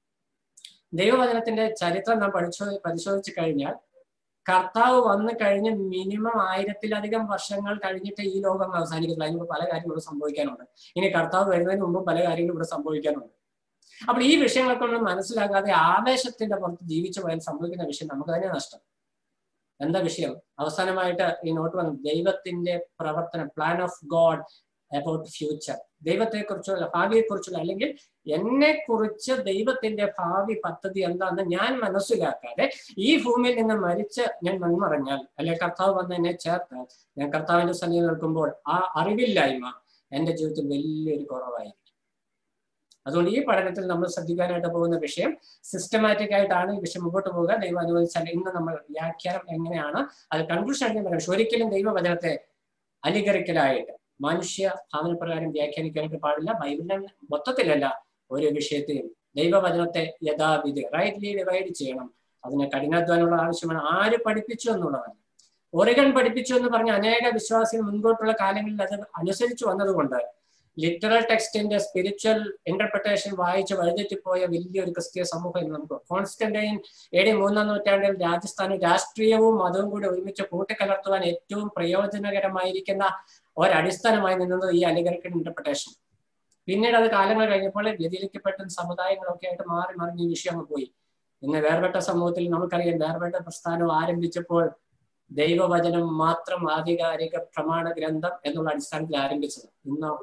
ദൈവവചനത്തിന്റെ ചരിത്രം നാം പഠിച്ചോ പരിശോധിച്ചു കഴിഞ്ഞാൽ കർത്താവ് വന്നു കഴിഞ്ഞ് മിനിമം ആയിരത്തിലധികം വർഷങ്ങൾ കഴിഞ്ഞിട്ട് ഈ ലോകം അവസാനിക്കത്തില്ല അതിന് പല കാര്യങ്ങളും സംഭവിക്കാനുണ്ട് ഇനി കർത്താവ് വരുന്നതിന് മുമ്പ് പല കാര്യങ്ങളും ഇവിടെ സംഭവിക്കാനുണ്ട് അപ്പോൾ ഈ വിഷയങ്ങളൊക്കെ നമ്മൾ മനസ്സിലാക്കാതെ ആവേശത്തിന്റെ പുറത്ത് ജീവിച്ചു പോയാൽ സംഭവിക്കുന്ന വിഷയം നമുക്ക് തന്നെ നഷ്ടം എന്താ വിഷയം അവസാനമായിട്ട് ഈ നോട്ട് വന്നു ദൈവത്തിന്റെ പ്രവർത്തനം plan of God about future ദൈവത്തെക്കുറിച്ചുള്ള ഭാവിയെക്കുറിച്ചുള്ള അല്ലെങ്കിൽ എന്നെ കുറിച്ച് ദൈവത്തിന്റെ ഭാവി പദ്ധതി എന്താണെന്ന് ഞാൻ മനസ്സിലാക്കാതെ ഈ ഭൂമിയിൽ നിന്ന് മരിച്ച് ഞാൻ മൺമറഞ്ഞാൽ അല്ലെങ്കിൽ കർത്താവ് വന്ന് എന്നെ ചേർത്താൽ ഞാൻ കർത്താവിന്റെ സന്നിധി നിൽക്കുമ്പോൾ ആ അറിവില്ലായ്മ എന്റെ ജീവിതത്തിൽ വലിയൊരു കുറവായിരിക്കും അതുകൊണ്ട് ഈ പഠനത്തിൽ നമ്മൾ ശ്രദ്ധിക്കാനായിട്ട് പോകുന്ന വിഷയം സിസ്റ്റമാറ്റിക് ആയിട്ടാണ് ഈ വിഷയം മുമ്പോട്ട് പോകുക ദൈവം അനുവദിച്ചാൽ ഇന്ന് നമ്മൾ വ്യാഖ്യാനം എങ്ങനെയാണ് അത് കൺക്ലൂഷൻ ആയിട്ട് പറയാം ഒരിക്കലും ദൈവവചനത്തെ അലികരിക്കലായിട്ട് മനുഷ്യ ഭാവനപ്രകാരം വ്യാഖ്യാനിക്കാനായിട്ട് പാടില്ല ബൈബിളിനെ മൊത്തത്തിലല്ല ഒരു വിഷയത്തെയും ദൈവവചനത്തെ യഥാവിധി റൈറ്റ്ലി ഡിവൈഡ് ചെയ്യണം അതിന് കഠിനാധ്വാനമുള്ള ആവശ്യമാണ് ആര് പഠിപ്പിച്ചു എന്നുള്ളതല്ല ഒറിഗൺ പഠിപ്പിച്ചു എന്ന് പറഞ്ഞ അനേക വിശ്വാസികൾ മുൻപോട്ടുള്ള കാലങ്ങളിൽ അത് അനുസരിച്ചു വന്നതുകൊണ്ട് ലിറ്ററൽ ടെക്സ്റ്റിന്റെ സ്പിരിച്വൽ ഇന്റർപ്രിട്ടേഷൻ വായിച്ച് വഴിതെറ്റിപ്പോയ വലിയൊരു ക്രിസ്തീയ സമൂഹം ഇന്ന് നമുക്ക് കോൺസ്റ്റന്റൈൻ എ ഡി മൂന്നാം നൂറ്റാണ്ടിൽ രാജസ്ഥാനിൽ രാഷ്ട്രീയവും മതവും കൂടി ഒരുമിച്ച് കൂട്ടിക്കലർത്തുവാൻ ഏറ്റവും പ്രയോജനകരമായിരിക്കുന്ന ഒരടിസ്ഥാനമായി നിന്നത് ഈ അലിഗറിക്കൻ ഇന്റർപ്രിട്ടേഷൻ പിന്നീട് അത് കാലങ്ങൾ കഴിഞ്ഞപ്പോൾ വ്യതിരിക്കപ്പെട്ട സമുദായങ്ങളൊക്കെ ആയിട്ട് മാറി മറിഞ്ഞ് ഈ വിഷയം അങ്ങ് പോയി ഇന്ന് വേർപെട്ട സമൂഹത്തിൽ നമുക്കറിയാം വേർപെട്ട പ്രസ്ഥാനം ആരംഭിച്ചപ്പോൾ ദൈവവചനം മാത്രം ആധികാരിക പ്രമാണ ഗ്രന്ഥം എന്നുള്ള അടിസ്ഥാനത്തിൽ ആരംഭിച്ചത് ഇന്നോ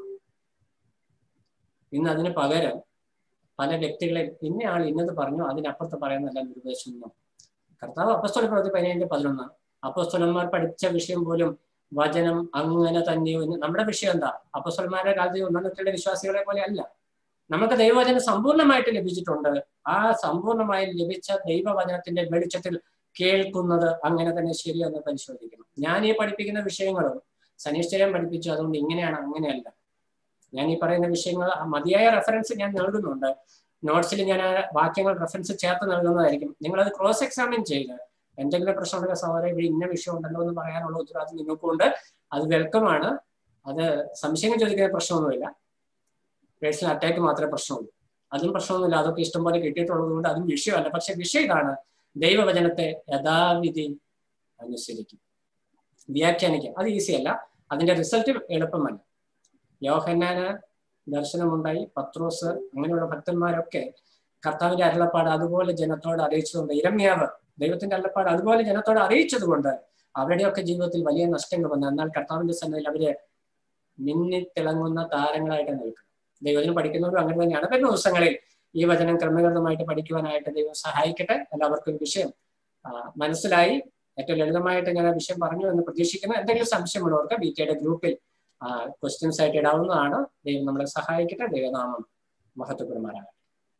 ഇന്ന് അതിന് പകരം പല വ്യക്തികളെ ഇന്ന ആൾ ഇന്നത് പറഞ്ഞു അതിനപ്പുറത്ത് പറയുന്നതല്ല നിർദ്ദേശിക്കുന്നു കർത്താവ് അപ്പസ്തോല പ്രവൃത്തി പതിനേഴിന്റെ പതിനൊന്ന് അപ്പസ്തോലന്മാർ പഠിച്ച വിഷയം പോലും വചനം അങ്ങനെ തന്നെ നമ്മുടെ വിഷയം എന്താ അപ്പസ്തോലന്മാരുടെ കാലത്ത് ഒന്നാമത്തെ വിശ്വാസികളെ പോലെ അല്ല നമുക്ക് ദൈവവചനം സമ്പൂർണ്ണമായിട്ട് ലഭിച്ചിട്ടുണ്ട് ആ സമ്പൂർണ്ണമായി ലഭിച്ച ദൈവവചനത്തിന്റെ വെളിച്ചത്തിൽ കേൾക്കുന്നത് അങ്ങനെ തന്നെ ശരിയെന്ന് പരിശോധിക്കണം ഞാൻ ഈ പഠിപ്പിക്കുന്ന വിഷയങ്ങളും സനിശ്ചയം പഠിപ്പിച്ചു അതുകൊണ്ട് ഇങ്ങനെയാണ് അങ്ങനെയല്ല ഞാൻ ഈ പറയുന്ന വിഷയങ്ങൾ മതിയായ റെഫറൻസ് ഞാൻ നൽകുന്നുണ്ട് നോട്ട്സിൽ ഞാൻ ആ വാക്യങ്ങൾ റെഫറൻസ് ചേർത്ത് നൽകുന്നതായിരിക്കും നിങ്ങൾ അത് ക്രോസ് എക്സാമിൻ ചെയ്ത് എന്തെങ്കിലും പ്രശ്നമുണ്ടെങ്കിൽ സഹോദരൻ ഇവിടെ ഇന്ന വിഷയം ഉണ്ടല്ലോ എന്ന് പറയാനുള്ള ഉത്തരവാദിത്വം നിങ്ങൾക്കുണ്ട് അത് വെൽക്കമാണ് അത് സംശയം ചോദിക്കുന്ന പ്രശ്നമൊന്നുമില്ല പേഴ്സണൽ അറ്റാക്ക് മാത്രമേ പ്രശ്നമുള്ളൂ അതും പ്രശ്നമൊന്നുമില്ല അതൊക്കെ ഇഷ്ടംപോലെ കിട്ടിയിട്ടുള്ളത് കൊണ്ട് അതും വിഷയമല്ല പക്ഷെ വിഷയം ഇതാണ് ദൈവവചനത്തെ യഥാവിധി അനുസരിക്കും വ്യാഖ്യാനിക്കാം അത് ഈസി അല്ല അതിന്റെ റിസൾട്ട് എളുപ്പമല്ല യോഹന്നാന് ദർശനമുണ്ടായി പത്രോസ് അങ്ങനെയുള്ള ഭക്തന്മാരൊക്കെ കർത്താവിന്റെ അരുളപ്പാട് അതുപോലെ ജനത്തോട് അറിയിച്ചതുകൊണ്ട് ഇരമ്യാവ് ദൈവത്തിന്റെ അരുളപ്പാട് അതുപോലെ ജനത്തോട് അറിയിച്ചതുകൊണ്ട് അവരുടെയൊക്കെ ജീവിതത്തിൽ വലിയ നഷ്ടങ്ങൾ വന്നു എന്നാൽ കർത്താവിന്റെ സന്നദ്ധയിൽ അവര് മിന്നിത്തിളങ്ങുന്ന താരങ്ങളായിട്ട് നിൽക്കും ദൈവത്തിന് പഠിക്കുന്നവരും അങ്ങനെ തന്നെയാണ് വരുന്ന ദിവസങ്ങളിൽ ഈ വചനം ക്രമീകൃതമായിട്ട് പഠിക്കുവാനായിട്ട് ദൈവം സഹായിക്കട്ടെ എല്ലാവർക്കും വിഷയം മനസ്സിലായി ഏറ്റവും ലളിതമായിട്ട് ഞാൻ ആ വിഷയം പറഞ്ഞു എന്ന് പ്രതീക്ഷിക്കുന്നു എന്തെങ്കിലും സംശയമുള്ളവർക്ക് ബി കെയുടെ ഗ്രൂപ്പിൽ ക്വസ്റ്റ്യൻസ് ആയിട്ട് ഇടാവുന്നതാണ് ദൈവം നമ്മളെ സഹായിക്കട്ടെ ദൈവനാമം മഹത്വപ്പെടുമാറാകട്ടെ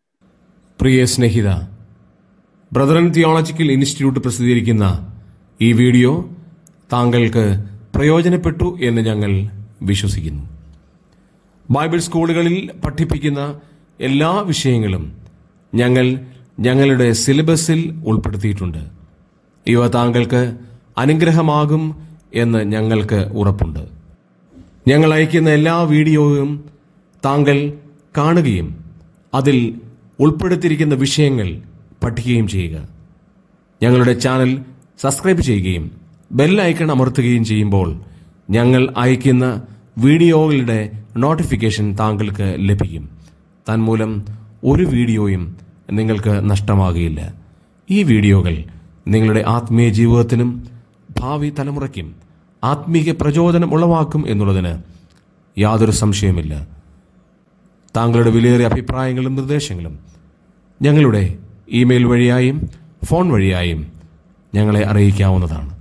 പ്രിയ സ്നേഹിത ബ്രദറൻ തിയോളജിക്കൽ ഇൻസ്റ്റിറ്റ്യൂട്ട് പ്രസിദ്ധീകരിക്കുന്ന ഈ വീഡിയോ താങ്കൾക്ക് പ്രയോജനപ്പെട്ടു എന്ന് ഞങ്ങൾ വിശ്വസിക്കുന്നു ബൈബിൾ സ്കൂളുകളിൽ പഠിപ്പിക്കുന്ന എല്ലാ വിഷയങ്ങളും ഞങ്ങൾ ഞങ്ങളുടെ സിലബസിൽ ഉൾപ്പെടുത്തിയിട്ടുണ്ട് ഇവ താങ്കൾക്ക് അനുഗ്രഹമാകും എന്ന് ഞങ്ങൾക്ക് ഉറപ്പുണ്ട് ഞങ്ങൾ അയക്കുന്ന എല്ലാ വീഡിയോയും താങ്കൾ കാണുകയും അതിൽ ഉൾപ്പെടുത്തിയിരിക്കുന്ന വിഷയങ്ങൾ പഠിക്കുകയും ചെയ്യുക ഞങ്ങളുടെ ചാനൽ സബ്സ്ക്രൈബ് ചെയ്യുകയും ബെൽ ഐക്കൺ അമർത്തുകയും ചെയ്യുമ്പോൾ ഞങ്ങൾ അയക്കുന്ന വീഡിയോകളുടെ നോട്ടിഫിക്കേഷൻ താങ്കൾക്ക് ലഭിക്കും തന്മൂലം ഒരു വീഡിയോയും നിങ്ങൾക്ക് നഷ്ടമാകുകയില്ല ഈ വീഡിയോകൾ നിങ്ങളുടെ ആത്മീയ ജീവിതത്തിനും ഭാവി തലമുറയ്ക്കും ആത്മീയ പ്രചോദനം ഉളവാക്കും എന്നുള്ളതിന് യാതൊരു സംശയമില്ല താങ്കളുടെ വിലയേറിയ അഭിപ്രായങ്ങളും നിർദ്ദേശങ്ങളും ഞങ്ങളുടെ ഇമെയിൽ വഴിയായും ഫോൺ വഴിയായും ഞങ്ങളെ അറിയിക്കാവുന്നതാണ്